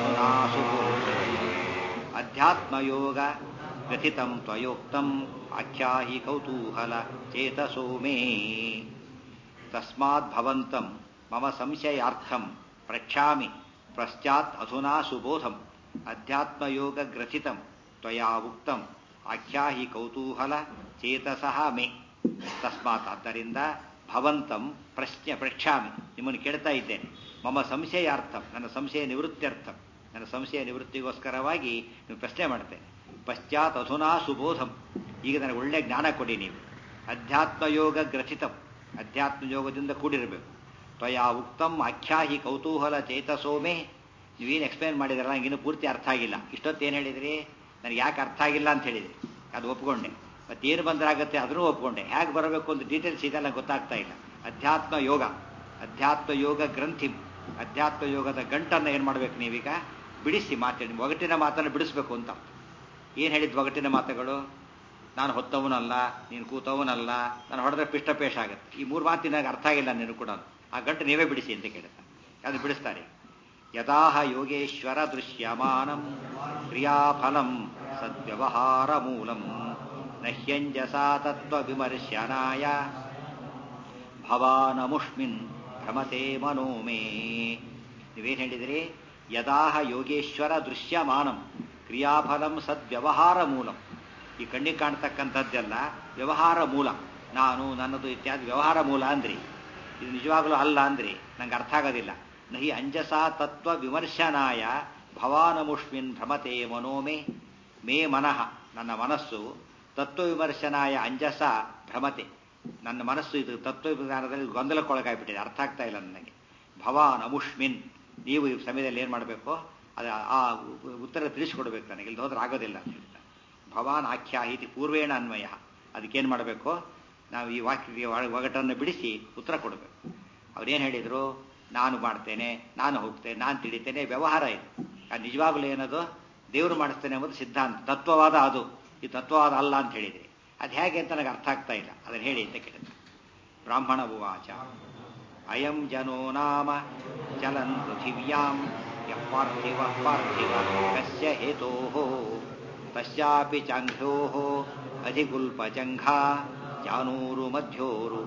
ಅಧ್ಯಾತ್ಮಯೋಗ ಗ್ರಥಿತಂ ತ್ವಯೋಕ್ತಂ ಆಖ್ಯಾಹಿ ಕೌತೂಹಲ ಚೇತಸೋ ಮೇ ತಸ್ಮಾತ್ ಭವಂತಂ ಮಮ ಸಂಶಯಾರ್ಥಂ ಪ್ರಕ್ಷಾಮಿ ಪಶ್ಚಾತ್ ಅಧುನಾ ಸುಬೋಧಂ ಅಧ್ಯಾತ್ಮಯೋಗ ಗ್ರಥಿತಂ ತ್ವಯಾ ಉಕ್ತಂ ಆಖ್ಯಾಹಿ ಕೌತೂಹಲ ಚೇತಸಃ ಮೇ ತಸ್ಮಾತ್ ಆದ್ದರಿಂದ ಭವಂತಂ ಪ್ರಶ್ನೆ ಪ್ರಕ್ಷಾಮಿ ನಿಮ್ಮನ್ನು ಕೇಳ್ತಾ ಇದ್ದೇನೆ ಮಮ ಸಂಶಯಾರ್ಥಂ ನನ್ನ ಸಂಶಯ ನಿವೃತ್ತ್ಯರ್ಥಂ ನನ್ನ ಸಂಶಯ ನಿವೃತ್ತಿಗೋಸ್ಕರವಾಗಿ ನೀವು ಪ್ರಶ್ನೆ ಮಾಡ್ತೇನೆ ಪಶ್ಚಾತ್ ಅಧುನಾ ಸುಬೋಧಂ ಈಗ ನನಗೆ ಒಳ್ಳೆ ಜ್ಞಾನ ಕೊಡಿ ನೀವು ಅಧ್ಯಾತ್ಮಯೋಗ ಗ್ರಥಿತಂ ಅಧ್ಯಾತ್ಮ ಯೋಗದಿಂದ ಕೂಡಿರಬೇಕು ತ್ವಯಾ ಉಕ್ತಂ ಆಖ್ಯಾಹಿ ಕೌತೂಹಲ ಚೇತಸೋಮೆ ನೀವೇನು ಎಕ್ಸ್ಪ್ಲೇನ್ ಮಾಡಿದಾರಲ್ಲ ನನಗಿನ್ನೂ ಪೂರ್ತಿ ಅರ್ಥ ಆಗಿಲ್ಲ ಇಷ್ಟೊತ್ತೇನು ಹೇಳಿದ್ರಿ ನನಗೆ ಯಾಕೆ ಅರ್ಥ ಆಗಿಲ್ಲ ಅಂತ ಹೇಳಿದ್ರಿ ಅದು ಒಪ್ಕೊಂಡೆ ಮತ್ತೇನು ಬಂದರಾಗತ್ತೆ ಅದನ್ನು ಒಪ್ಕೊಂಡೆ ಹೇಗೆ ಬರಬೇಕು ಅಂತ ಡೀಟೇಲ್ಸ್ ಇದೆಲ್ಲ ಗೊತ್ತಾಗ್ತಾ ಇಲ್ಲ ಅಧ್ಯಾತ್ಮ ಯೋಗ ಅಧ್ಯಾತ್ಮ ಯೋಗ ಗ್ರಂಥಿ ಅಧ್ಯಾತ್ಮ ಯೋಗದ ಗಂಟನ್ನು ಏನು ಮಾಡ್ಬೇಕು ನೀವೀಗ ಬಿಡಿಸಿ ಮಾತಾಡಿ ಒಗಟಿನ ಮಾತನ್ನು ಬಿಡಿಸ್ಬೇಕು ಅಂತ ಏನು ಹೇಳಿದ್ ಒಗಟಿನ ಮಾತುಗಳು ನಾನು ಹೊತ್ತವನಲ್ಲ ನೀನು ಕೂತವನಲ್ಲ ನಾನು ಹೊಡೆದ್ರೆ ಪಿಷ್ಟಪೇಶ ಆಗುತ್ತೆ ಈ ಮೂರು ಮಾತು ನನಗೆ ಅರ್ಥ ಆಗಿಲ್ಲ ನೀನು ಕೂಡ ಆ ಗಂಟು ನೀವೇ ಬಿಡಿಸಿ ಅಂತ ಕೇಳ್ತಾರೆ ಅದು ಬಿಡಿಸ್ತಾರೆ ಯದಾಹ ಯೋಗೇಶ್ವರ ದೃಶ್ಯಮಾನಂ ಕ್ರಿಯಾಫಲಂ ಸದ್ವ್ಯವಹಾರ ಮೂಲಂ ನಹ್ಯಂಜಸಾ ತತ್ವ ವಿಮರ್ಶನಾಯ ಭವಾನಮುಷ್ಮಿನ್ ಭ್ರಮತೆ ಮನೋ ಮೇ ನೀವೇನು ಹೇಳಿದಿರಿ ಯದಾಹ ಯೋಗೇಶ್ವರ ದೃಶ್ಯಮಾನಂ ಕ್ರಿಯಾಫಲಂ ಸದ್ವ್ಯವಹಾರ ಮೂಲಂ ಈ ಕಣ್ಣಿಗೆ ಕಾಣ್ತಕ್ಕಂಥದ್ದೆಲ್ಲ ವ್ಯವಹಾರ ಮೂಲ ನಾನು ನನ್ನದು ಇತ್ಯಾದಿ ವ್ಯವಹಾರ ಮೂಲ ಅಂದ್ರಿ ಇದು ನಿಜವಾಗಲೂ ಅಲ್ಲ ಅಂದ್ರಿ ನಂಗೆ ಅರ್ಥ ಆಗೋದಿಲ್ಲ ನಹಿ ಅಂಜಸಾ ತತ್ವ ವಿಮರ್ಶನಾಯ ಭವಾನಮುಷ್ಮಿನ್ ಭ್ರಮತೆ ಮನೋಮೇ ಮೇ ಮನಃ ನನ್ನ ಮನಸ್ಸು ತತ್ವ ವಿಮರ್ಶನಾಯ ಅಂಜಸ ಭ್ರಮತೆ ನನ್ನ ಮನಸ್ಸು ಇದು ತತ್ವ ವಿಧಾನದಲ್ಲಿ ಗೊಂದಲಕ್ಕೊಳಗಾಗ್ಬಿಟ್ಟಿದೆ ಅರ್ಥ ಆಗ್ತಾ ಇಲ್ಲ ನನಗೆ ಭವಾನ್ ಅಮುಷ್ಮಿನ್ ನೀವು ಈ ಸಮಯದಲ್ಲಿ ಏನು ಮಾಡಬೇಕು ಅದು ಆ ಉತ್ತರ ತಿಳಿಸ್ಕೊಡ್ಬೇಕು ನನಗೆ ಇಲ್ಲಿ ಹೋದ್ರೆ ಆಗೋದಿಲ್ಲ ಅಂತ ಹೇಳ್ತಾರೆ ಭವಾನ್ ಆಖ್ಯಾಹಿತಿ ಪೂರ್ವೇಣ ಅನ್ವಯ ಅದಕ್ಕೇನು ಮಾಡಬೇಕು ನಾವು ಈ ವಾಕ್ಯಕ್ಕೆ ಒಗಟನ್ನು ಬಿಡಿಸಿ ಉತ್ತರ ಕೊಡಬೇಕು ಅವ್ರೇನು ಹೇಳಿದರು ನಾನು ಮಾಡ್ತೇನೆ ನಾನು ಹೋಗ್ತೇನೆ ನಾನು ತಿಳಿತೇನೆ ವ್ಯವಹಾರ ಇದು ಅದು ನಿಜವಾಗ್ಲೂ ಏನದು ದೇವರು ಮಾಡಿಸ್ತೇನೆ ಎಂಬುದು ಸಿದ್ಧಾಂತ ತತ್ವವಾದ ಅದು ಈ ತತ್ವವಾದ ಅಲ್ಲ ಅಂತ ಹೇಳಿದ್ರಿ ಅದು ಹೇಗೆ ಅಂತ ನನಗೆ ಅರ್ಥ ಆಗ್ತಾ ಇಲ್ಲ ಅದನ್ನು ಹೇಳಿ ಅಂತ ಕೇಳಿದ್ರೆ ಬ್ರಾಹ್ಮಣ ಉವಾಚ ಅಯಂ ಜನೋ ನಾಮ ಚಲನ್ ಪೃಥಿವ್ಯಾಂ ಯಃ ಪಾರ್ಥಿವ ಪಾರ್ಥಿವ ಕಸ್ಯ ಹೇತೋಃ ತಸ್ಯಾಪಿ ಚಾಂಘ್ಯೋಃ ಅಧಿಗುಲ್ಪಜಂಘಾ ಜಾನೂರು ಮಧ್ಯೋರು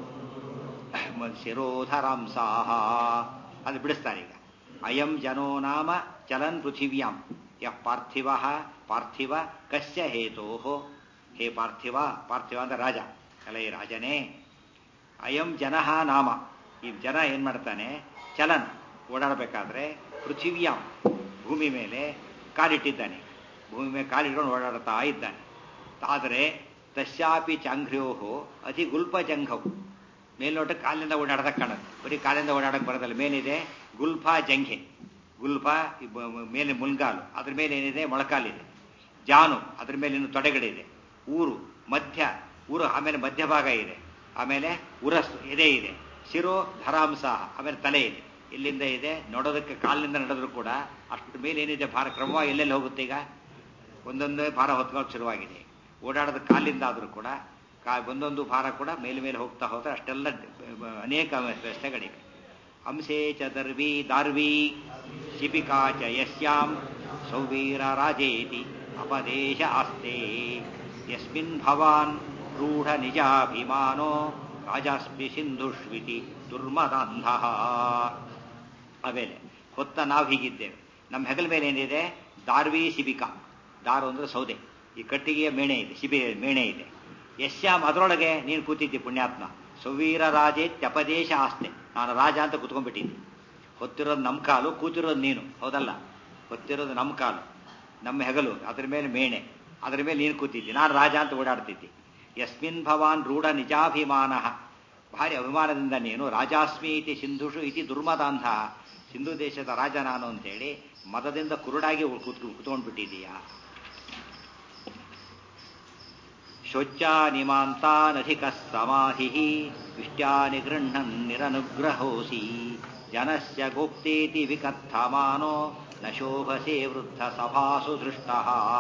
ಶಿರೋಧರಾಂಸಾಹ ಅದು ಬಿಡಿಸ್ತಾರೆ ಈಗ ಅಯಂ ಜನೋ ನಾಮ ಚಲನ್ ಪೃಥಿವ್ಯಾಂ ಯಃ ಪಾರ್ಥಿವ ಪಾರ್ಥಿವ ಕಸ್ಯ ಹೇತೋಃ ಹೇ ಪಾರ್ಥಿವ ಪಾರ್ಥಿವ ಅಂದ್ರೆ ರಾಜ ಅಲ್ಲ ಈ ರಾಜನೇ ಅಯಂ ಜನಃ ನಾಮ ಈ ಜನ ಏನ್ ಮಾಡ್ತಾನೆ ಚಲನ್ ಓಡಾಡಬೇಕಾದ್ರೆ ಪೃಥಿವ್ಯಾಂ ಭೂಮಿ ಮೇಲೆ ಕಾಲಿಟ್ಟಿದ್ದಾನೆ ಭೂಮಿ ಮೇಲೆ ಕಾಲಿಟ್ಕೊಂಡು ಓಡಾಡ್ತಾ ಇದ್ದಾನೆ ಆದರೆ ತಸ್ಯಾಪಿ ಚಾಂಘ್ರ್ಯೋಹೋ ಅತಿ ಗುಲ್ಪ ಜಂಘವು ಮೇಲ್ನೋಟ ಕಾಲಿಂದ ಓಡಾಡದ ಕಾಣುತ್ತೆ ಬರೀ ಕಾಲಿಂದ ಓಡಾಡಕ್ಕೆ ಬರೋದಲ್ಲ ಮೇಲಿದೆ ಗುಲ್ಫಾ ಜಂಘೆ ಗುಲ್ಫ ಈ ಬ- ಬ- ಮೇಲೆ ಮುಲ್ಗಾಲು ಅದ್ರ ಮೇಲೆ ಏನಿದೆ ಮೊಳಕಾಲಿದೆ ಜಾನು ಅದ್ರ ಮೇಲೆ ಇನ್ನು ತೊಡೆಗಳಿದೆ ಊರು ಮಧ್ಯ ಊರು ಆಮೇಲೆ ಮಧ್ಯಭಾಗ ಇದೆ ಆಮೇಲೆ ಉರಸ್ ಎದೆ ಇದೆ ಶಿರೋ ಧರಾಂಸ ಆಮೇಲೆ ತಲೆ ಇದೆ ಇಲ್ಲಿಂದ ಇದೆ ನೋಡೋದಕ್ಕೆ ಕಾಲಿನಿಂದ ನಡೆದ್ರು ಕೂಡ ಅಷ್ಟು ಮೇಲೆ ಏನಿದೆ ಭಾರ ಕ್ರಮವಾಗಿ ಎಲ್ಲೆಲ್ಲಿ ಹೋಗುತ್ತೆ ಈಗ ಒಂದೊಂದೇ ಭಾರ ಹೊತ್ಕೊಳ್ಳೋಕೆ ಶುರುವಾಗಿದೆ ಓಡಾಡೋದು ಕಾಲಿಂದ ಆದರೂ ಕೂಡ ಕಾ ಒಂದೊಂದು ಭಾರ ಕೂಡ ಮೇಲೆ ಮೇಲೆ ಹೋಗ್ತಾ ಹೋದ್ರೆ ಅಷ್ಟೆಲ್ಲ ಡ- ಅನೇಕ ವ್ಯವಸ್ಥೆಗಳಿವೆ ಅಂಶೇ ಚ ದರ್ವಿ ದಾರ್ವಿ ಶಿಪಿಕಾ ಚ ಯಸ್ಯಾಂ ಸೌವೀರ ರಾಜೇತಿ ಅಪದೇಶ ಆಸ್ತೆ ಯಸ್ಮಿನ್ ಭವಾನ್ ರೂಢ ನಿಜಾಭಿಮಾನೋ ರಾಜಾಸ್ಮಿ ಸಿಂಧುಷ್ವಿತಿ ದುರ್ಮದಾಂಧ ಆಮೇಲೆ ಹೊತ್ತ ನಾವು ಹೀಗಿದ್ದೇವೆ ನಮ್ಮ ಹೆಗಲ ಮೇಲೆ ಏನಿದೆ ದಾರ್ವಿ ಶಿಬಿಕಾ ದಾರು ಅಂದ್ರೆ ಸೌದೆ ಈ ಕಟ್ಟಿಗೆಯ ಮೇಣೆ ಇದೆ ಶಿಬಿ ಮೇಣೆ ಇದೆ ಯಶ್ಯಾಮ್ ಅದರೊಳಗೆ ನೀನು ಕೂತಿದ್ದಿ ಪುಣ್ಯಾತ್ಮ ಸುವೀರ ರಾಜೇ ತ್ಯಪದೇಶ ಆಸ್ತೆ ನಾನು ರಾಜ ಅಂತ ಕುತ್ಕೊಂಡ್ಬಿಟ್ಟಿದ್ದೆ ಹೊತ್ತಿರೋದು ನಮ್ಮ ಕಾಲು ಕೂತಿರೋದು ನೀನು ಹೌದಲ್ಲ ಹೊತ್ತಿರೋದು ನಮ್ಮ ಕಾಲು ನಮ್ಮ ಹೆಗಲು ಅದ್ರ ಮೇಲೆ ಮೇಣೆ ಅದ್ರ ಮೇಲೆ ನೀನು ಕೂತಿದ್ದಿ ನಾನು ರಾಜ ಅಂತ ಓಡಾಡ್ತಿದ್ದಿ ಯಸ್ಮಿನ್ ಭವಾನ್ ರೂಢ ನಿಜಾಭಿಮಾನ ಭಾರಿ ಅಭಿಮಾನದಿಂದ ನೀನು ರಾಜಾಸ್ಮಿ ಇತಿ ಸಿಂಧುಷು ಇತಿ ದುರ್ಮದಾಂಧ ಸಿಂಧು ದೇಶದ ರಾಜ ನಾನು ಅಂತೇಳಿ ಮದದಿಂದ ಕುರುಡಾಗಿ ಕೂತ್ ಕುತ್ಕೊಂಡ್ಬಿಟ್ಟಿದೀಯಾ ಶೋಚ್ಯಾನಿಮಾಂತಾನಧಿಕ ಸಮಾಧಿ ವಿಷ್ಟ್ಯಾನಿ ಗೃಹ್ಣನ್ ನಿರನುಗ್ರಹೋಸಿ ಜನಸ್ಯ ಗೋಪ್ತೇತಿ ವಿಕಥಮಾನೋ ನ ಶೋಭಸೆ ವೃದ್ಧ ಸಭಾಸು ದೃಷ್ಟ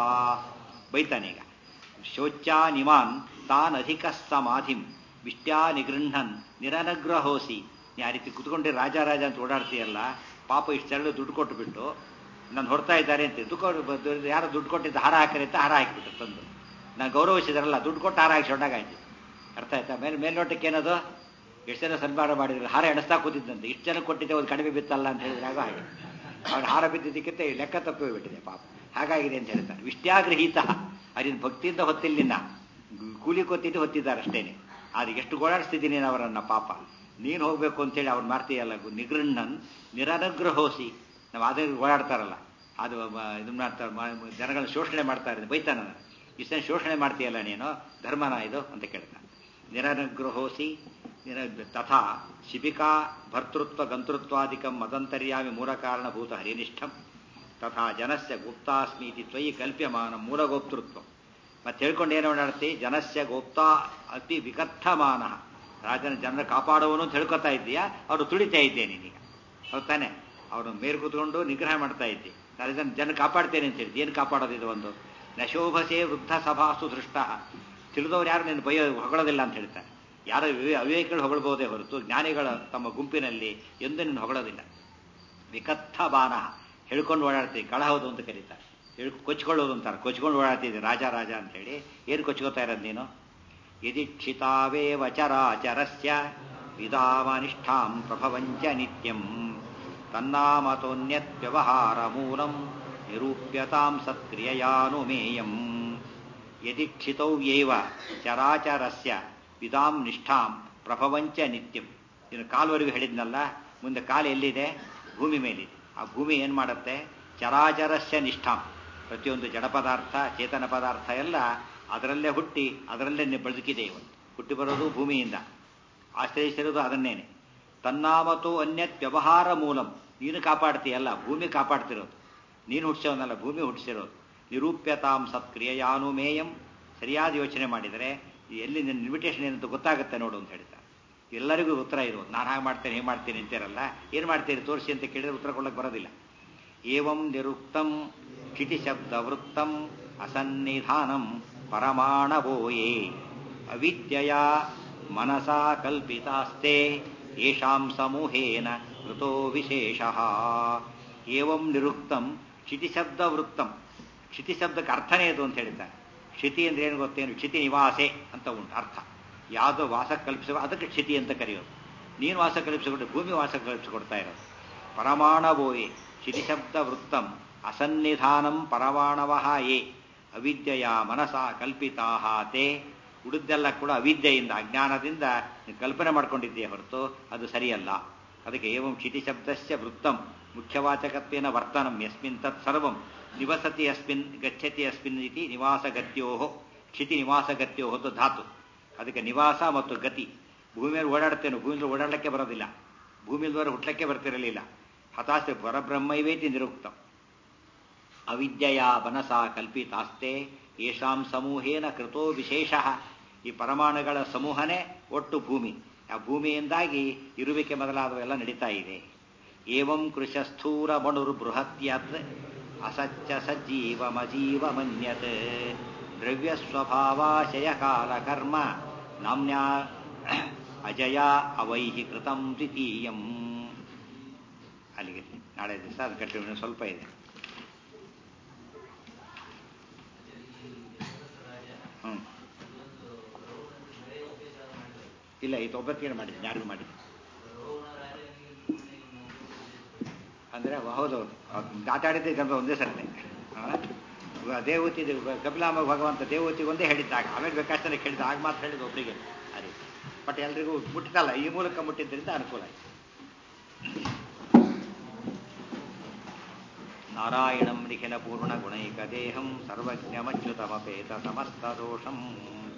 ಬೈತಾನೀಗ ಶೋಚ್ಯಾನಿಮಾನ್ ತಾನಧಿಕ ಸಮಾಧಿಂ ವಿಷ್ಟ್ಯಾ ನಿಗೃಹ್ಣನ್ ನಿರನುಗ್ರಹೋಸಿ ನೀ ಆ ರೀತಿ ಕುತ್ಕೊಂಡೆ ರಾಜ ರಾಜ ಅಂತ ಓಡಾಡ್ತೀಯಲ್ಲ ಪಾಪ ಇಷ್ಟು ಸರಳು ದುಡ್ಡು ಕೊಟ್ಟುಬಿಟ್ಟು ನಾನು ಹೊಡ್ತಾ ಇದ್ದಾರೆ ಅಂತ ದುಡ್ಡು ಯಾರೋ ದುಡ್ಡು ಕೊಟ್ಟಿದ್ದ ಹಾರ ಹಾಕಿರಿ ಅಂತ ಹಾರ ಹಾಕಿಬಿಟ್ಟು ತಂದು ನಾನು ಗೌರವಿಸಿದ್ರಲ್ಲ ದುಡ್ಡು ಕೊಟ್ಟು ಹಾರ ಹಾಕಿ ಸೊಂಡಾಗಾಯ್ತು ಅರ್ಥ ಆಯ್ತಾ ಮೇಲೆ ಮೇಲ್ನೋಟಕ್ಕೆ ಏನದು ಎಷ್ಟು ಜನ ಸನ್ಮಾನ ಮಾಡಿದ್ರು ಹಾರ ಎಣಿಸ್ತಾ ಕೂತಿದ್ದಂತೆ ಇಷ್ಟು ಜನ ಕೊಟ್ಟಿದ್ದೆ ಒಂದು ಕಡಿಮೆ ಬಿತ್ತಲ್ಲ ಅಂತ ಹೇಳಿದ್ರಾಗ ಹಾಗೆ ಅವ್ನು ಹಾರ ಬಿದ್ದಿದ್ದಕ್ಕಿಂತ ಲೆಕ್ಕ ತಪ್ಪಿ ಹೋಗ್ಬಿಟ್ಟಿದೆ ಪಾಪ ಹಾಗಾಗಿದೆ ಅಂತ ಹೇಳ್ತಾರೆ ವಿಷ್ಟ್ಯಾಗ್ರಹೀತ ಅದಿನ ಭಕ್ತಿಯಿಂದ ಹೊತ್ತಿಲ್ಲ ಕೂಲಿ ಕೊತ್ತಿದ್ದು ಹೊತ್ತಿದ್ದಾರೆ ಅಷ್ಟೇನೆ ಆದ್ರೆ ಎಷ್ಟು ಗೋಳಾಡಿಸ್ತಿದ್ದೀನಿ ನೀನು ಅವರನ್ನ ಪಾಪ ನೀನು ಹೋಗ್ಬೇಕು ಅಂತೇಳಿ ಅವ್ರು ಮಾಡ್ತೀಯಲ್ಲ ನಿಗೃಹ್ಣನ್ ನಿರನುಗ್ರಹೋಸಿ ನಾವು ಅದೇ ಓಡಾಡ್ತಾರಲ್ಲ ಅದು ಇದನ್ನ ಮಾಡ್ತಾರೆ ಮ- ಜನಗಳನ್ನ ಶೋಷಣೆ ಮಾಡ್ತಾ ಇರೋದು ಬೈತಾನ ಇಷ್ಟನ್ನು ಶೋಷಣೆ ಮಾಡ್ತೀಯಲ್ಲ ನೀನು ಧರ್ಮನ ಇದು ಅಂತ ಕೇಳ್ತಾನೆ ನಿರನುಗ್ರಹೋಸಿ ನಿರ ತಥಾ ಶಿಬಿಕಾ ಭರ್ತೃತ್ವ ಗಂತೃತ್ವಾದಿಕಂ ಮದಂತರ್ಯಾಮಿ ಮೂಲ ಕಾರಣಭೂತ ಹರಿನಿಷ್ಠಂ ತಥಾ ಜನಸ್ಯ ಗುಪ್ತಾಸ್ಮೀತಿ ತ್ವಯಿ ಕಲ್ಪ್ಯಮಾನ ಮೂಲಗೋಪ್ತೃತ್ವ ಮತ್ತೆ ಹೇಳ್ಕೊಂಡು ಏನು ಓಡಾಡ್ತಿ ಜನಸ್ಯ ಗೋಪ್ತಾ ಅತಿ ವಿಕಥಮಾನ ರಾಜನ ಜನರ ಕಾಪಾಡುವನು ಅಂತ ಹೇಳ್ಕೊತಾ ಇದ್ದೀಯಾ ಅವರು ತುಳಿತಾ ಇದ್ದೆ ನೀನೀಗ ಹೌದ್ ತಾನೆ ಅವನು ಮೇಲ್ ಕೂತ್ಕೊಂಡು ನಿಗ್ರಹ ಮಾಡ್ತಾ ಇದ್ದೆ ನಾನು ಇದನ್ನು ಜನ ಕಾಪಾಡ್ತೇನೆ ಅಂತ ಹೇಳಿದ್ದೆ ಏನು ಕಾಪಾಡೋದು ಇದು ಒಂದು ನಶೋಭಸೆ ವೃದ್ಧ ಸಭಾಸು ದೃಷ್ಟ ತಿಳಿದವ್ರು ಯಾರು ನಿನ್ನ ಬೈಯೋ ಹೊಗಳೋದಿಲ್ಲ ಅಂತ ಹೇಳ್ತಾರೆ ಯಾರು ವಿವೇ- ಅವಿವೇಕಿಗಳು ಹೊಗಳ್ಬೋದೇ ಹೊರತು ಜ್ಞಾನಿಗಳ ತಮ್ಮ ಗುಂಪಿನಲ್ಲಿ ಎಂದೂ ನಿನ್ನ ಹೊಗಳೋದಿಲ್ಲ ವಿಕಥ ಬಾನ ಹೇಳ್ಕೊಂಡು ಓಡಾಡ್ತೀವಿ ಕಳ ಹೌದು ಅಂತ ಕರೀತಾರೆ ಹೇಳ್ ಕೊಚ್ಕೊಳ್ಳೋದು ಅಂತಾರೆ ಕೊಚ್ಕೊಂಡು ಓಡಾಡ್ತಿದ್ದೆ ರಾಜ ರಾಜ ಅಂತೇಳಿ ಏನು ಕೊಚ್ಕೋತಾ ಇರೋದು ನೀನು ಯದಿಕ್ಷಿತಾವೇವ ಚರಾಚರಸ್ಯ ವಿದಾಮನಿಷ್ಠಾಂ ಪ್ರಭವಂಚ ನಿತ್ಯಂ ತನ್ನಾಮತೋನ್ಯತ್ ವ್ಯವಹಾರ ಮೂಲಂ ನಿರೂಪ್ಯತಾಂ ಸತ್ಕ್ರಿಯಯಾನುಮೇಯಂ ಯದಿಕ್ಷಿತೌ ಏವ ಚರಾಚರಸ್ಯ ವಿದಾಂ ನಿಷ್ಠಾಂ ಪ್ರಭವಂಚ ನಿತ್ಯಂ ಇನ್ನು ಕಾಲ್ವರೆಗೂ ಹೇಳಿದ್ನಲ್ಲ ಮುಂದೆ ಕಾಲು ಎಲ್ಲಿದೆ ಭೂಮಿ ಮೇಲಿದೆ ಆ ಭೂಮಿ ಏನು ಮಾಡುತ್ತೆ ಚರಾಚರಸ್ಯ ನಿಷ್ಠಾಂ ಪ್ರತಿಯೊಂದು ಜಡ ಪದಾರ್ಥ ಚೇತನ ಪದಾರ್ಥ ಎಲ್ಲ ಅದರಲ್ಲೇ ಹುಟ್ಟಿ ಅದರಲ್ಲೇ ನಿ- ಬದುಕಿದೆ ಇವತ್ತು ಹುಟ್ಟಿ ಬರೋದು ಭೂಮಿಯಿಂದ ಆಶ್ರಯಿಸಿರೋದು ಅದನ್ನೇನೆ ತನ್ನಾಮತು ಅನ್ಯತ್ ವ್ಯವಹಾರ ಮೂಲಂ ನೀನು ಕಾಪಾಡ್ತೀಯಲ್ಲ ಭೂಮಿ ಕಾಪಾಡ್ತಿರೋದು ನೀನು ಹುಟ್ಟಿಸೋನಲ್ಲ ಭೂಮಿ ಹುಟ್ಟಿಸಿರೋದು ನಿರೂಪ್ಯತಾಂ ಸತ್ಕ್ರಿಯೆಯಾನುಮೇಯಂ ಸರಿಯಾದ ಯೋಚನೆ ಮಾಡಿದರೆ ಎಲ್ಲಿ ನಿನ್ನ ಇನ್ವಿಟೇಷನ್ ಏನಂತ ಗೊತ್ತಾಗುತ್ತೆ ನೋಡು ಅಂತ ಹೇಳ್ತಾರೆ ಎಲ್ಲರಿಗೂ ಉತ್ತರ ಇರೋದು ನಾನು ಹಾಗೆ ಮಾಡ್ತೇನೆ ಹೇಗೆ ಮಾಡ್ತೀನಿ ಅಂತೀರಲ್ಲ ಏನು ಮಾಡ್ತೀರಿ ತೋರಿಸಿ ಅಂತ ಕೇಳಿದ್ರೆ ಉತ್ತರ ಕೊಡಕ್ಕೆ ಬರೋದಿಲ್ಲ ಏವಂ ನಿರುಕ್ತಂ ಮನಸಾ ಕಲ್ಪಿತಾಸ್ತೆ ಯೇಷಾಂ ಸಮೂಹೇನ ಕೃತೋ ವಿಶೇಷ ಏವಂ ನಿರುಕ್ತಂ ಕ್ಷಿತಿಶಬ್ದ ವೃತ್ತಂ ಕ್ಷಿತಿಶಬ್ದಕ್ಕೆ ಅರ್ಥನೇ ಅದು ಅಂತ ಹೇಳ್ತಾರೆ ಕ್ಷಿತಿ ಅಂದ್ರೆ ಏನು ಗೊತ್ತೇನು ಕ್ಷಿತಿ ನಿವಾಸೆ ಅಂತ ಉಂಟು ಅರ್ಥ ಯಾವುದೋ ವಾಸ ಕಲ್ಪಿಸುವ ಅದಕ್ಕೆ ಕ್ಷಿತಿ ಅಂತ ಕರೆಯೋದು ನೀನು ವಾಸ ಕಲ್ಪಿಸಿಕೊಟ್ಟು ಭೂಮಿ ವಾಸ ಕಲ್ಪಿಸಿಕೊಡ್ತಾ ಇರೋದು ಪರಮಾಣವೋಯೇ ಕ್ಷಿತಿಶಬ್ದ ವೃತ್ತಂ ಅಸನ್ನಿಧಾನಂ ಪರಮಾಣವಃ ಯೇ ಅವಿದ್ಯೆಯ ಮನಸ ಕಲ್ಪಿತಾ ತೇ ಉಳಿದೆಲ್ಲ ಕೂಡ ಅವಿದ್ಯೆಯಿಂದ ಅಜ್ಞಾನದಿಂದ ಕಲ್ಪನೆ ಮಾಡ್ಕೊಂಡಿದ್ದೇ ಹೊರತು ಅದು ಸರಿಯಲ್ಲ ಅದಕ್ಕೆ ಏವಂ ಕ್ಷಿತಿಶಬ್ದಸ್ಯ ವೃತ್ತಂ ಮುಖ್ಯವಾಚಕತ್ವೇನ ವರ್ತನಂ ಯಸ್ಮಿನ್ ತತ್ ಸರ್ವಂ ನಿವಸತಿ ಅಸ್ಮಿನ್ ಗಚ್ಚತಿ ಅಸ್ಮಿನ್ ಇತಿ ನಿವಾಸಗತ್ಯೋ ಕ್ಷಿತಿ ನಿವಾಸಗತ್ಯೋ ಹೊತ್ತು ಧಾತು ಅದಕ್ಕೆ ನಿವಾಸ ಮತ್ತು ಗತಿ ಭೂಮಿಯಲ್ಲಿ ಓಡಾಡ್ತೇನೆ ಭೂಮಿಯಲ್ಲಿ ಓಡಾಡಲಿಕ್ಕೆ ಬರೋದಿಲ್ಲ ಭೂಮಿಯಲ್ವರೆ ಹುಟ್ಟಲಿಕ್ಕೆ ಬರ್ತಿರಲಿಲ್ಲ ಹತಾಸ್ತೆ ಪರಬ್ರಹ್ಮೈವೇತಿ ನಿರುಕ್ತಂ ಅವಿದ್ಯೆಯ ಮನಸ ಕಲ್ಪಿತಾಸ್ತೆ ಯೇಷಾಂ ಸಮೂಹೇನ ಕೃತೋ ವಿಶೇಷ ಈ ಪರಮಾಣುಗಳ ಸಮೂಹನೇ ಒಟ್ಟು ಭೂಮಿ ಆ ಭೂಮಿಯಿಂದಾಗಿ ಇರುವಿಕೆ ಮೊದಲಾದವೆಲ್ಲ ನಡೀತಾ ಇದೆ ಏವಂ ಕೃಶಸ್ಥೂರ ಮಣುರ್ ಬೃಹತ್ಯತ್ ಅಸಚ್ಚ ಸಜ್ಜೀವಮಜೀವ ಮನ್ಯತ್ ದ್ರವ್ಯ ಸ್ವಭಾವಾಶಯ ಕಾಲ ಕರ್ಮ ನಾಮ್ನ್ಯಾ ಅಜಯ ಅವೈಹಿ ಕೃತಂ ದ್ವಿತೀಯಂ ಅಲ್ಲಿಗೆ ನಾಳೆ ದಿವಸ ಅದು ಕಂಟಿನ್ಯೂ ಸ್ವಲ್ಪ ಇದೆ ಹ್ಮ್ ಇಲ್ಲ ಇದು ಒಬ್ಬತ್ತಿಗೆ ಮಾಡಿದ್ದೀನಿ ಯಾರಿಗೂ ಮಾಡಿದ್ದೀನಿ ಅಂದರೆ ಹೌದೌದು ಆಟಾಡಿದ್ದೆ ಗಂಧ ಒಂದೇ ಸರ್ತೆ ದೇವತಿ ಕಪಿಲಾಮ ಭಗವಂತ ದೇವತಿಗೆ ಒಂದೇ ಹೇಳಿದ್ದಾಗ ಆಮೇಲೆ ಬೇಕಾಷ್ಟೇ ಕೇಳಿದ ಆಗ ಮಾತ್ರ ಹೇಳಿದ ಒಬ್ಬರಿಗೆ ಅದೇ ಬಟ್ ಎಲ್ರಿಗೂ ಮುಟ್ಟಿದಲ್ಲ ಈ ಮೂಲಕ ಮುಟ್ಟಿದ್ದರಿಂದ ಅನುಕೂಲ ಆಯ್ತು ನಾರಾಯಣಂ ನಿಖಿಲ ಪೂರ್ಣ ಗುಣೈಕ ದೇಹಂ ಸರ್ವಜ್ಞಮಚ್ಯುತಮಪೇತ ಸಮಸ್ತ ದೋಷಂ